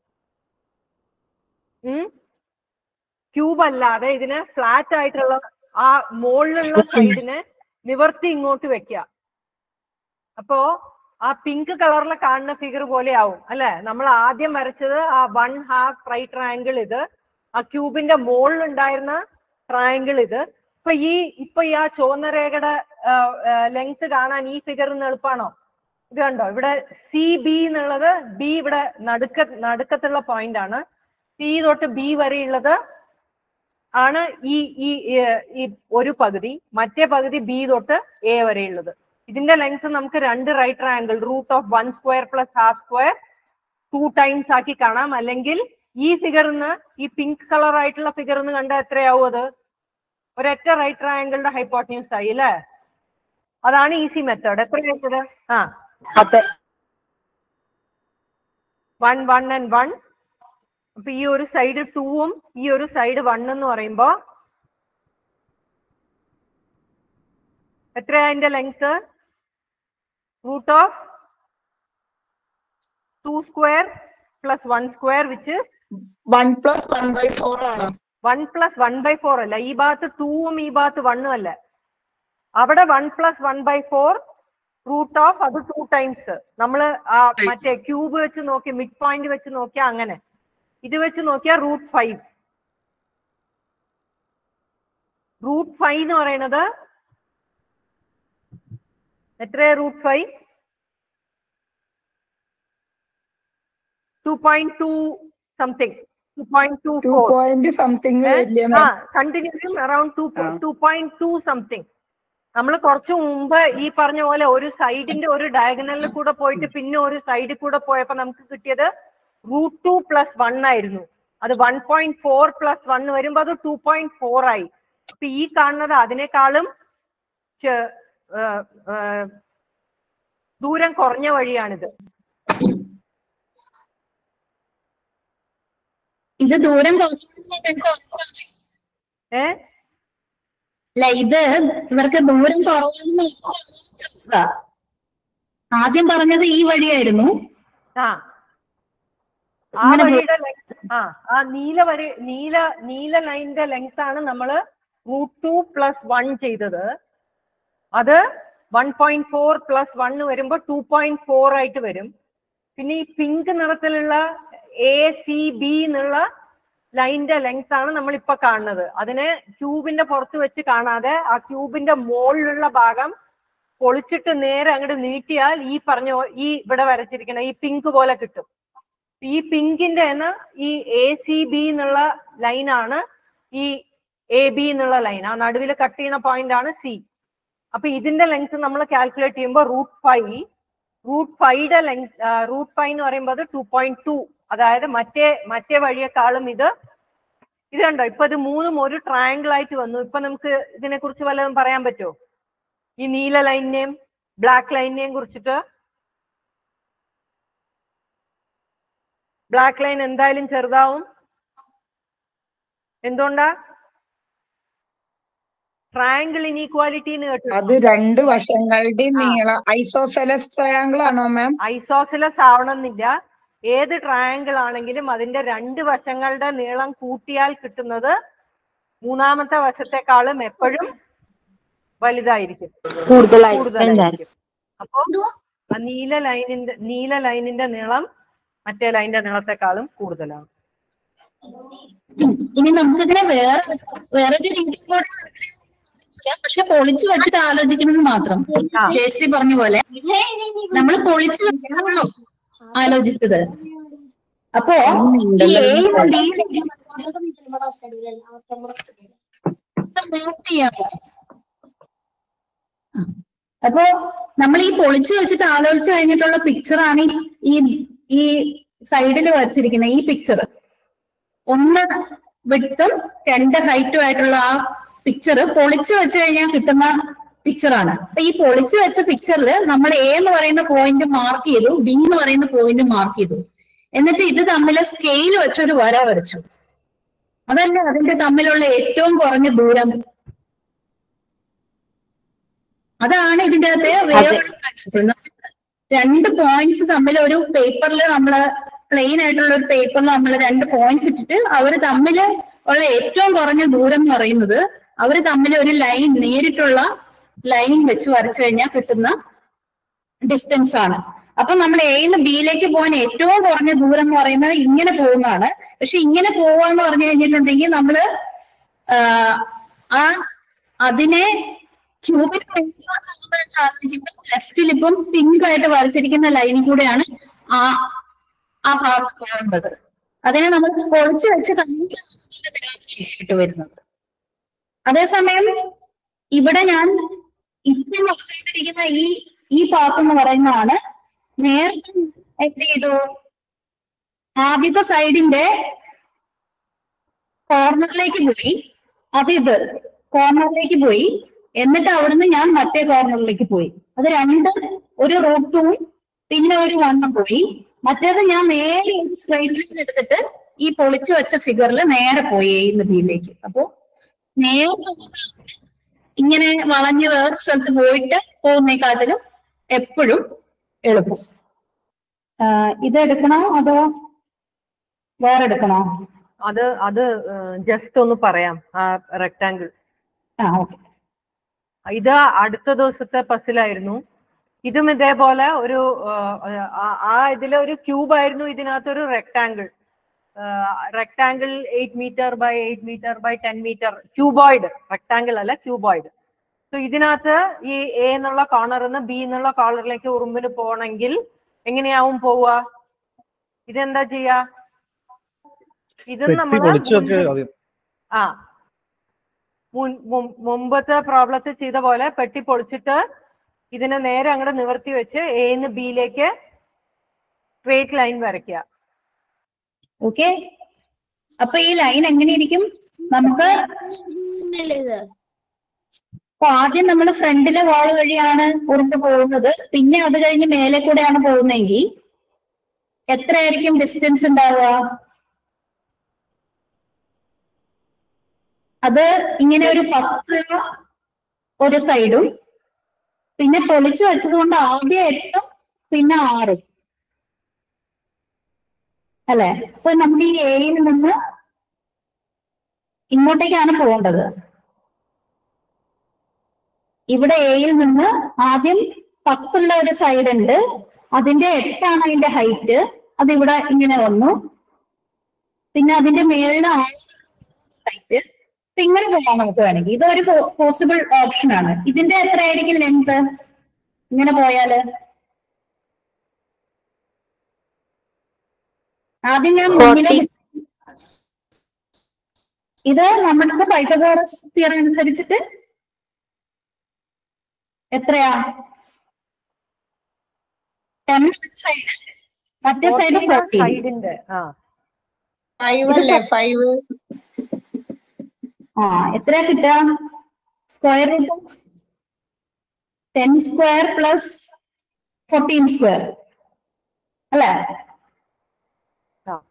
ഉം ക്യൂബ് അല്ലാതെ ഇതിനെ ഫ്ലാറ്റ് ആയിട്ടുള്ള ആ മുകളിലുള്ള സൈഡിനെ നിവർത്തി ഇങ്ങോട്ട് വെക്കുക അപ്പോ ആ പിങ്ക് കളറിൽ കാണുന്ന ഫിഗർ പോലെ ആവും അല്ലെ നമ്മൾ ആദ്യം വരച്ചത് ആ വൺ ഹാഫ് റൈറ്റ് ട്രയാങ്കിൾ ഇത് ആ ക്യൂബിന്റെ മുകളിൽ ഉണ്ടായിരുന്ന ട്രയാങ്കിൾ ഇത് ഇപ്പൊ ഈ ഇപ്പൊ ഈ ആ ചുവന്ന രേഖയുടെ ലെങ്ത് കാണാൻ ഈ ഫിഗറിന് എളുപ്പമാണോ ഇത് കണ്ടോ ഇവിടെ സി ബി എന്നുള്ളത് ബി ഇവിടെ നടുക്ക നടുക്കത്തുള്ള പോയിന്റ് ആണ് സി തൊട്ട് ബി വരെയുള്ളത് ആണ് ഈ ഈ ഏർ, ഈ ഒരു പകുതി മറ്റേ പകുതി ബി തൊട്ട് എ വരെയുള്ളത് ഇതിന്റെ ലെങ്ത് നമുക്ക് രണ്ട് right triangle root of one square plus half square two times ആക്കി കാണാം അല്ലെങ്കിൽ ഈ ഫിഗറിന്ന് ഈ പിങ്ക് കളർ ആയിട്ടുള്ള ഫിഗറിന്ന് കണ്ടാൽ എത്രയാവും അത് ഒരൊറ്റ റൈറ്റ് ട്രയാങ്കിളിന്റെ ഹൈപ്പോട്ട്ന്യൂസ് ആയി അല്ലേ അതാണ് ഈസി മെത്തേഡ് എത്ര ആയിട്ടത് ആ അതെ വൺ വൺ ആൻഡ് വൺ അപ്പൊ ഈ ഒരു സൈഡ് ടൂവും ഈ ഒരു സൈഡ് വൺ എന്ന് പറയുമ്പോ എത്രയാ അതിന്റെ length root of two square plus one square which one plus one by four ആണ് one plus one by four അല്ല ഈ ഭാഗത്ത് ടൂവും ഈ ഭാഗത്ത് വണ്ണും അല്ല അവിടെ one plus one by four root of അത് ടു ടൈംസ് നമ്മൾ ആ മറ്റേ ക്യൂബ് വെച്ച് നോക്കി മിഡ് പോയിന്റ് വെച്ച് നോക്കിയാൽ അങ്ങനെ ഇത് വെച്ച് നോക്കിയാൽ റൂട്ട് ഫൈവ് റൂട്ട് ഫൈവ് എന്ന് പറയുന്നത് എത്രയാ root five two point two something two point two two four point something വലിയ ആ കണ്ടിന്യൂസും around two two point two something നമ്മൾ കുറച്ചു മുമ്പ് ഈ പറഞ്ഞ പോലെ ഒരു സൈഡിന്റെ ഒരു ഡയഗണലിൽ കൂടെ പോയിട്ട് പിന്നെ ഒരു സൈഡിൽ കൂടെ പോയപ്പോ നമുക്ക് കിട്ടിയത് റൂട്ട് ടു പ്ലസ് വൺ ആയിരുന്നു അത് one point four plus one വരുമ്പോ അത് ടു പോയിന്റ് ഫോർ ആയി അപ്പൊ ഈ കാണുന്നത് അതിനേക്കാളും ചെ- ഏ, ഏ, ദൂരം കുറഞ്ഞ വഴിയാണിത് ഇത് ദൂരം കുറഞ്ഞ ഏ അല്ല ഇത് ഇവർക്ക് ദൂരം കുറവാണെന്ന് ചോദിച്ചതാ. ആദ്യം പറഞ്ഞത് ഈ വഴിയായിരുന്നു ആ ആ ഇങ്ങനെ പോയി. വഴിയുടെ ലെങ്ത് ആ ആ നീല വരി നീല നീല ലൈനിന്റെ ലെങ്ത് ആണ് നമ്മൾ റൂട്ട് ടു പ്ലസ് വൺ ചെയ്തത് അത് one point four plus one വരുമ്പോ ടു പോയിന്റ് ഫോർ ആയിട്ട് വരും പിന്നെ ഈ പിങ്ക് നിറത്തിലുള്ള എ സി ബി എന്നുള്ള ലൈനിന്റെ ലെങ്ത് ആണ് നമ്മൾ ഇപ്പൊ കാണുന്നത് അതിനെ ക്യൂബിന്റെ പുറത്ത് വെച്ച് കാണാതെ ആ ക്യൂബിന്റെ മുകളിലുള്ള ഭാഗം പൊളിച്ചിട്ട് നേരെ അങ്ങോട്ട് നീട്ടിയാൽ ഈ പറഞ്ഞ പോ- ഈ ഇവിടെ വരച്ചിരിക്കുന്ന ഈ പിങ്ക് പോലെ കിട്ടും ഈ പിങ്കിന്റെ ഈ എ സി ബി എന്നുള്ള ലൈനാണ് ഈ എ ബി എന്നുള്ള ലൈൻ ആ നടുവിൽ കട്ട് ചെയ്യുന്ന പോയിന്റ് ആണ് സി അപ്പൊ ഇതിന്റെ ലെങ്ത് നമ്മൾ കാൽക്കുലേറ്റ് ചെയ്യുമ്പോൾ റൂട്ട് ഫൈവ് റൂട്ട് ഫൈയുടെ ലെങ്ത് റൂട്ട് ഫൈവ് എന്ന് പറയുമ്പോൾ അത് ടു പോയിന്റ് ടു അതായത് മറ്റേ മറ്റേ വഴിയെക്കാളും ഇത് ഇത് കണ്ടോ ഇപ്പൊ ഇത് മൂന്നും ഒരു ട്രയാങ്കിൾ ആയിട്ട് വന്നു ഇപ്പൊ നമുക്ക് ഇതിനെ കുറിച്ച് വല്ലതും പറയാൻ പറ്റുമോ ഈ നീല ലൈനിനെയും ബ്ലാക്ക് ലൈനിനെയും കുറിച്ചിട്ട് ബ്ലാക്ക് ലൈൻ എന്തായാലും ചെറുതാവും എന്തുകൊണ്ടാ ട്രയാങ്കിൾ ഇനീക്വാലിറ്റി എന്ന് അത് കേട്ടിട്ടുണ്ടോ രണ്ട് വശങ്ങളുടെയും നീളം ഐസോസെലസ് ട്രയാങ്കിൾ ആണോ മാം ഐസോസിലസ് ആവണമെന്നില്ല ഏത് ട്രയാങ്കിൾ ആണെങ്കിലും അതിന്റെ രണ്ട് വശങ്ങളുടെ നീളം കൂട്ടിയാൽ കിട്ടുന്നത് മൂന്നാമത്തെ വശത്തെക്കാളും എപ്പോഴും വലുതായിരിക്കും കൂടുതലായിരിക്കും. കൂടുതലായിരിക്കും അപ്പോ ആ നീല ലൈനിന്റെ നീല ലൈനിന്റെ നീളം മറ്റേ ലൈനിന്റെ നീളത്തെക്കാളും കൂടുതലാണ് ഇനി നമുക്കിതിനെ വേറെ വേറൊരു രീതി കൂടെ ആലോചിക്കാം. പക്ഷെ പൊളിച്ചു വെച്ചിട്ട് ആലോചിക്കുന്നത് മാത്രം ജയശ്രീ പറഞ്ഞ പോലെ നമ്മൾ പൊളിച്ചു വെച്ചാണല്ലോ ആലോചിച്ചത് അപ്പോ ഈ എയും ബിയും മ്യൂട്ട് ചെയ്യാമോ അപ്പോ നമ്മൾ ഈ പൊളിച്ചു വെച്ചിട്ട് ആലോചിച്ചു കഴിഞ്ഞിട്ടുള്ള പിക്ചറാണ് ഈ ഈ സൈഡിൽ വച്ചിരിക്കുന്ന ഈ പിക്ചർ ഒന്ന് വിട്ടും രണ്ട് ഹൈറ്റും ആയിട്ടുള്ള ആ പിക്ചർ പൊളിച്ചു വെച്ച് കഴിഞ്ഞാൽ കിട്ടുന്ന പിക്ചറാണ് അപ്പൊ ഈ പൊളിച്ചു വെച്ച പിക്ചറിൽ നമ്മൾ എ എന്ന് പറയുന്ന പോയിന്റ് മാർക്ക് ചെയ്തു ബി എന്ന് പറയുന്ന പോയിന്റ് മാർക്ക് ചെയ്തു എന്നിട്ട് ഇത് തമ്മിൽ സ്കെയിൽ വെച്ചൊരു വര വരച്ചു അതല്ലേ അതിന്റെ തമ്മിലുള്ള ഏറ്റവും കുറഞ്ഞ ദൂരം അതാണ് ഇതിന്റെ അകത്തെ വേറൊരു പ്രിൻസിപ്പിൾ രണ്ട് പോയിന്റ്സ് തമ്മിൽ ഒരു പേപ്പറിൽ നമ്മള് പ്ലെയിൻ ആയിട്ടുള്ള ഒരു പേപ്പറിൽ നമ്മൾ രണ്ട് പോയിന്റ്സ് ഇട്ടിട്ട് അവർ തമ്മിൽ ഉള്ള ഏറ്റവും കുറഞ്ഞ ദൂരം എന്ന് പറയുന്നത് അവർ തമ്മിൽ ഒരു ലൈൻ നേരിട്ടുള്ള ലൈൻ വെച്ച് വരച്ചു കഴിഞ്ഞാൽ കിട്ടുന്ന ഡിസ്റ്റൻസ് ആണ് അപ്പൊ നമ്മൾ എന്ന് ബിയിലേക്ക് പോകാൻ ഏറ്റവും കുറഞ്ഞ ദൂരം എന്ന് പറയുന്നത് ഇങ്ങനെ പോകുന്നതാണ് പക്ഷെ ഇങ്ങനെ പോവാന്ന് പറഞ്ഞു കഴിഞ്ഞിട്ടുണ്ടെങ്കിൽ നമ്മള് ആഹ് ആ അതിനെ ക്യൂബിൽ ലെഫ്റ്റിൽ ഇപ്പം പിങ്ക് ആയിട്ട് വരച്ചിരിക്കുന്ന ലൈനിൽ കൂടെയാണ് ആ ആ ഭാഗത്ത് പോകേണ്ടത് അതിനെ നമ്മൾ പൊളിച്ചു വെച്ച് കഴിഞ്ഞിട്ട് വരുന്നത് അതേസമയം ഇവിടെ ഞാൻ ഇപ്പം വരച്ചിട്ടിരിക്കുന്ന ഈ ഈ പാത്ത് എന്ന് പറയുന്നതാണ് നേരത്തെ എന്ത് ചെയ്തു ആദ്യത്തെ സൈഡിന്റെ കോർണറിലേക്ക് പോയി അത് ഇത് കോർണറിലേക്ക് പോയി എന്നിട്ട് അവിടുന്ന് ഞാൻ മറ്റേ കോർണറിലേക്ക് പോയി അത് രണ്ട് ഒരു റൂട്ട് ടൂവും പിന്നെ ഒരു വണ്ണും പോയി മറ്റേത് ഞാൻ നേരെ ഒരു സ്ട്രൈറ്റ് ലൈൻ എടുത്തിട്ട് ഈ പൊളിച്ചു വെച്ച ഫിഗറിൽ നേരെ പോയി എന്ന് ബിയിലേക്ക് അപ്പോ നേരെ ഇങ്ങനെ വളഞ്ഞ് വേറെ സ്ഥലത്ത് പോയിട്ട് പോകുന്നേക്കാട്ടിലും എപ്പോഴും എളുപ്പം ആഹ് ഇത് എടുക്കണോ അതോ വേറെ എടുക്കണോ അത് അത് ജസ്റ്റ് ഒന്ന് പറയാം ആ റെക്ടാങ്കിൾ ആ ഓക്കെ ഇത് അടുത്ത ദിവസത്തെ പസിലായിരുന്നു ഇതും ഇതേപോലെ ഒരു ആ, ആ- ആ ഇതിലെ ഒരു ക്യൂബ് ആയിരുന്നു ഇതിനകത്തൊരു rectangle rectangle eight metre by eight metre by ten metre cuboid rectangle അല്ല ക്യൂബോയിഡ് സോ ഇതിനകത്ത് ഈ എ എന്നുള്ള കോർണറിൽ നിന്ന് ബി എന്നുള്ള കോർണറിലേക്ക് ഉറുമ്പിന് പോകണമെങ്കിൽ എങ്ങനെയാവും പോവുക ഇതെന്താ ചെയ്യാ ഇത് പെട്ടി നമ്മൾ പൊളിച്ചു വെക്ക് ആദ്യം ആ മുൻ മും- മുമ്പത്തെ പ്രോബ്ലത്തിൽ ചെയ്ത പോലെ പെട്ടി പൊളിച്ചിട്ട് ഇതിനെ നേരെ അങ്ങോട്ട് നിവർത്തി വെച്ച് എന്ന് ബിയിലേക്ക് സ്ട്രേറ്റ് ലൈൻ വരയ്ക്കുക ഓക്കെ അപ്പൊ ഈ ലൈൻ എങ്ങനെയിരിക്കും നമുക്ക് അപ്പൊ ആദ്യം നമ്മൾ ഫ്രണ്ടിലെ വാൾ വഴിയാണ് ഉറുമ്പ് പോകുന്നത് പിന്നെ അത് കഴിഞ്ഞ് മേലെ കൂടെയാണ് പോകുന്നതെങ്കിൽ എത്രയായിരിക്കും ഡിസ്റ്റൻസ് ഉണ്ടാവുക അത് ഇങ്ങനെ ഒരു പത്ത് ഒരു സൈഡും പിന്നെ പൊളിച്ചു വെച്ചതുകൊണ്ട് ആദ്യം എട്ടും പിന്നെ ആറും അല്ലെ അപ്പൊ നമ്മൾ ഈ എയിൽ നിന്ന് ഇങ്ങോട്ടേക്കാണ് പോകേണ്ടത് ഇവിടെ എയിൽ നിന്ന് ആദ്യം പത്തുള്ള ഒരു സൈഡ് ഉണ്ട് അതിന്റെ എട്ടാണ് അതിന്റെ ഹൈറ്റ് അത് ഇവിടെ ഇങ്ങനെ വന്നു പിന്നെ അതിന്റെ മേളിൽ ഹൈറ്റ് അപ്പൊ ഇങ്ങനെ പോകാം നമുക്ക് വേണമെങ്കിൽ ഇതൊരു പോസിബിൾ ഓപ്ഷൻ ആണ് ഇതിന്റെ എത്രയായിരിക്കും ലെങ്ത് ഇങ്ങനെ പോയാല് ആദ്യം ഞാൻ മുന്നിലെ ഇത് നമ്മുടെ പൈത്തഗോറസ് തിയറി അനുസരിച്ചിട്ട് എത്രയാ ടെൻ സൈഡ് മറ്റേ സൈഡ് ഫോർട്ടീൻ സൈഡിന്റെ ആ ഫൈവ് അല്ലേ ഫൈവ് ആ എത്രയാ കിട്ടുക square root ten square plus fourteen square അല്ലേ ആ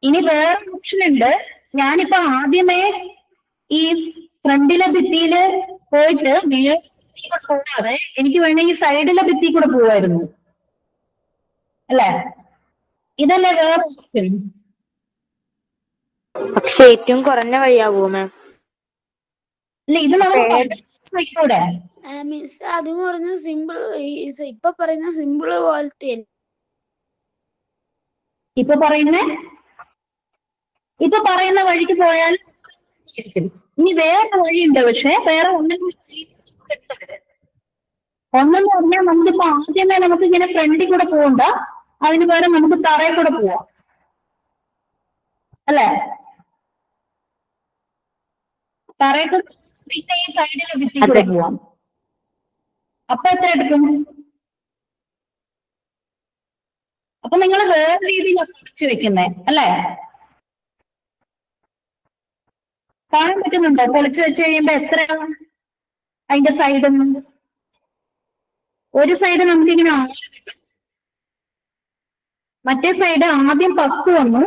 ഇനി വേറെ ഓപ്ഷൻ ഉണ്ട് ഞാനിപ്പോ ആദ്യമേ ഈ ഫ്രണ്ടിലെ ഭിത്തിയില് പോയിട്ട് മേലെ കൂടെ പോവാതെ എനിക്ക് വേണമെങ്കിൽ സൈഡിലെ ഭിത്തി കൂടെ പോവായിരുന്നു അല്ലേ ഇതല്ലേ വേറെ ഓപ്ഷൻ പക്ഷെ ഏറ്റവും കുറഞ്ഞ വഴിയാവോ മാം അല്ല ഇത് നമുക്ക് കൂടെ മിസ് ആദ്യം പറഞ്ഞ സിമ്പിൾ ഇപ്പൊ പറയുന്ന സിമ്പിള് പോലത്തെ ഇപ്പൊ പറയുന്ന ഇപ്പൊ പറയുന്ന വഴിക്ക് പോയാൽ ശരിക്കും ഇനി വേറെ വഴിയുണ്ട് പക്ഷെ വേറെ ഒന്നും ഒന്നെന്ന് പറഞ്ഞാൽ നമുക്കിപ്പോ ആദ്യമേ നമുക്ക് ഇങ്ങനെ ഫ്രണ്ടിൽ കൂടെ പോകണ്ട അതിന് പകരം നമുക്ക് തറയിൽ കൂടെ പോവാം അല്ലേ തറയിൽ കൂടെ പിന്നെ ഈ സൈഡിലെ ഭിത്തി കൂടെ പോവാം അപ്പൊ എത്ര എടുക്കും അപ്പൊ നിങ്ങൾ വേറെ രീതിയിലാണ് കുറിച്ച് വെക്കുന്നേ അല്ലേ കാണാൻ പറ്റുന്നുണ്ടോ പൊളിച്ചു വെച്ച് കഴിയുമ്പോ എത്രയാണ് അതിന്റെ സൈഡിൽ നിന്ന് ഒരു സൈഡ് നമുക്ക് ഇങ്ങനെ ആറ് കിട്ടും മറ്റേ സൈഡ് ആദ്യം പത്ത് വന്നു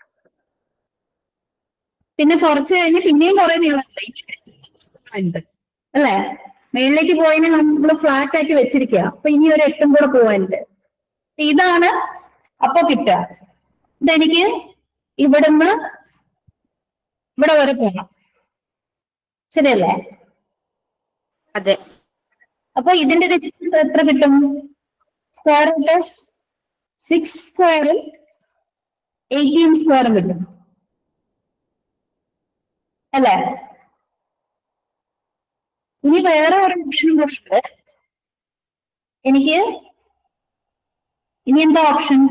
പിന്നെ കുറച്ച് കഴിഞ്ഞ് പിന്നെയും കുറെ നീളമുണ്ട് അല്ലേ മേളിലേക്ക് പോയതിനെ നമ്മൾ ഫ്ലാറ്റ് ആക്കി വെച്ചിരിക്കുക അപ്പൊ ഇനി ഒരു എട്ടും കൂടെ പോവാനുണ്ട് ഇതാണ് അപ്പൊ കിട്ടുക ഇതെനിക്ക് ഇവിടുന്ന് ഇവിടെ വരെ പോകണം ശരിയല്ലേ അതെ അപ്പൊ ഇതിന്റെ ഡിസ്റ്റൻസ് എത്ര കിട്ടും സ്ക്വയർ റൂട്ട് ഓഫ് സിക്സ് സ്ക്വയറും എയ്റ്റീൻ സ്ക്വയറും കിട്ടും അല്ലേ ഇനി വേറെ ഒരു ഓപ്ഷൻ കൂടി ഉണ്ട് എനിക്ക് ഇനി എന്താ ഓപ്ഷൻ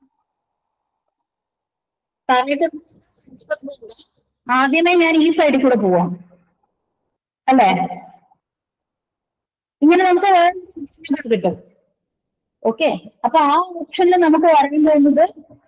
താഴേക്ക് ആദ്യമേ ഞാൻ ഈ സൈഡിൽ കൂടെ പോവാം അല്ലേ ഇങ്ങനെ നമുക്ക് വേറെ option കിട്ടും ഓക്കെ അപ്പൊ ആ ഓപ്ഷനിൽ നമുക്ക് പറയാൻ പോകുന്നത്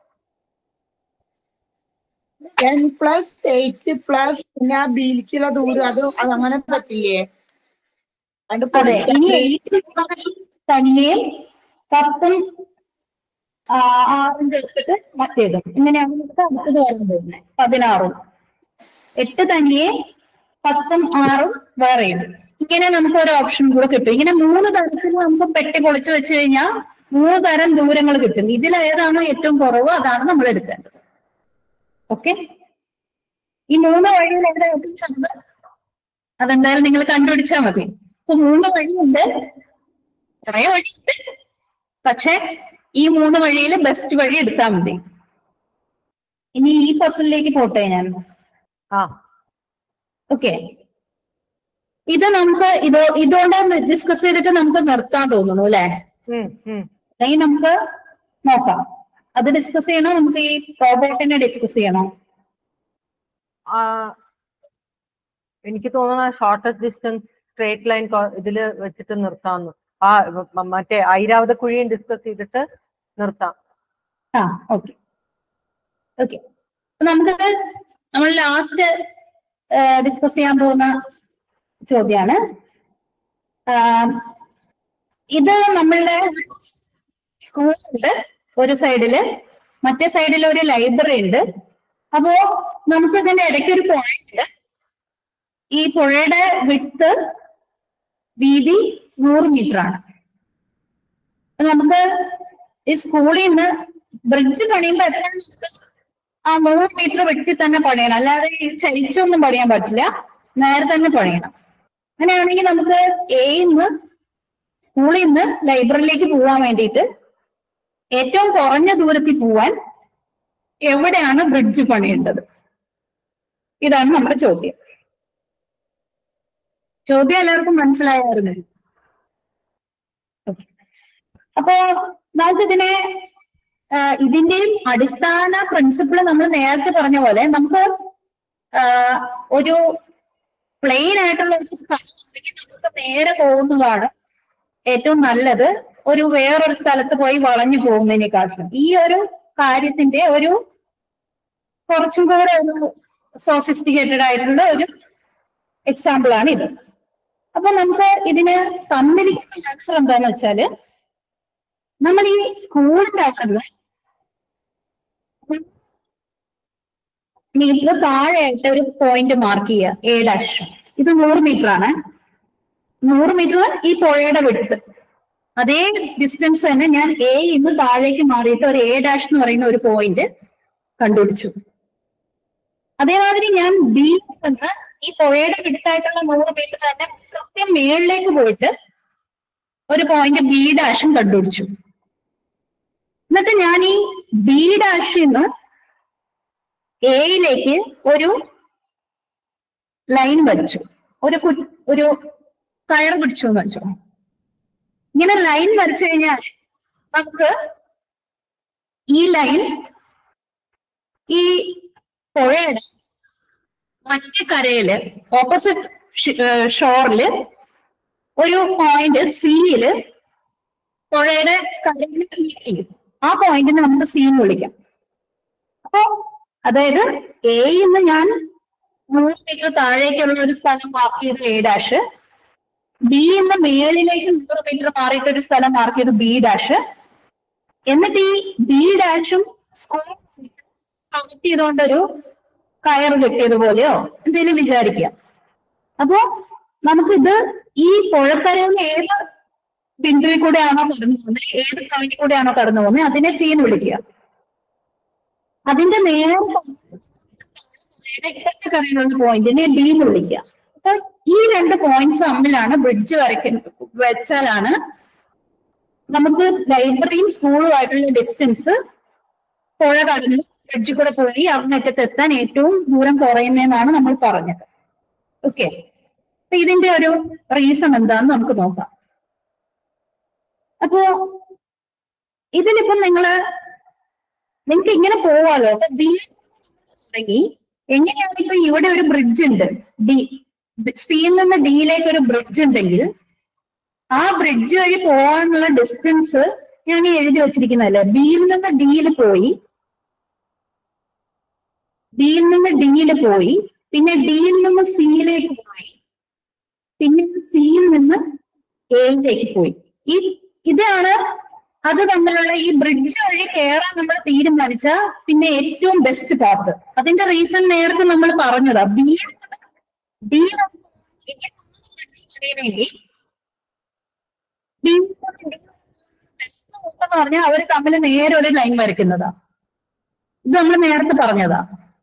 ടെൻ പ്ലസ് എയ്റ്റ് പ്ലസ് പിന്നെ ആ ബിയിലേക്കുള്ള ദൂരം അത് അത് അങ്ങനെ പറ്റില്ലേ അത് അതെ പൊളിച്ചാ ഇനി എയ്റ്റ് തന്നെയും പത്തും ആ, ആറും ചേർത്തിട്ട് മറ്റേതും ഇങ്ങനെയാണ് നമുക്ക് അടുത്തത് വരാൻ പോകുന്നത് പതിനാറും എട്ട് തന്നെയും പത്തും ആറും വേറെയും ഇങ്ങനെ നമുക്ക് ഒരു ഓപ്ഷൻ കൂടെ കിട്ടും ഇങ്ങനെ മൂന്ന് തരത്തിൽ നമുക്ക് പെട്ടി പൊളിച്ചു വെച്ച് കഴിഞ്ഞാൽ മൂന്ന് തരം ദൂരങ്ങൾ കിട്ടും ഇതിൽ ഏതാണോ ഏറ്റവും കുറവ് അതാണ് നമ്മൾ എടുക്കേണ്ടത് ഓക്കെ ഈ മൂന്ന് വഴിയിൽ ഏതാ ഏറ്റവും ചെറുത് അതെന്തായാലും നിങ്ങൾ കണ്ടുപിടിച്ചാൽ മതി ഇപ്പൊ മൂന്ന് വഴിയുണ്ട് കുറെ വഴിയുണ്ട് പക്ഷെ ഈ മൂന്ന് വഴിയിൽ ബെസ്റ്റ് വഴി എടുത്താൽ മതി ഇനി ഈ പസിലേക്ക് പോട്ടെ ഞാൻ ആ ഓക്കെ ഇത് നമുക്ക് ഇതോ ഇതുകൊണ്ട് ഡിസ്കസ് ചെയ്തിട്ട് നമുക്ക് നിർത്താൻ തോന്നുന്നു അല്ലെ ഉം, ഉം. അല്ലെങ്കിൽ നമുക്ക് നോക്കാം അത് ഡിസ്കസ് ചെയ്യണോ നമുക്ക് ഈ റോബോട്ടിനെ ഡിസ്കസ് ചെയ്യണോ ആ, എനിക്ക് തോന്നുന്ന ഷോർട്ടസ്റ്റ് ഡിസ്റ്റൻസ് സ്ട്രേറ്റ് ലൈൻ ഇതില് വെച്ചിട്ട് നിർത്താമെന്ന് ആ മ- മറ്റേ ഐരാവത കുഴിയും ഡിസ്കസ് ചെയ്തിട്ട് നിർത്താം ആ ഓക്കെ ഓക്കെ നമുക്ക് നമ്മൾ ലാസ്റ്റ് ഡിസ്കസ് ചെയ്യാൻ പോകുന്ന ചോദ്യമാണ് ഇത് നമ്മളുടെ സ്കൂളുണ്ട് ഒരു സൈഡില് മറ്റേ സൈഡിൽ ഒരു ലൈബ്രറി ഉണ്ട് അപ്പോ നമുക്ക് ഇതിന്റെ ഇടയ്ക്ക് ഒരു പുഴ ഉണ്ട് ഈ പുഴയുടെ വിട്ട് വീതി നൂറ് മീറ്റർ ആണ് അപ്പൊ നമുക്ക് ഈ സ്കൂളിൽ നിന്ന് ബ്രിഡ്ജ് പണിയുമ്പോ എത്ര നമുക്ക് ആ നൂറ് മീറ്റർ വെട്ടി തന്നെ പണിയണം അല്ലാതെ ഈ ചരിച്ചൊന്നും പണിയാൻ പറ്റില്ല നേരെ തന്നെ പണിയണം അങ്ങനെയാണെങ്കിൽ നമുക്ക് എയിന്ന് സ്കൂളിൽ നിന്ന് ലൈബ്രറിയിലേക്ക് പോവാൻ വേണ്ടിയിട്ട് ഏറ്റവും കുറഞ്ഞ ദൂരത്തിൽ പോവാൻ എവിടെയാണ് ബ്രിഡ്ജ് പണിയേണ്ടത് ഇതാണ് നമ്മുടെ ചോദ്യം ചോദ്യം എല്ലാവർക്കും മനസ്സിലായായിരുന്നു Okay. അപ്പോ നമുക്കിതിനെ ആ, ഇതിന്റെയും അടിസ്ഥാന പ്രിൻസിപ്പിൾ നമ്മൾ നേരത്തെ പറഞ്ഞ പോലെ നമുക്ക് ആ, ഒരു പ്ലെയിൻ ആയിട്ടുള്ള ഒരു സ്ഥലം ഉണ്ടെങ്കിൽ നമുക്ക് നേരെ പോകുന്നതാണ് ഏറ്റവും നല്ലത് ഒരു വേറൊരു സ്ഥലത്ത് പോയി വളഞ്ഞു പോകുന്നതിനെക്കാട്ടിലും ഈ ഒരു കാര്യത്തിന്റെ ഒരു കുറച്ചും കൂടെ ഒരു സോഫിസ്റ്റിക്കേറ്റഡ് ആയിട്ടുള്ള ഒരു എക്സാമ്പിൾ ആണ് ഇത് അപ്പൊ നമുക്ക് ഇതിന് തന്നിരിക്കുന്ന ആൻസർ എന്താന്ന് വെച്ചാല് നമ്മൾ ഈ സ്കൂളിന്റെ അകത്ത് മീറ്റർ താഴെയായിട്ട് ഒരു പോയിന്റ് മാർക്ക് ചെയ്യുക എ ഡാഷ് ഇത് നൂറ് മീറ്റർ ആണ് നൂറ് മീറ്റർ ഈ പുഴയുടെ വിടുത്ത് അതേ ഡിസ്റ്റൻസ് തന്നെ ഞാൻ എ ഇന്ന് താഴേക്ക് മാറിയിട്ട് ഒരു എ ഡാഷ് എന്ന് പറയുന്ന ഒരു പോയിന്റ് കണ്ടുപിടിച്ചു അതേമാതിരി ഞാൻ ബി നിന്ന് ഈ പുഴയുടെ വിടുത്തായിട്ടുള്ള നൂറ് മീറ്റർ തന്നെ കൃത്യം മേളിലേക്ക് പോയിട്ട് ഒരു പോയിന്റ് ബി ഡാഷും കണ്ടുപിടിച്ചു എന്നിട്ട് ഞാൻ ഈ ബി ഡാഷിൽ നിന്ന് എയിലേക്ക് ഒരു ലൈൻ വരച്ചു ഒരു കു- ഒരു കയർ പിടിച്ചു എന്ന് വെച്ചോ ഇങ്ങനെ ലൈൻ വരച്ചു കഴിഞ്ഞാൽ നമുക്ക് ഈ ലൈൻ ഈ പുഴയുടെ മറ്റേ കരയില് ഓപ്പോസിറ്റ് ഷോറില് ഒരു പോയിന്റ് സിയില് പുഴയുടെ കരയിൽ മീറ്റ് ചെയ്യും ആ പോയിന്റിന് നമുക്ക് സി എന്ന് വിളിക്കാം അപ്പോ അതായത് എന്ന് ഞാൻ നൂറ് മീറ്റർ താഴേക്കുള്ള ഒരു സ്ഥലം മാർക്ക് ചെയ്ത് എ ഡാഷ് ബി എന്ന് മേളിലേക്ക് നൂറ് മീറ്റർ മാറിയിട്ട് ഒരു സ്ഥലം മാർക്ക് ചെയ്ത് ബി ഡാഷ് എന്നിട്ട് ഈ ബി ഡാഷും സ്കൂൾ കണക്ട് ചെയ്തുകൊണ്ടൊരു കയർ കെട്ടിയതുപോലെയോ എന്തെങ്കിലും വിചാരിക്കുക അപ്പോ നമുക്കിത് ഈ പുഴക്കരയിൽ ഏത് ബിന്ദുവിൽ കൂടെയാണോ കടന്നു പോകുന്നത് ഏത് പോയിന്റിൽ കൂടെയാണോ കടന്നു പോകുന്നത് അതിനെ സി എന്ന് വിളിക്കുക അതിന്റെ നേരെ ഇടയ്ക്കത്തെ കരയിലുള്ള പോയിന്റിനെ ഡി എന്ന് വിളിക്കുക അപ്പൊ ഈ രണ്ട് പോയിന്റ്സ് തമ്മിലാണ് ബ്രിഡ്ജ് വരയ്ക്കുന്ന വെച്ചാലാണ് നമുക്ക് ലൈബ്രറിയും സ്കൂളുമായിട്ടുള്ള ഡിസ്റ്റൻസ് പുഴ കടന്ന് ബ്രിഡ്ജിൽ കൂടെ പോയി അങ്ങറ്റത്ത് എത്താൻ ഏറ്റവും ദൂരം കുറയുന്നതെന്നാണ് നമ്മൾ പറഞ്ഞത് ഓക്കെ അപ്പൊ ഇതിന്റെ ഒരു റീസൺ എന്താന്ന് നമുക്ക് നോക്കാം അപ്പോ ഇതിലിപ്പം നിങ്ങള് നിങ്ങൾക്ക് ഇങ്ങനെ പോവാലോ അപ്പൊ ബി തുടങ്ങി എങ്ങനെയാണ് ഇപ്പൊ ഇവിടെ ഒരു ബ്രിഡ്ജ് ഉണ്ട് ഡി സിയിൽ നിന്ന് ഡിയിലേക്ക് ഒരു ബ്രിഡ്ജ് ഉണ്ടെങ്കിൽ ആ ബ്രിഡ്ജ് വഴി പോകാനുള്ള ഡിസ്റ്റൻസ് ഞാൻ ഈ എഴുതി വെച്ചിരിക്കുന്നതല്ലേ ബിയിൽ നിന്ന് ഡിയിൽ പോയി ബിയിൽ നിന്ന് ഡിയിൽ പോയി പിന്നെ ഡിയിൽ നിന്ന് സിയിലേക്ക് പോയി പിന്നെ സിയിൽ നിന്ന് എയിലേക്ക് പോയി ഈ ഇതാണ് അത് തമ്മിലുള്ള ഈ ബ്രിഡ്ജ് വഴി കയറാൻ നമ്മൾ തീരുമാനിച്ച പിന്നെ ഏറ്റവും ബെസ്റ്റ് പാത്ത് അതിന്റെ റീസൺ നേരത്തെ നമ്മൾ പറഞ്ഞതാ ബി ബി എന്ന് പറഞ്ഞാൽ അവർ തമ്മിൽ നേരെ ഒരു ലൈൻ വരയ്ക്കുന്നതാ ഇത് നമ്മൾ നേരത്തെ പറഞ്ഞതാ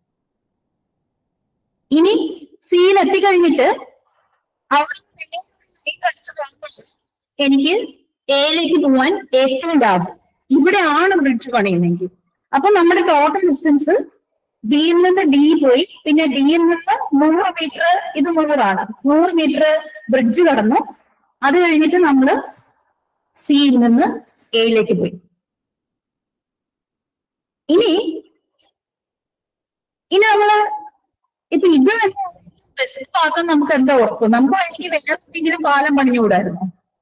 ഇനി സിയിൽ എത്തിക്കഴിഞ്ഞിട്ട് അവിടെ നിന്ന് line കളിച്ച് പോകുമ്പോൾ എനിക്ക് എയിലേക്ക് പോവാൻ ഏറ്റവും ലാഭം ഇവിടെയാണ് ബ്രിഡ്ജ് പണിയുന്നെങ്കിൽ അപ്പൊ നമ്മുടെ ടോട്ടൽ ഡിസ്റ്റൻസ് ഡിയിൽ നിന്ന് ഡി പോയി പിന്നെ ഡിയിൽ നിന്ന് നൂറ് മീറ്റർ ഇത് നൂറാണ് നൂറ് മീറ്റർ ബ്രിഡ്ജ് കടന്നു അത് കഴിഞ്ഞിട്ട് നമ്മൾ സിയിൽ നിന്ന് എയിലേക്ക് പോയി ഇനി ഇനി നമ്മള് ഇപ്പൊ ഇത് ബെസ്റ്റ് പാക്കാൻ നമുക്ക് എന്താ ഉറപ്പ് നമുക്ക് എനിക്ക് വേറെ എന്തെങ്കിലും പാലം പണിഞ്ഞുകൂടായിരുന്നു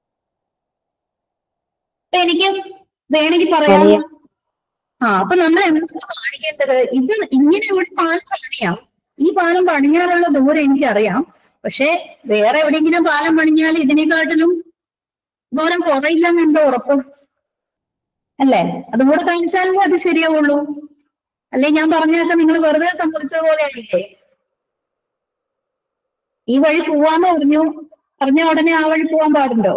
അപ്പൊ എനിക്ക് വേണമെങ്കിൽ പറയാം ആ അപ്പൊ നമ്മൾ എന്താ കാണിക്കേണ്ടത് ഇത് ഇങ്ങനെ ഇവിടെ പാലം പണിയാം ഈ പാലം പണിഞ്ഞാലുള്ള ദൂരം എനിക്കറിയാം പക്ഷെ വേറെ എവിടെയെങ്കിലും പാലം പണിഞ്ഞാൽ ഇതിനെക്കാട്ടിലും ദൂരം കുറയില്ലെന്ന് എന്താ ഉറപ്പ് അല്ലേ അതും കൂടെ കാണിച്ചാലേ അത് ശരിയാവുള്ളൂ അല്ലെ ഞാൻ പറഞ്ഞതൊക്കെ നിങ്ങൾ വെറുതെ സമ്മതിച്ചതുപോലെ ആയില്ലേ ഈ വഴി പോവാന്ന് പറഞ്ഞു പറഞ്ഞ ഉടനെ ആ വഴി പോവാൻ പാടുണ്ടോ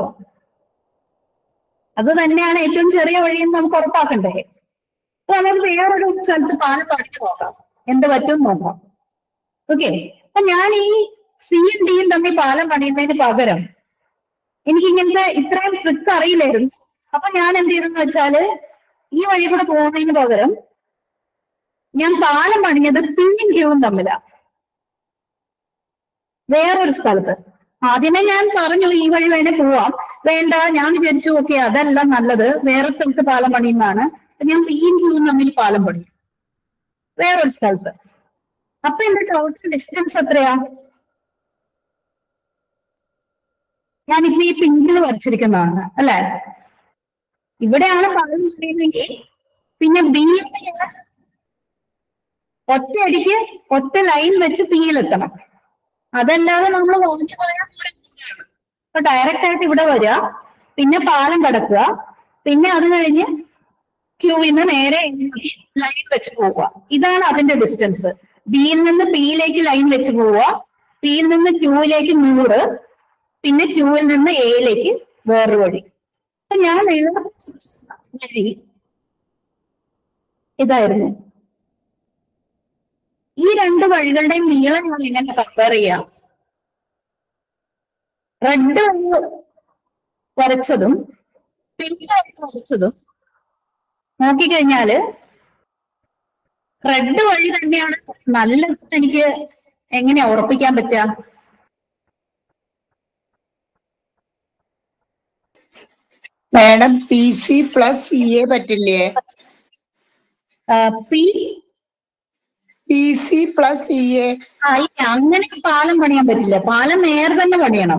അത് തന്നെയാണ് ഏറ്റവും ചെറിയ വഴിയെന്ന് നമുക്ക് ഉറപ്പാക്കണ്ടേ അപ്പൊ നമുക്ക് വേറൊരു സ്ഥലത്ത് പാലം പഠിച്ചു നോക്കാം എന്ത് പറ്റും നോക്കാം ഓക്കെ അപ്പൊ ഞാൻ ഈ സിയും ഡിയും തമ്മിൽ പാലം പണിയുന്നതിന് പകരം എനിക്ക് ഇങ്ങനത്തെ ഇത്രയും ട്രിക്സ് അറിയില്ലായിരുന്നു അപ്പൊ ഞാൻ എന്ത് ചെയ്തെന്ന് വെച്ചാല് ഈ വഴി കൂടെ പോകുന്നതിന് പകരം ഞാൻ പാലം പണിഞ്ഞത് പിയും ക്യൂവും തമ്മിലാ വേറൊരു സ്ഥലത്ത് ആദ്യമേ ഞാൻ പറഞ്ഞു ഈ വഴി വേണേ പോവാം വേണ്ട ഞാൻ വിചാരിച്ചു ഓക്കെ അതല്ല നല്ലത് വേറെ സ്ഥലത്ത് പാലം പണിയുന്നതാണ് അപ്പൊ ഞാൻ പിയും ക്യൂവും തമ്മിൽ പാലം പണിയും വേറൊരു സ്ഥലത്ത് അപ്പൊ എന്റെ ടോട്ടൽ ഡിസ്റ്റൻസ് എത്രയാ ഞാനിപ്പോ ഈ പിങ്കിൽ വരച്ചിരിക്കുന്നതാണ് അല്ലെ ഇവിടെയാണ് പാലം പണിയുന്നെങ്കിൽ പിന്നെ ബി ഒറ്റയടിക്ക് ഒറ്റ ലൈൻ വെച്ച് പിയിലെത്തണം അതല്ലാതെ നമ്മൾ വാങ്ങിച്ചു പോയാൽ അപ്പൊ ഡയറക്റ്റ് ആയിട്ട് ഇവിടെ വരിക പിന്നെ പാലം കടക്കുക പിന്നെ അത് കഴിഞ്ഞ് ക്യൂവിൽ നിന്ന് നേരെ ലൈൻ വെച്ച് പോവുക ഇതാണ് അതിന്റെ ഡിസ്റ്റൻസ് ബിയിൽ നിന്ന് പിയിലേക്ക് ലൈൻ വെച്ച് പോവുക പിയിൽ നിന്ന് ക്യൂയിലേക്ക് നൂറ് പിന്നെ ക്യൂവിൽ നിന്ന് എയിലേക്ക് വേറൊരു വഴി അപ്പൊ ഞാൻ എഴുതുന്ന വഴി ഇതായിരുന്നു ഈ രണ്ട് വഴികളുടെയും നീളം ഞാൻ എങ്ങനെ കമ്പയർ ചെയ്യാം റെഡ് വഴി വരച്ചതും പിങ്ക് വഴി വരച്ചതും നോക്കിക്കഴിഞ്ഞാല് റെഡ് വഴി തന്നെയാണ് നല്ല എനിക്ക് എങ്ങനെയാ ഉറപ്പിക്കാൻ പറ്റുക madam P C plus C A പറ്റില്ലേ P P C plus C A ആ ഇല്ല അങ്ങനെ പാലം പണിയാൻ പറ്റില്ല പാലം നേരെ തന്നെ പണിയണം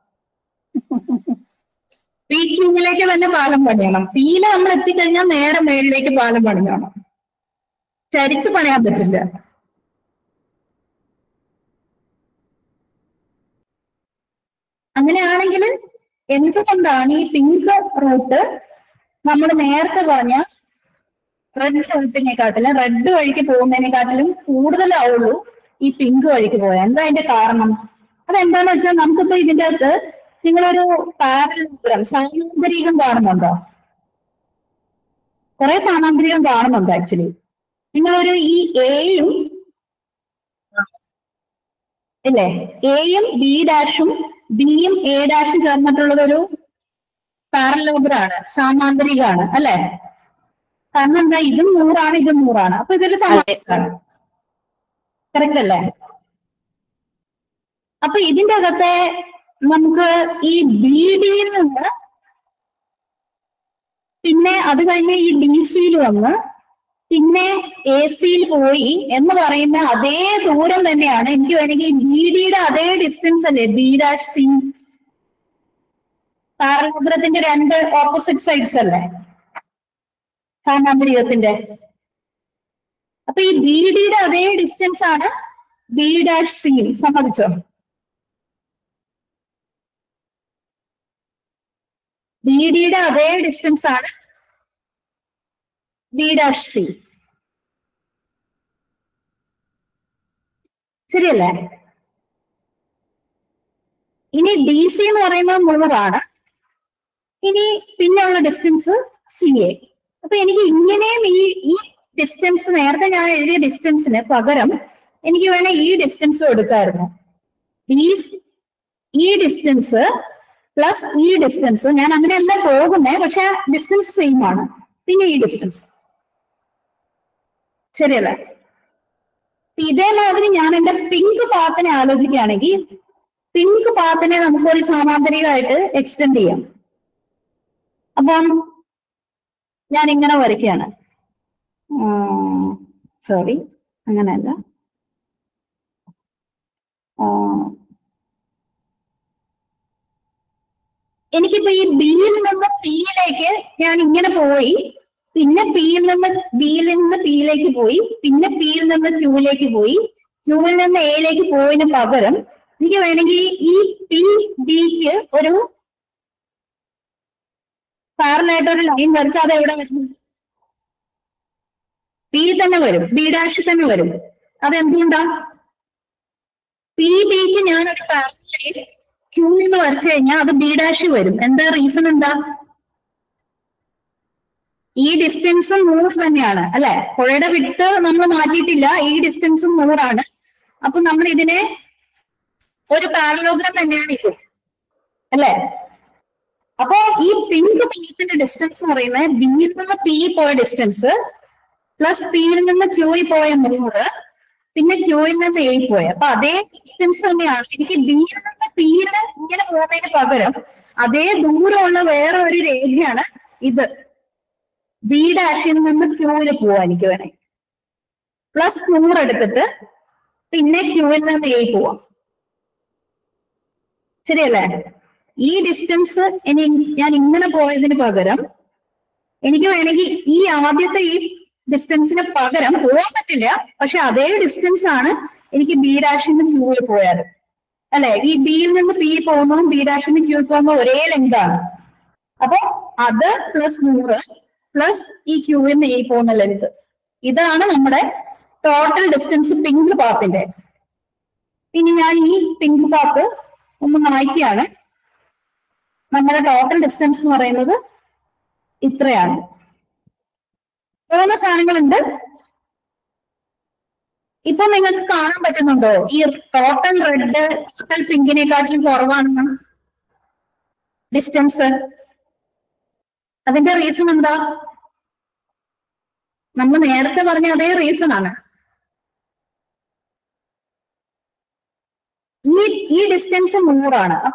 പി ക്യൂവിലേക്ക് തന്നെ പാലം പണിയണം പിയില് നമ്മൾ എത്തിക്കഴിഞ്ഞാൽ നേരെ മേളിലേക്ക് പാലം പണിയണം ചരിച്ച് പണിയാൻ പറ്റില്ല അങ്ങനെയാണെങ്കിൽ എന്തുകൊണ്ടാണ് ഈ പിങ്ക് റൂട്ട് നമ്മൾ നേരത്തെ പറഞ്ഞ റെഡ് റൂട്ടിനെക്കാട്ടിലും റെഡ് വഴിക്ക് പോകുന്നതിനെക്കാട്ടിലും കൂടുതലാവുള്ളൂ ഈ പിങ്ക് വഴിക്ക് പോയാൽ എന്താ അതിന്റെ കാരണം അതെന്താന്ന് വെച്ചാൽ നമുക്കിപ്പോ ഇതിന്റെ അകത്ത് നിങ്ങളൊരു പാരലൂഗ്രം സാമാന്തരികം കാണുന്നുണ്ടോ കുറെ സാമാന്തരികം കാണുന്നുണ്ട് ആക്ച്വലി നിങ്ങളൊരു ഈ എയും ഇല്ലേ എയും ബി ഡാഷും ബിയും എ ഡാഷും ചേർന്നിട്ടുള്ളത് ഒരു പാരലോഗ്രാണ് സാമാന്തരികാണ് അല്ലെ കാരണം എന്താ ഇതും നൂറാണ് ഇതും നൂറാണ് അപ്പൊ ഇതൊരു സമാന്തരികാണ് കറക്റ്റ് അല്ലേ അപ്പൊ ഇതിന്റെ അകത്തെ നമുക്ക് ഈ ബി ഡിയിൽ നിന്ന് പിന്നെ അത് കഴിഞ്ഞ് ഈ ഡി സിയിൽ വന്ന് പിന്നെ എ സിയിൽ പോയി എന്ന് പറയുന്ന അതേ ദൂരം തന്നെയാണ് എനിക്ക് വേണമെങ്കിൽ ബി ഡിയുടെ അതേ ഡിസ്റ്റൻസ് അല്ലേ ബി ഡാഷ് സി പാരലോഗ്രത്തിന്റെ രണ്ട് ഓപ്പോസിറ്റ് സൈഡ്സ് അല്ലേ സാമാന്തരികത്തിന്റെ അപ്പൊ ഈ ബി ഡിയുടെ അതേ ഡിസ്റ്റൻസ് ആണ് ബി ഡാഷ് സി സമ്മതിച്ചോ ബി ഡിയുടെ അതേ ഡിസ്റ്റൻസ് ആണ് ബി ഡാഷ് സി ശരിയല്ലേ ഇനി ഡി സി എന്ന് പറയുന്നത് നൂറാണ് ഇനി പിന്നെയുള്ള ഡിസ്റ്റൻസ് സി എ അപ്പൊ എനിക്ക് ഇങ്ങനെയും ഈ ഈ ഡിസ്റ്റൻസ് നേരത്തെ ഞാൻ എഴുതിയ ഡിസ്റ്റൻസിന് പകരം എനിക്ക് വേണേ ഈ ഡിസ്റ്റൻസ് എടുക്കായിരുന്നു ഈ ഈ ഡിസ്റ്റൻസ് പ്ലസ് ഈ ഡിസ്റ്റൻസ് ഞാൻ അങ്ങനെയല്ല പോകുന്നേ പക്ഷെ ഡിസ്റ്റൻസ് സെയിം ആണ് പിന്നെ ഈ ഡിസ്റ്റൻസ് ശരിയല്ലേ ഇപ്പൊ ഇതേമാതിരി ഞാൻ എന്റെ പിങ്ക് പാത്തിനെ ആലോചിക്കുകയാണെങ്കിൽ പിങ്ക് പാത്തിനെ നമുക്കൊരു സമാന്തരികമായിട്ട് എക്സ്റ്റെൻഡ് ചെയ്യാം അപ്പം ഞാൻ ഇങ്ങനെ വരയ്ക്കുകയാണ് സോറി അങ്ങനെയല്ല ആ, എനിക്കിപ്പോ ഈ ബിയിൽ നിന്ന് പിയിലേക്ക് ഞാൻ ഇങ്ങനെ പോയി പിന്നെ പിയിൽ നിന്ന് ബിയിൽ നിന്ന് പിയിലേക്ക് പോയി പിന്നെ പിയിൽ നിന്ന് ക്യൂവിലേക്ക് പോയി ക്യൂവിൽ നിന്ന് എയിലേക്ക് പോയതിന് പകരം എനിക്ക് വേണമെങ്കിൽ ഈ പി ബിക്ക് ഒരു പാരലായിട്ട് ഒരു ലൈൻ വരച്ചാൽ അത് എവിടെ വരും പി തന്നെ വരും ബി ഡാഷ് തന്നെ വരും അതെന്തുകൊണ്ടാ പി ബിക്ക് ഞാനൊരു പാരലൈൻ ക്യൂ എന്ന് വരച്ചു കഴിഞ്ഞാൽ അത് ബി ഡാഷ് വരും എന്താ റീസൺ എന്താ ഈ ഡിസ്റ്റൻസും നൂറ് തന്നെയാണ് അല്ലെ പുഴയുടെ വിട്ട് നമ്മൾ മാറ്റിയിട്ടില്ല ഈ ഡിസ്റ്റൻസും നൂറാണ് അപ്പൊ നമ്മൾ ഇതിനെ ഒരു പാരലോഗ്രാം തന്നെയാണ് ഇത് അല്ലെ അപ്പോ ഈ പിങ്ക് പീസിന്റെ ഡിസ്റ്റൻസ് എന്ന് പറയുന്നത് ബിയിൽ നിന്ന് പി പോയ ഡിസ്റ്റൻസ് പ്ലസ് പിയിൽ നിന്ന് ക്യൂയിൽ പോയ നൂറ് പിന്നെ ക്യൂയിൽ നിന്ന് എയിൽ പോയ അപ്പൊ അതേ ഡിസ്റ്റൻസ് തന്നെയാണ് എനിക്ക് ബിയിൽ നിന്ന് പിയിൽ ഇങ്ങനെ പോകുന്നതിന് പകരം അതേ ദൂരമുള്ള വേറെ ഒരു രേഖയാണ് ഇത് ബി ഡാഷിൽ നിന്ന് ക്യൂവിൽ പോവാ എനിക്ക് വേണേ പ്ലസ് നൂറ് എടുത്തിട്ട് പിന്നെ ക്യൂവിൽ നിന്ന് എ പോവാം ശരിയല്ലേ ഈ ഡിസ്റ്റൻസ് ഇനി ഞാൻ ഇങ്ങനെ പോയതിന് പകരം എനിക്ക് വേണമെങ്കിൽ ഈ ആദ്യത്തെ ഈ ഡിസ്റ്റൻസിന് പകരം പോകാൻ പറ്റില്ല പക്ഷെ അതേ ഡിസ്റ്റൻസ് ആണ് എനിക്ക് ബി ഡാഷിൽ നിന്ന് ക്യൂവിൽ പോയാൽ അല്ലെ ഈ ബിയിൽ നിന്ന് പി പോകുന്നതും ബി ഡാഷിൽ നിന്ന് ക്യൂവിൽ പോകുന്ന ഒരേ ലെങ്ത് ആണ് അപ്പൊ അത് പ്ലസ് നൂറ് പ്ലസ് ഈ ക്യൂവിൽ നിന്ന് എ പോകുന്ന ലെങ്ത് ഇതാണ് നമ്മുടെ ടോട്ടൽ ഡിസ്റ്റൻസ് പിങ്ക് പാത്തിന്റെ ഇനി ഞാൻ ഈ പിങ്ക് പാത്ത് ഒന്ന് മായ്ക്കുകയാണ് നമ്മുടെ ടോട്ടൽ ഡിസ്റ്റൻസ് എന്ന് പറയുന്നത് ഇത്രയാണ് മൂന്ന് സാധനങ്ങളുണ്ട് ഇപ്പൊ നിങ്ങൾക്ക് കാണാൻ പറ്റുന്നുണ്ടോ ഈ ടോട്ടൽ റെഡ് ടോട്ടൽ പിങ്കിനെക്കാട്ടിലും കുറവാണ് ഡിസ്റ്റൻസ് അതിന്റെ റീസൺ എന്താ നമ്മൾ നേരത്തെ പറഞ്ഞ അതേ റീസൺ ആണ് ഈ ഈ ഡിസ്റ്റൻസ് നൂറാണ് അപ്പൊ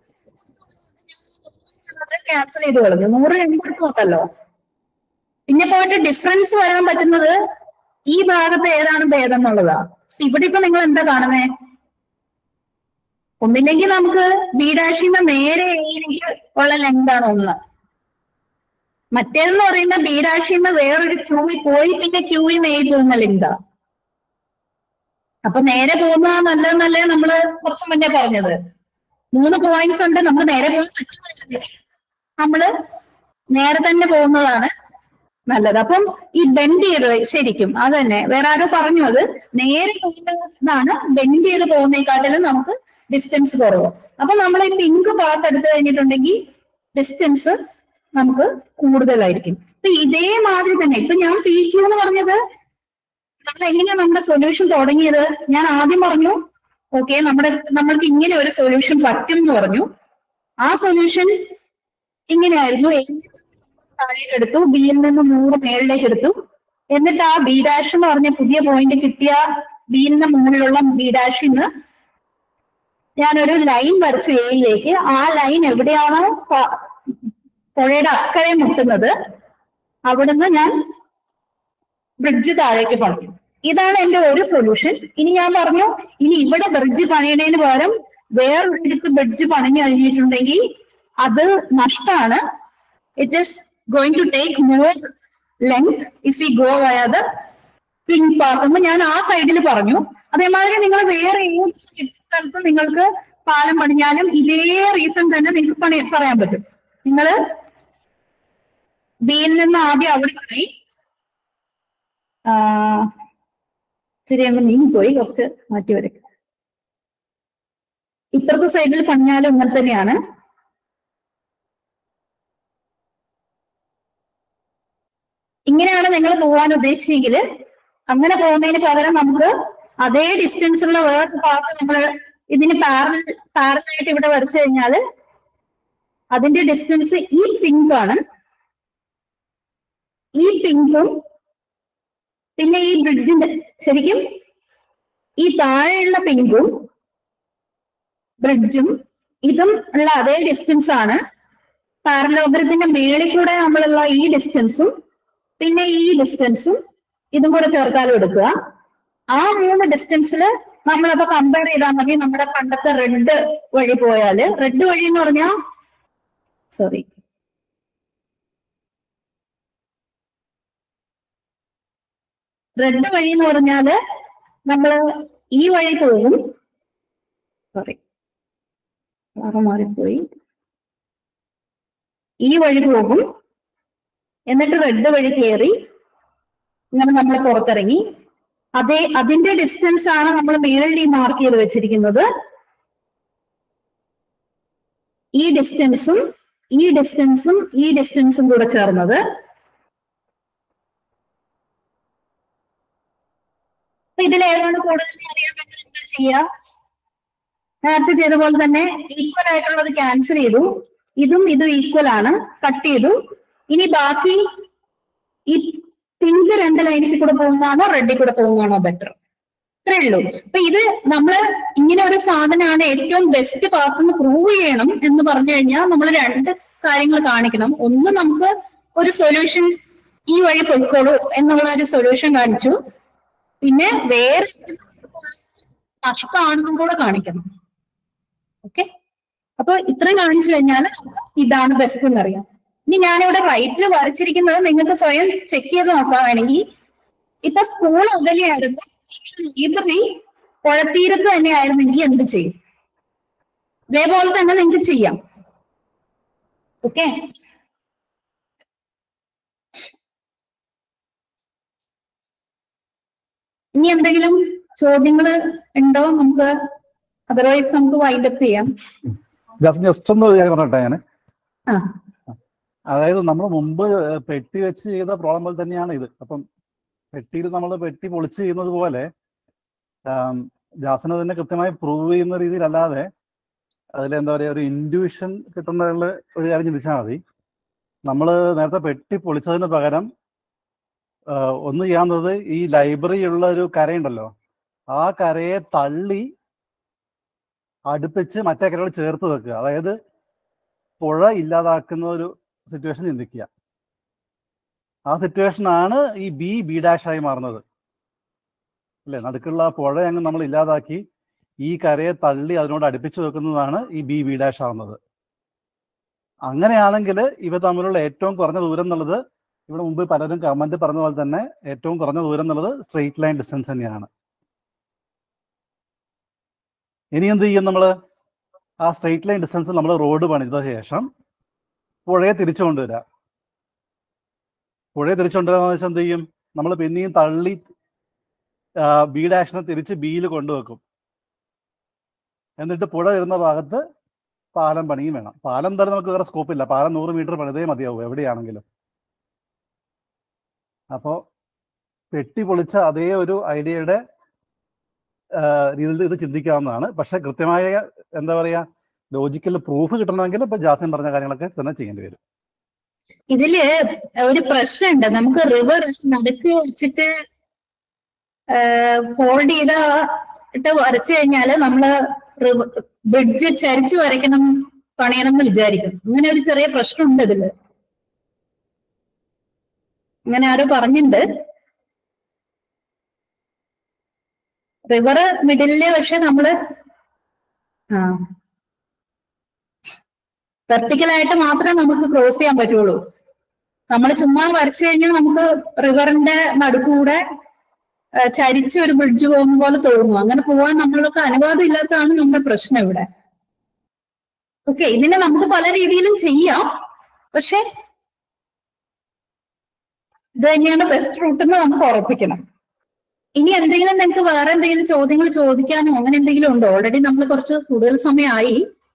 ക്യാൻസൽ ചെയ്ത് കളഞ്ഞു നൂറ് രണ്ടിടത്ത് നോക്കല്ലോ പിന്നെ പോയിട്ട് ഡിഫറൻസ് വരാൻ പറ്റുന്നത് ഈ ഭാഗത്ത് ഏതാണ് ഭേദം എന്നുള്ളതാ ഇവിടെ ഇപ്പൊ നിങ്ങൾ എന്താ കാണുന്നേ ഒന്നില്ലെങ്കിൽ നമുക്ക് ബി ഡാഷിന്റെ നേരെ എയിലേക്ക് ഉള്ള ലെങ്ത് ആണ് ഒന്ന് മറ്റേതെന്ന് പറയുന്ന ബി ഡാഷിന്ന് വേറൊരു ക്യൂവിൽ പോയി പിന്നെ ക്യൂവിൽ നേരി പോകുന്ന ലെങ്താ അപ്പൊ നേരെ പോകുന്ന നല്ലതെന്നല്ലേ നമ്മള് കുറച്ച് മുന്നേ പറഞ്ഞത് മൂന്ന് പോയിന്റ്സ് ഉണ്ട് നമ്മൾ നേരെ പോകാൻ പറ്റുന്നില്ല നമ്മള് നേരെ തന്നെ പോകുന്നതാണ് നല്ലത് അപ്പം ഈ ബെൻഡ് ചെയ്ത് ശരിക്കും അത് തന്നെ വേറെ ആരോ പറഞ്ഞു അത് നേരെ പോകുന്നതാണ് ബെൻഡ് ചെയ്ത് പോകുന്നതിനെക്കാട്ടിലും നമുക്ക് ഡിസ്റ്റൻസ് കുറവ് അപ്പൊ നമ്മൾ ഈ പിങ്ക് പാത്ത് എടുത്തു കഴിഞ്ഞിട്ടുണ്ടെങ്കിൽ ഡിസ്റ്റൻസ് നമുക്ക് കൂടുതലായിരിക്കും ഇപ്പൊ ഇതേമാതിരി തന്നെ ഇപ്പൊ ഞാൻ പി ക്യൂ എന്ന് പറഞ്ഞത് നമ്മൾ എങ്ങനെയാ നമ്മുടെ സൊല്യൂഷൻ തുടങ്ങിയത് ഞാൻ ആദ്യം പറഞ്ഞു ഓക്കെ നമ്മുടെ നമ്മൾക്ക് ഇങ്ങനെ ഒരു സൊല്യൂഷൻ പറ്റും എന്ന് പറഞ്ഞു ആ സൊല്യൂഷൻ ഇങ്ങനെയായിരുന്നു A താഴേക്ക് എടുത്തു ബിയിൽ നിന്ന് നൂറ് മേളിലേക്ക് എടുത്തു എന്നിട്ട് ആ ബി ഡാഷ് എന്ന് പറഞ്ഞ പുതിയ പോയിന്റ് കിട്ടിയ ബിയിൽ നിന്ന് മുകളിലുള്ള ബി ഡാഷിൽ നിന്ന് ഞാനൊരു ലൈൻ വരച്ചു എയിലേക്ക് ആ ലൈൻ എവിടെയാണോ പ- പുഴയുടെ അക്കരെ മുട്ടുന്നത് അവിടുന്ന് ഞാൻ ബ്രിഡ്ജ് താഴേക്ക് പണിയും ഇതാണ് എന്റെ ഒരു സൊല്യൂഷൻ ഇനി ഞാൻ പറഞ്ഞു ഇനി ഇവിടെ ബ്രിഡ്ജ് പണിയുന്നതിന് പകരം വേറൊരിടത്ത് ബ്രിഡ്ജ് പണിഞ്ഞു കഴിഞ്ഞിട്ടുണ്ടെങ്കിൽ അത് നഷ്ടമാണ് it is going to take more length if you go via the pink path എന്ന് ഞാൻ ആ സൈഡിൽ പറഞ്ഞു അതേമാതിരി നിങ്ങൾ വേറെ ഏത് സ്ഥലത്ത് നിങ്ങൾക്ക് പാലം പണിഞ്ഞാലും ഇതേ റീസൺ തന്നെ നിങ്ങൾക്ക് പണി പറയാൻ പറ്റും നിങ്ങൾ ബിയിൽ നിന്ന് ആദ്യം അവിടെ പോയി ആ, ശരി അങ്ങ് നീങ്ങിപ്പോയി കുറച്ച് മാറ്റി വരയ്ക്കും ഇപ്പുറത്തെ സൈഡിൽ പണിഞ്ഞാലും ഇങ്ങനെ തന്നെയാണ് ഇങ്ങനെയാണ് നിങ്ങൾ പോകാൻ ഉദ്ദേശിച്ചെങ്കിൽ അങ്ങനെ പോകുന്നതിന് പകരം നമുക്ക് അതേ ഡിസ്റ്റൻസിലുള്ള വേറൊരു പാത്ത് നമ്മൾ ഇതിന് പാരൽ പാരലായിട്ട് ഇവിടെ വരച്ചു കഴിഞ്ഞാൽ അതിന്റെ ഡിസ്റ്റൻസ് ഈ പിങ്ക് ആണ് ഈ പിങ്കും പിന്നെ ഈ ബ്രിഡ്ജിന്റെ ശരിക്കും ഈ താഴെയുള്ള പിങ്കും ബ്രിഡ്ജും ഇതും ഉള്ള അതേ ഡിസ്റ്റൻസ് ആണ് പാരലോഗ്രത്തിന്റെ മേളിൽ കൂടെ നമ്മളുള്ള ഈ ഡിസ്റ്റൻസും പിന്നെ ഈ ഡിസ്റ്റൻസും ഇതും കൂടെ ചേർത്താലും എടുക്കുക ആ മൂന്ന് ഡിസ്റ്റൻസിൽ നമ്മളപ്പോ കമ്പയർ ചെയ്താൽ മതി നമ്മുടെ പണ്ടത്തെ റെഡ് വഴി പോയാല് റെഡ് വഴി എന്ന് പറഞ്ഞാൽ സോറി റെഡ് വഴി എന്ന് പറഞ്ഞാല് നമ്മള് ഈ വഴി പോകും സോറി കളറ് മാറിപ്പോയി ഈ വഴി പോകും എന്നിട്ട് റെഡ് വഴി കയറി ഇങ്ങനെ നമ്മൾ പുറത്തിറങ്ങി അതേ അതിന്റെ ഡിസ്റ്റൻസ് ആണ് നമ്മൾ മേളിൽ മാർക്ക് ചെയ്ത് വെച്ചിരിക്കുന്നത് ഈ ഡിസ്റ്റൻസും ഈ ഡിസ്റ്റൻസും ഈ ഡിസ്റ്റൻസും കൂടെ ചേർന്നത് അപ്പൊ ഇതിലേതാണ് കൂടുതൽ അറിയാൻ പറ്റും എന്താ ചെയ്യുക നേരത്തെ ചെയ്ത പോലെ തന്നെ ഈക്വൽ ആയിട്ടുള്ളത് ക്യാൻസൽ ചെയ്തു ഇതും ഇതും ഈക്വൽ ആണ് കട്ട് ചെയ്തു ഇനി ബാക്കി ഈ പിങ്ക് രണ്ട് ലൈൻസിൽ കൂടെ പോകുന്നതാണോ റെഡിൽ കൂടെ പോകുന്നതാണോ ബെറ്റർ ഇത്രേ ഉള്ളൂ അപ്പൊ ഇത് നമ്മള് ഇങ്ങനെ ഒരു സാധനമാണ് ഏറ്റവും ബെസ്റ്റ് പാത്ത് എന്ന് പ്രൂവ് ചെയ്യണം എന്ന് പറഞ്ഞു കഴിഞ്ഞാൽ നമ്മൾ രണ്ട് കാര്യങ്ങൾ കാണിക്കണം ഒന്ന് നമുക്ക് ഒരു സൊല്യൂഷൻ ഈ വഴി പൊയ്ക്കോളൂ എന്നുള്ള ഒരു സൊല്യൂഷൻ കാണിച്ചു പിന്നെ വേറെ നഷ്ടമാണെന്നും കൂടെ കാണിക്കണം ഓക്കെ അപ്പൊ ഇത്രയും കാണിച്ചു കഴിഞ്ഞാൽ ഇതാണ് ബെസ്റ്റ് എന്നറിയാം ഇനി ഞാനിവിടെ റൈറ്റിൽ വരച്ചിരിക്കുന്നത് നിങ്ങൾക്ക് സ്വയം ചെക്ക് ചെയ്ത് നോക്കാൻ വേണമെങ്കിൽ ഇപ്പൊ സ്കൂൾ അകലെയായിരുന്നു ലൈബ്രറി പുഴത്തീരത്ത് തന്നെ ആയിരുന്നെങ്കിൽ എന്ത് ചെയ്യും ഇതേപോലെ തന്നെ നിങ്ങൾക്ക് ചെയ്യാം ഓക്കെ ഇനി എന്തെങ്കിലും ചോദ്യങ്ങൾ ഉണ്ടോ നമുക്ക് അതർവൈസ് നമുക്ക് വൈൻഡപ്പ് ചെയ്യാം ജസ്റ്റ് ജസ്റ്റ് ഒന്ന് ഞാൻ പറഞ്ഞിട്ടെ ഞാൻ ആ അതായത് നമ്മൾ മുമ്പ് പെട്ടി വെച്ച് ചെയ്ത പ്രോബ്ലം പോലെ തന്നെയാണ് ഇത് അപ്പം പെട്ടിയിൽ നമ്മൾ പെട്ടി പൊളിച്ച് ചെയ്യുന്നത് പോലെ ആം, ജാസിന് തന്നെ കൃത്യമായി പ്രൂവ് ചെയ്യുന്ന രീതിയിലല്ലാതെ അതിൽ എന്താ പറയുക ഒരു ഇൻഡ്യൂഷൻ കിട്ടുന്നതിൽ ഒരു കാര്യം ചിന്തിച്ചാൽ മതി നമ്മൾ നേരത്തെ പെട്ടി പൊളിച്ചതിന് പകരം ആ, ഒന്ന് ചെയ്യാവുന്നത് ഈ ലൈബ്രറി ഉള്ള ഒരു കരയുണ്ടല്ലോ ആ കരയെ തള്ളി അടുപ്പിച്ച് മറ്റേ കരയോട് ചേർത്ത് വെക്കുക അതായത് പുഴ ഇല്ലാതാക്കുന്ന ഒരു സിറ്റുവേഷൻ ചിന്തിക്കുക ആ സിറ്റുവേഷൻ ആണ് ഈ ബി ബി ഡാഷ് ആയി മാറുന്നത് അല്ലെ നടുക്കുള്ള ആ പുഴ അങ്ങ് നമ്മൾ ഇല്ലാതാക്കി ഈ കരയെ തള്ളി അതിനോട് അടുപ്പിച്ച് വെക്കുന്നതാണ് ഈ ബി ബി ഡാഷ് ആവുന്നത് അങ്ങനെയാണെങ്കിൽ ഇവ തമ്മിലുള്ള ഏറ്റവും കുറഞ്ഞ ദൂരം എന്നുള്ളത് ഇവിടെ മുമ്പ് പലരും കമന്റ് പറഞ്ഞ പോലെ തന്നെ ഏറ്റവും കുറഞ്ഞ ദൂരം എന്നുള്ളത് സ്ട്രെയിറ്റ് ലൈൻ ഡിസ്റ്റൻസ് തന്നെയാണ് ഇനി എന്ത് ചെയ്യും നമ്മൾ ആ സ്ട്രെയിറ്റ് ലൈൻ ഡിസ്റ്റൻസ് നമ്മൾ റോഡ് പണിത ശേഷം പുഴയെ തിരിച്ചു കൊണ്ടുവരിക പുഴയെ തിരിച്ചു കൊണ്ടുവരാന്ന് വെച്ചാൽ എന്ത് ചെയ്യും നമ്മൾ പിന്നെയും തള്ളി ബി ഡാഷിനെ തിരിച്ച് ബിയിൽ കൊണ്ടുവെക്കും എന്നിട്ട് പുഴ വരുന്ന ഭാഗത്ത് പാലം പണിയും വേണം പാലം എന്തായാലും നമുക്ക് വേറെ സ്കോപ്പ് ഇല്ല പാലം നൂറ് മീറ്റർ പണിതേ മതിയാവും എവിടെയാണെങ്കിലും അപ്പോ പെട്ടി പൊളിച്ച അതേ ഒരു ഐഡിയയുടെ രീതിയിൽ ഇത് ചിന്തിക്കാവുന്നതാണ് പക്ഷെ കൃത്യമായ എന്താ പറയാ ലോജിക്കൽ പ്രൂഫ് കിട്ടണമെങ്കിൽ ഇപ്പൊ ജാസിൻ പറഞ്ഞ കാര്യങ്ങളൊക്കെ തന്നെ ചെയ്യേണ്ടി വരും ഇതില് ഒരു പ്രശ്നമുണ്ട് നമുക്ക് റിവർ നടുക്ക് വെച്ചിട്ട് ഫോൾഡ് ചെയ്തിട്ട് വരച്ചു കഴിഞ്ഞാല് നമ്മള് ബ്രിഡ്ജ് ചരിച്ച് വരയ്ക്കണം പണിയണം എന്ന് വിചാരിക്കും അങ്ങനെ ഒരു ചെറിയ പ്രശ്നമുണ്ട് ഇതില് അങ്ങനെ ആരോ പറഞ്ഞിട്ടുണ്ട് റിവർ മിഡിലില് പക്ഷെ നമ്മള് ആ വെർട്ടിക്കലായിട്ട് മാത്രമേ നമുക്ക് ക്രോസ് ചെയ്യാൻ പറ്റുള്ളൂ നമ്മൾ ചുമ്മാ വരച്ചു കഴിഞ്ഞാൽ നമുക്ക് റിവറിന്റെ നടുക്കൂടെ ആ, ചരിച്ച് ഒരു ബ്രിഡ്ജ് പോകുന്ന പോലെ തോന്നും അങ്ങനെ പോവാൻ നമ്മൾക്ക് അനുവാദം ഇല്ലാത്തതാണ് നമ്മുടെ പ്രശ്നം ഇവിടെ ഓക്കെ ഇതിനെ നമുക്ക് പല രീതിയിലും ചെയ്യാം പക്ഷെ ഇത് തന്നെയാണ് ബെസ്റ്റ് റൂട്ട് എന്ന് നമുക്ക് ഉറപ്പിക്കണം ഇനി എന്തെങ്കിലും നിങ്ങൾക്ക് വേറെ എന്തെങ്കിലും ചോദ്യങ്ങൾ ചോദിക്കാനോ അങ്ങനെ എന്തെങ്കിലും ഉണ്ടോ ഓൾറെഡി നമ്മൾ കുറച്ച് കൂടുതൽ സമയമായി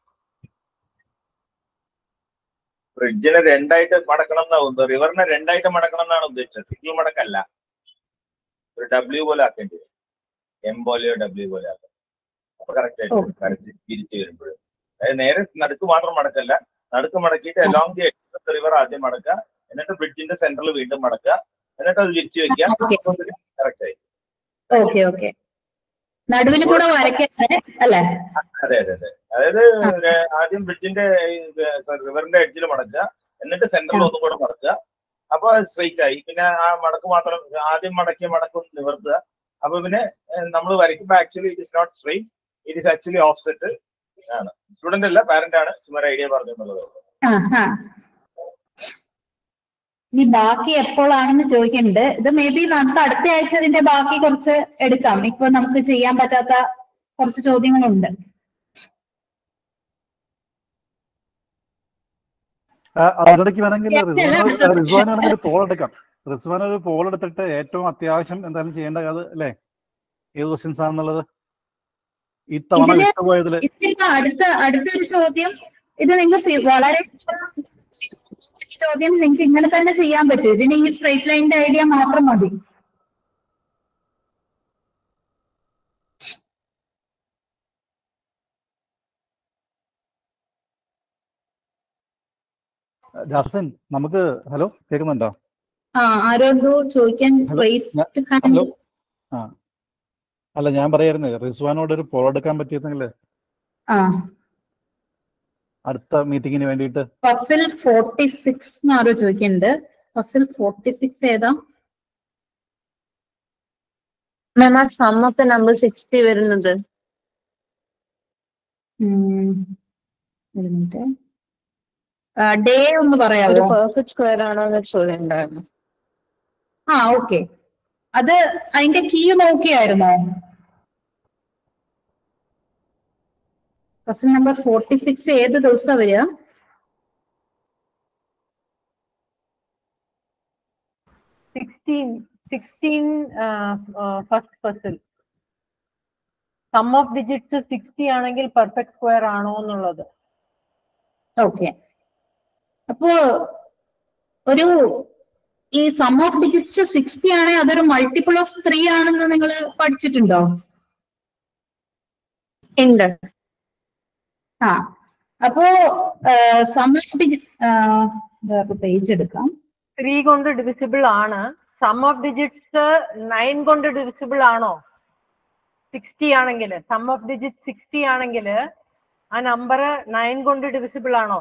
ബ്രിഡ്ജിനെ രണ്ടായിട്ട് മടക്കണം എന്നാ റിവറിനെ രണ്ടായിട്ട് മടക്കണം എന്നാണ് ഉദ്ദേശിച്ചത് സിംഗിൾ മടക്കല്ല ഒരു ഡബ്ല്യു പോലെ ആക്കേണ്ടി വരും എം പോലെയോ ഡബ്ല്യു പോലെ ആക്കാം അപ്പൊ കറക്റ്റ് ആയിട്ട് വരും. കരച്ച് തിരിച്ചു വരുമ്പോഴും അതായത് നേരെ നടുക്ക് മാത്രം മടക്കല്ല നടുക്ക് മടക്കിയിട്ട് അലോങ് ദി റിവർ ആദ്യം മടക്കുക എന്നിട്ട് ബ്രിഡ്ജിന്റെ സെന്ററിൽ വീണ്ടും മടക്കുക എന്നിട്ട് അത് തിരിച്ചു വെക്കുക കറക്റ്റ് ആയി ഓക്കെ ഓക്കെ നടുവിൽ കൂടെ വരയ്ക്കാതെ അല്ലെ അതെ അതെ അതെ അതായത് ര- ആദ്യം ബ്രിഡ്ജിന്റെ റിവറിന്റെ എഡ്ജിൽ മടക്കുക എന്നിട്ട് സെന്ററിൽ ഒന്നും കൂടെ മടക്കുക അപ്പൊ സ്ട്രെയിറ്റ് ആയി പിന്നെ ആ മടക്ക് മാത്രം ആദ്യം മടക്കിയ മടക്ക് ഒന്ന് നിവർത്തുക അപ്പൊ പിന്നെ നമ്മൾ വരയ്ക്കുമ്പോൾ actually it is not straight it is actually offset ആണ് സ്റ്റുഡന്റ് അല്ല പാരന്റ് ആണ് ചുമ്മാ ഐഡിയ പറഞ്ഞു എന്നുള്ളത് ആ ആ ഇനി ബാക്കി എപ്പോഴാണെന്ന് ചോദിക്കുന്നുണ്ട് ഇത് മേ ബി നമുക്ക് അടുത്ത ആഴ്ച ഇതിന്റെ ബാക്കി കുറച്ച് എടുക്കാം ഇപ്പൊ നമുക്ക് ചെയ്യാൻ പറ്റാത്ത കുറച്ച് ചോദ്യങ്ങളുണ്ട് ആ, അതിനിടയ്ക്ക് വേണമെങ്കിൽ Yes, റിസ്വാൻ എല്ലാം റിസ്വാൻ വേണമെങ്കിൽ ഒരു പോൾ എടുക്കാം റിസ്വാൻ ഒരു പോൾ എടുത്തിട്ട് ഏറ്റവും അത്യാവശ്യം എന്തായാലും ചെയ്യേണ്ട അത് അല്ലേ ഏത് ക്വസ്റ്റ്യൻസ് ആണെന്നുള്ളത് ഈ തവണ ഇതില് വിട്ടുപോയതില് ഇതിപ്പോ അടുത്ത അടുത്തൊരു ചോദ്യം ഇത് നിങ്ങൾക്ക് വളരെ ഈ ചോദ്യം നിങ്ങൾക്ക് ഇങ്ങനെ തന്നെ ചെയ്യാൻ പറ്റും ഇതിന് ഈ സ്ട്രേറ്റ് ലൈനിന്റെ ഐഡിയ മാത്രം മതി ജാസിൻ നമുക്ക് ഹലോ കേൾക്കുന്നുണ്ടോ ആ ആരോ എന്തോ ചോദിക്കാൻ ഹലോ റേസ്റ്റ് ഹലോ ആ അല്ല ഞാൻ പറയായിരുന്നു റിസ്വാനോട് ഒരു പോൾ എടുക്കാൻ പറ്റിയിരുന്നെങ്കിൽ ആ അടുത്ത മീറ്റിങ്ങിന് വേണ്ടിയിട്ട് ഫസിൽ ഫോർട്ടി സിക്സ് എന്ന് ആരോ ചോദിക്കുന്നുണ്ട് ഫസിൽ ഫോർട്ടി സിക്സ് ഏതാ മാം ആ sum of the number sixty വരുന്നത് ഉം. ഒരു മിനിറ്റ് ഡേ ഒന്ന് ഒരു പറയാമോ പെർഫെക്റ്റ് സ്ക്വയർ ആണോ എന്നൊരു ചോദ്യം ഉണ്ടായിരുന്നു ആ ഓക്കെ അത് അതിന്റെ കീ നോക്കിയായിരുന്നോ ഫസിൽ നമ്പർ ഫോർട്ടി സിക്സ് ഏത് ദിവസം വരിക sixteen sixteen first puzzle sum of digits sixty ആണെങ്കിൽ പെർഫെക്റ്റ് സ്ക്വയർ ആണോ എന്നുള്ളത് ഓക്കെ അപ്പോ ഒരു ഈ സം ഓഫ് ഡിജിറ്റ്സ് സിക്സ്റ്റി ആണെങ്കിൽ അതൊരു മൾട്ടിപ്പിൾ ഓഫ് ത്രീ ആണെന്ന് നിങ്ങൾ പഠിച്ചിട്ടുണ്ടോ ഉണ്ട് ആ അപ്പോ സം ഓഫ് ഡിജിറ്റ് പേജ് എടുക്കാം ത്രീ കൊണ്ട് ഡിവിസിബിൾ ആണ് സം ഓഫ് ഡിജിറ്റ്സ് നയൻ കൊണ്ട് ഡിവിസിബിൾ ആണോ സിക്സ്റ്റി ആണെങ്കിൽ സം ഓഫ് ഡിജിറ്റ് സിക്സ്റ്റി ആണെങ്കിൽ ആ നമ്പർ നയൻ കൊണ്ട് ഡിവിസിബിൾ ആണോ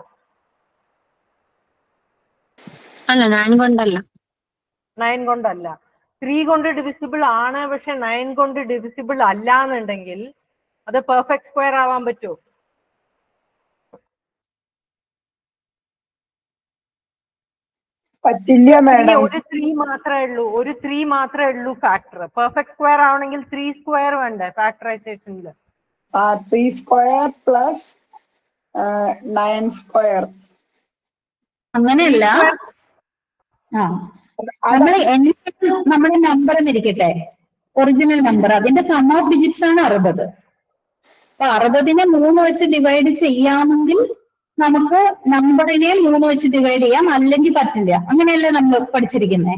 അല്ല ഞാൻ കൊണ്ടല്ല നയൻ കൊണ്ടല്ല ത്രീ കൊണ്ട് ഡിവിസിബിൾ ആണ് പക്ഷെ നയൻ കൊണ്ട് ഡിവിസിബിൾ അല്ല എന്നുണ്ടെങ്കിൽ അത് പെർഫെക്റ്റ് സ്ക്വയർ ആവാൻ പറ്റുമോ പറ്റില്ല ത്രീ മാഡം ഒരു ത്രീ മാത്രമേ ഉള്ളൂ ഒരു ത്രീ മാത്രമേ ഉള്ളൂ ഫാക്ടർ പെർഫെക്റ്റ് സ്ക്വയർ ആവണമെങ്കിൽ ത്രീ സ്ക്വയർ വേണ്ടേ ഫാക്ടറൈസേഷനിൽ ആ three square plus nine square അങ്ങനെയല്ല ആ നമ്മൾ നമ്മുടെ നമ്പർ എന്നിരിക്കട്ടെ ഒറിജിനൽ നമ്പർ അതിന്റെ സം ഓഫ് ഡിജിറ്റ്സ് ആണ് അറുപത് അപ്പൊ അറുപതിനെ മൂന്ന് വെച്ച് ഡിവൈഡ് ചെയ്യാമെങ്കിൽ നമുക്ക് നമ്പറിനെ മൂന്ന് വെച്ച് ഡിവൈഡ് ചെയ്യാം അല്ലെങ്കിൽ പറ്റില്ല അങ്ങനെയല്ലേ നമ്മൾ പഠിച്ചിരിക്കുന്നേ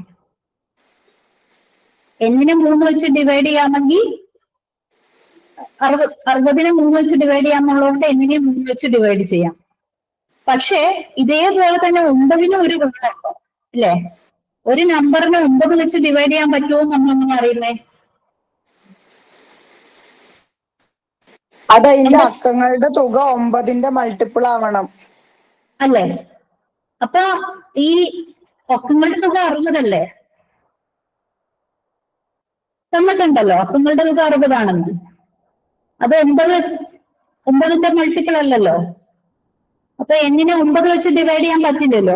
എന്നിനെ മൂന്ന് വെച്ച് ഡിവൈഡ് ചെയ്യാമെങ്കിൽ അറുപത് അറുപതിനെ മൂന്ന് വെച്ച് ഡിവൈഡ് ചെയ്യാന്നുള്ളതുകൊണ്ട് എന്നിനെ മൂന്ന് വെച്ച് ഡിവൈഡ് ചെയ്യാം പക്ഷേ ഇതേപോലെ തന്നെ ഒമ്പതിനും ഒരു ഗുണമുണ്ടോ അല്ലേ ഒരു നമ്പറിനെ ഒമ്പത് വെച്ച് ഡിവൈഡ് ചെയ്യാൻ പറ്റുമോ നമ്മൾ എങ്ങനെ അറിയുന്നേ അത് അതിന്റെ അക്കങ്ങളുടെ തുക ഒമ്പതിന്റെ മൾട്ടിപ്പിൾ ആവണം അല്ലേ അപ്പൊ ഈ ഒക്കങ്ങളുടെ തുക അറുപതല്ലേ തന്നിട്ടുണ്ടല്ലോ ഒക്കങ്ങളുടെ തുക അറുപതാണെന്ന് അത് ഒമ്പത് വെച്ച് ഒമ്പതിന്റെ മൾട്ടിപ്പിൾ അല്ലല്ലോ അപ്പൊ എന്നിനെ ഒമ്പത് വെച്ച് ഡിവൈഡ് ചെയ്യാൻ പറ്റില്ലല്ലോ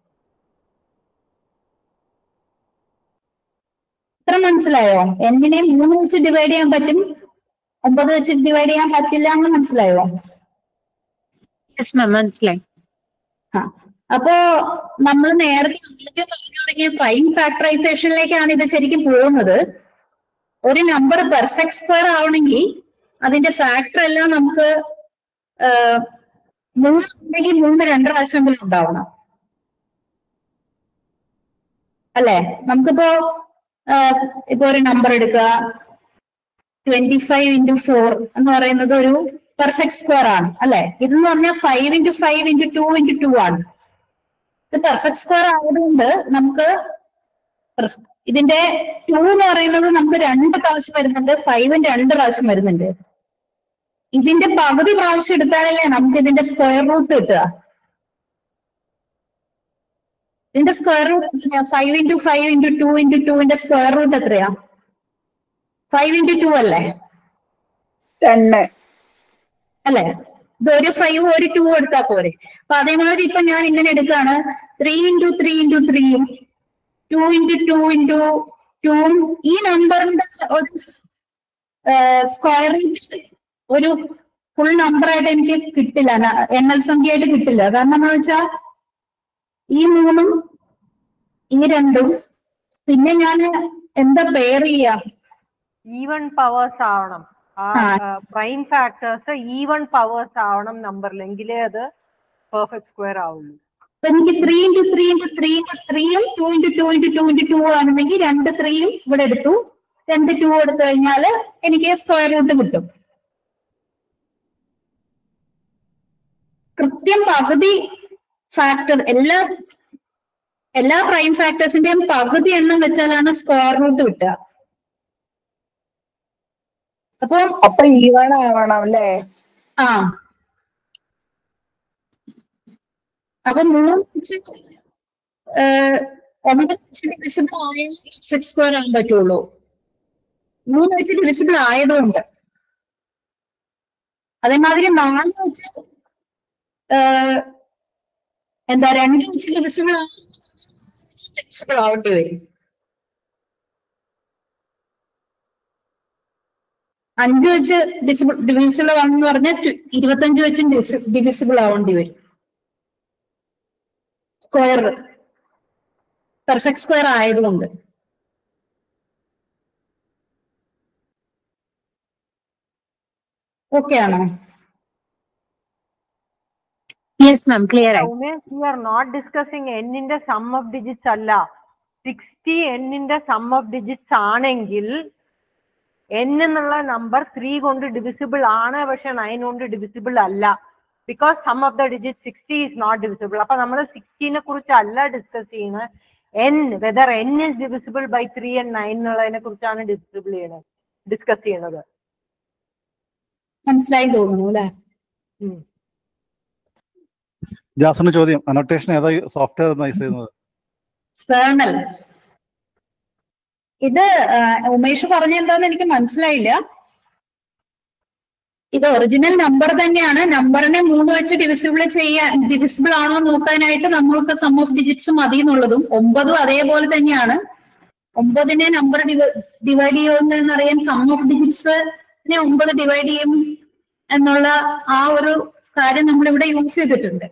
ഇത്ര മനസ്സിലായോ എന്നിനെ മൂന്ന് വെച്ച് ഡിവൈഡ് ചെയ്യാൻ പറ്റും ഒമ്പത് വെച്ച് ഡിവൈഡ് ചെയ്യാൻ പറ്റില്ല എന്ന് മനസ്സിലായോ യെസ് മാം മനസ്സിലായി ആ അപ്പോ നമ്മൾ നേരത്തെ നമ്മൾക്ക് പറഞ്ഞു തുടങ്ങിയ പ്രൈം ഫാക്ടറൈസേഷനിലേക്കാണ് ഇത് ശരിക്കും പോകുന്നത് ഒരു നമ്പർ പെർഫെക്റ്റ് സ്ക്വയർ ആവണമെങ്കിൽ അതിന്റെ ഫാക്ടർ എല്ലാം നമുക്ക് ആഹ്, മൂന്ന് ഉണ്ടെങ്കിൽ മൂന്ന് രണ്ട് പ്രാവശ്യമെങ്കിലും ഉണ്ടാവണം അല്ലെ നമുക്കിപ്പോ ആഹ്, ഇപ്പൊ ഒരു നമ്പർ എടുക്കുക ട്വന്റി ഫൈവ് ഇൻറ്റു ഫോർ എന്ന് പറയുന്നത് ഒരു പെർഫെക്റ്റ് സ്ക്വയർ ആണ് അല്ലെ ഇതെന്ന് പറഞ്ഞാൽ five into five into two into two ആണ് ഇത് പെർഫെക്റ്റ് സ്ക്വയർ ആയതുകൊണ്ട് നമുക്ക് perf- ഇതിന്റെ ടു എന്ന് പറയുന്നത് നമുക്ക് രണ്ട് പ്രാവശ്യം വരുന്നുണ്ട് ഫൈവും രണ്ട് പ്രാവശ്യം വരുന്നുണ്ട് ഇതിന്റെ പകുതി പ്രാവശ്യം എടുത്താലല്ലേ നമുക്ക് ഇതിന്റെ സ്ക്വയർ റൂട്ട് കിട്ടുക ഇതിന്റെ square root five into five into two into ടുവിന്റെ സ്ക്വയർ റൂട്ട് എത്രയാ ഫൈവ് ഇൻറ്റു ടു അല്ലേ ടെന്ന് അല്ലെ ഇത് ഒരു ഫൈവ് ഒരു ടു എടുത്താൽ പോരെ അപ്പൊ അതേമാതിരി ഇപ്പൊ ഞാൻ ഇങ്ങനെ എടുക്കുകയാണ് ത്രീ ഇൻറ്റു ത്രീ ഇൻറ്റു ത്രീയും ടു ഇൻറ്റു ടു ഇൻറ്റു ടൂവും ഈ നമ്പറിന്റെ ഒരു സ്ക്വയർ ഒരു ഫുൾ നമ്പർ ആയിട്ട് എനിക്ക് കിട്ടില്ല ന- എണ്ണൽ സംഖ്യയായിട്ട് കിട്ടില്ല കാരണം എന്താ വെച്ചാൽ ഈ മൂന്നും ഈ രണ്ടും പിന്നെ ഞാൻ എന്താ പെയർ ചെയ്യാ ഈവൺ പവേഴ്സ് ആവണം ആ ആ. പ്രൈം ഫാക്ടേഴ്സ് ഈവൺ പവേഴ്സ് ആവണം നമ്പറിൽ എങ്കിലേ അത് പെർഫെക്റ്റ് സ്ക്വയർ ആവുള്ളൂ അപ്പൊ എനിക്ക് three into three into three into ത്രീയും two into two into two into two ആണെന്നെങ്കിൽ രണ്ട് ത്രീയും ഇവിടെ എടുത്തു രണ്ട് ടു എടുത്തു കഴിഞ്ഞാൽ എനിക്ക് സ്ക്വയർ റൂട്ട് കിട്ടും കൃത്യം പകുതി ഫാക്ടർ എല്ലാ എല്ലാ പ്രൈം ഫാക്ടേഴ്സിന്റെയും പകുതി എണ്ണം വെച്ചാലാണ് സ്ക്വയർ റൂട്ട് കിട്ടുക അപ്പൊ അപ്പൊ ഈവൺ ആവണം അല്ലേ ആ അപ്പൊ മൂന്ന് വെച്ച് ഏഹ്, ഒമ്പത് വെച്ച് ഡിവിസിബിൾ ആയ സിക്സ് സ്ക്വയർ ആകാൻ പറ്റുള്ളൂ മൂന്ന് വെച്ച് ഡിവിസിബിൾ ആയതുകൊണ്ട് അതേമാതിരി നാല് വെച്ച് ഏഹ്, എന്താ രണ്ട് വെച്ച് ഡിവിസിബിൾ ഡിവിസിബിൾ ആവേണ്ടി വരും അഞ്ച് വെച്ച് ഡിസിബിൾ ഡിവിസിബിൾ ആണെന്ന് പറഞ്ഞാൽ ഇരുപത്തഞ്ച് വെച്ചും ഡിവിസിബിൾ ആവേണ്ടി വരും സ്ക്വയർ പെർഫെക്റ്റ് സ്ക്വയർ ആയതുകൊണ്ട് ഓക്കെ ആണോ യെസ് മാം ക്ലിയർ ആയി Umesh we are not discussing എന്നിന്റെ സം ഓഫ് ഡിജിറ്റ്സ് അല്ല സിക്സ്റ്റി എന്നിന്റെ സം ഓഫ് ഡിജിറ്റ്സ് ആണെങ്കിൽ എൻ എന്നുള്ള നമ്പർ ത്രീ കൊണ്ട് ഡിവിസിബിൾ ആണ് പക്ഷെ നയൻ കൊണ്ട് ഡിവിസിബിൾ അല്ല because sum of the digit sixty is not divisible അപ്പൊ നമ്മൾ സിക്സ്റ്റീനെ കുറിച്ച് അല്ല ഡിസ്കസ് ചെയ്യുന്നത് N whether N is divisible by three and nine എന്നുള്ളതിനെ കുറിച്ചാണ് ഡിവിസിബിൾ ചെയ്യണത് ഡിസ്കസ് ചെയ്യണത് മനസ്സിലായി തോന്നുന്നു അല്ലെ ജാസിന് ചോദ്യം അനോട്ടേഷൻ ഏതാ സോഫ്റ്റ്വെയർ യൂസ് ചെയ്യുന്നത് സേണൽ ഇത് ആ, ഉമേഷ് പറഞ്ഞ എന്താന്ന് എനിക്ക് മനസ്സിലായില്ല ഇത് ഒറിജിനൽ നമ്പർ തന്നെയാണ് നമ്പറിനെ മൂന്ന് വെച്ച് ഡിവിസിബിൾ ചെയ്യാൻ ഡിവിസിബിൾ ആണോ എന്ന് നോക്കാനായിട്ട് നമ്മൾക്ക് സം ഓഫ് ഡിജിറ്റ്സ് മതി എന്നുള്ളതും ഒമ്പതും അതേപോലെ തന്നെയാണ് ഒമ്പതിനെ നമ്പർ ഡിവൈഡ് ചെയ്യുമെന്ന് അറിയാൻ സം ഓഫ് ഡിജിറ്റ്സിനെ ഒമ്പത് ഡിവൈഡ് ചെയ്യും എന്നുള്ള ആ ഒരു കാര്യം നമ്മൾ ഇവിടെ യൂസ് ചെയ്തിട്ടുണ്ട്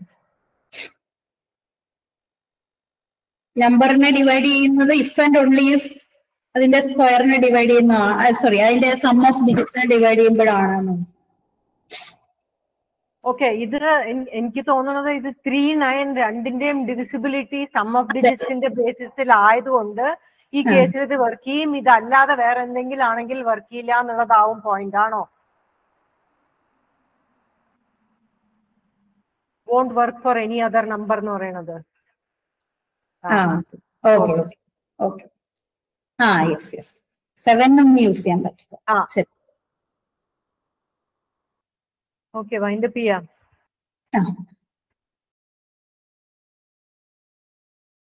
നമ്പറിനെ ഡിവൈഡ് ചെയ്യുന്നത് ഇഫ് ആൻഡ് ഓൺലി ഇഫ് അതിന്റെ സ്ക്വയറിനെ ഡിവൈഡ് ചെയ്യുന്ന സോറി അതിന്റെ സം ഓഫ് ഡിജിറ്റ്സിനെ ഡിവൈഡ് ചെയ്യുമ്പോഴാണ് ഓക്കെ ഇത് എൻ- എനിക്ക് തോന്നുന്നത് ഇത് ത്രീ നയൻ രണ്ടിന്റെയും ഡിവിസിബിലിറ്റി സം ഓഫ് ഡിജിറ്റ്സിന്റെ ബേസിസിൽ ആയതുകൊണ്ട് ഈ ആ. കേസിൽ ഇത് വർക്ക് ചെയ്യും ഇതല്ലാതെ വേറെ എന്തെങ്കിലും ആണെങ്കിൽ വർക്ക് ചെയ്യില്ല എന്നുള്ളതാവും പോയിന്റ് ആണോ won't work for any other number എന്ന് പറയുന്നത് ആ ഓക്കെ ഓക്കെ ആ യെസ് യെസ് സെവൻ ഒന്നും യൂസ് ചെയ്യാൻ പറ്റില്ല ആ ശരി ഓക്കെ വൈൻഡപ്പ് ചെയ്യാം ആ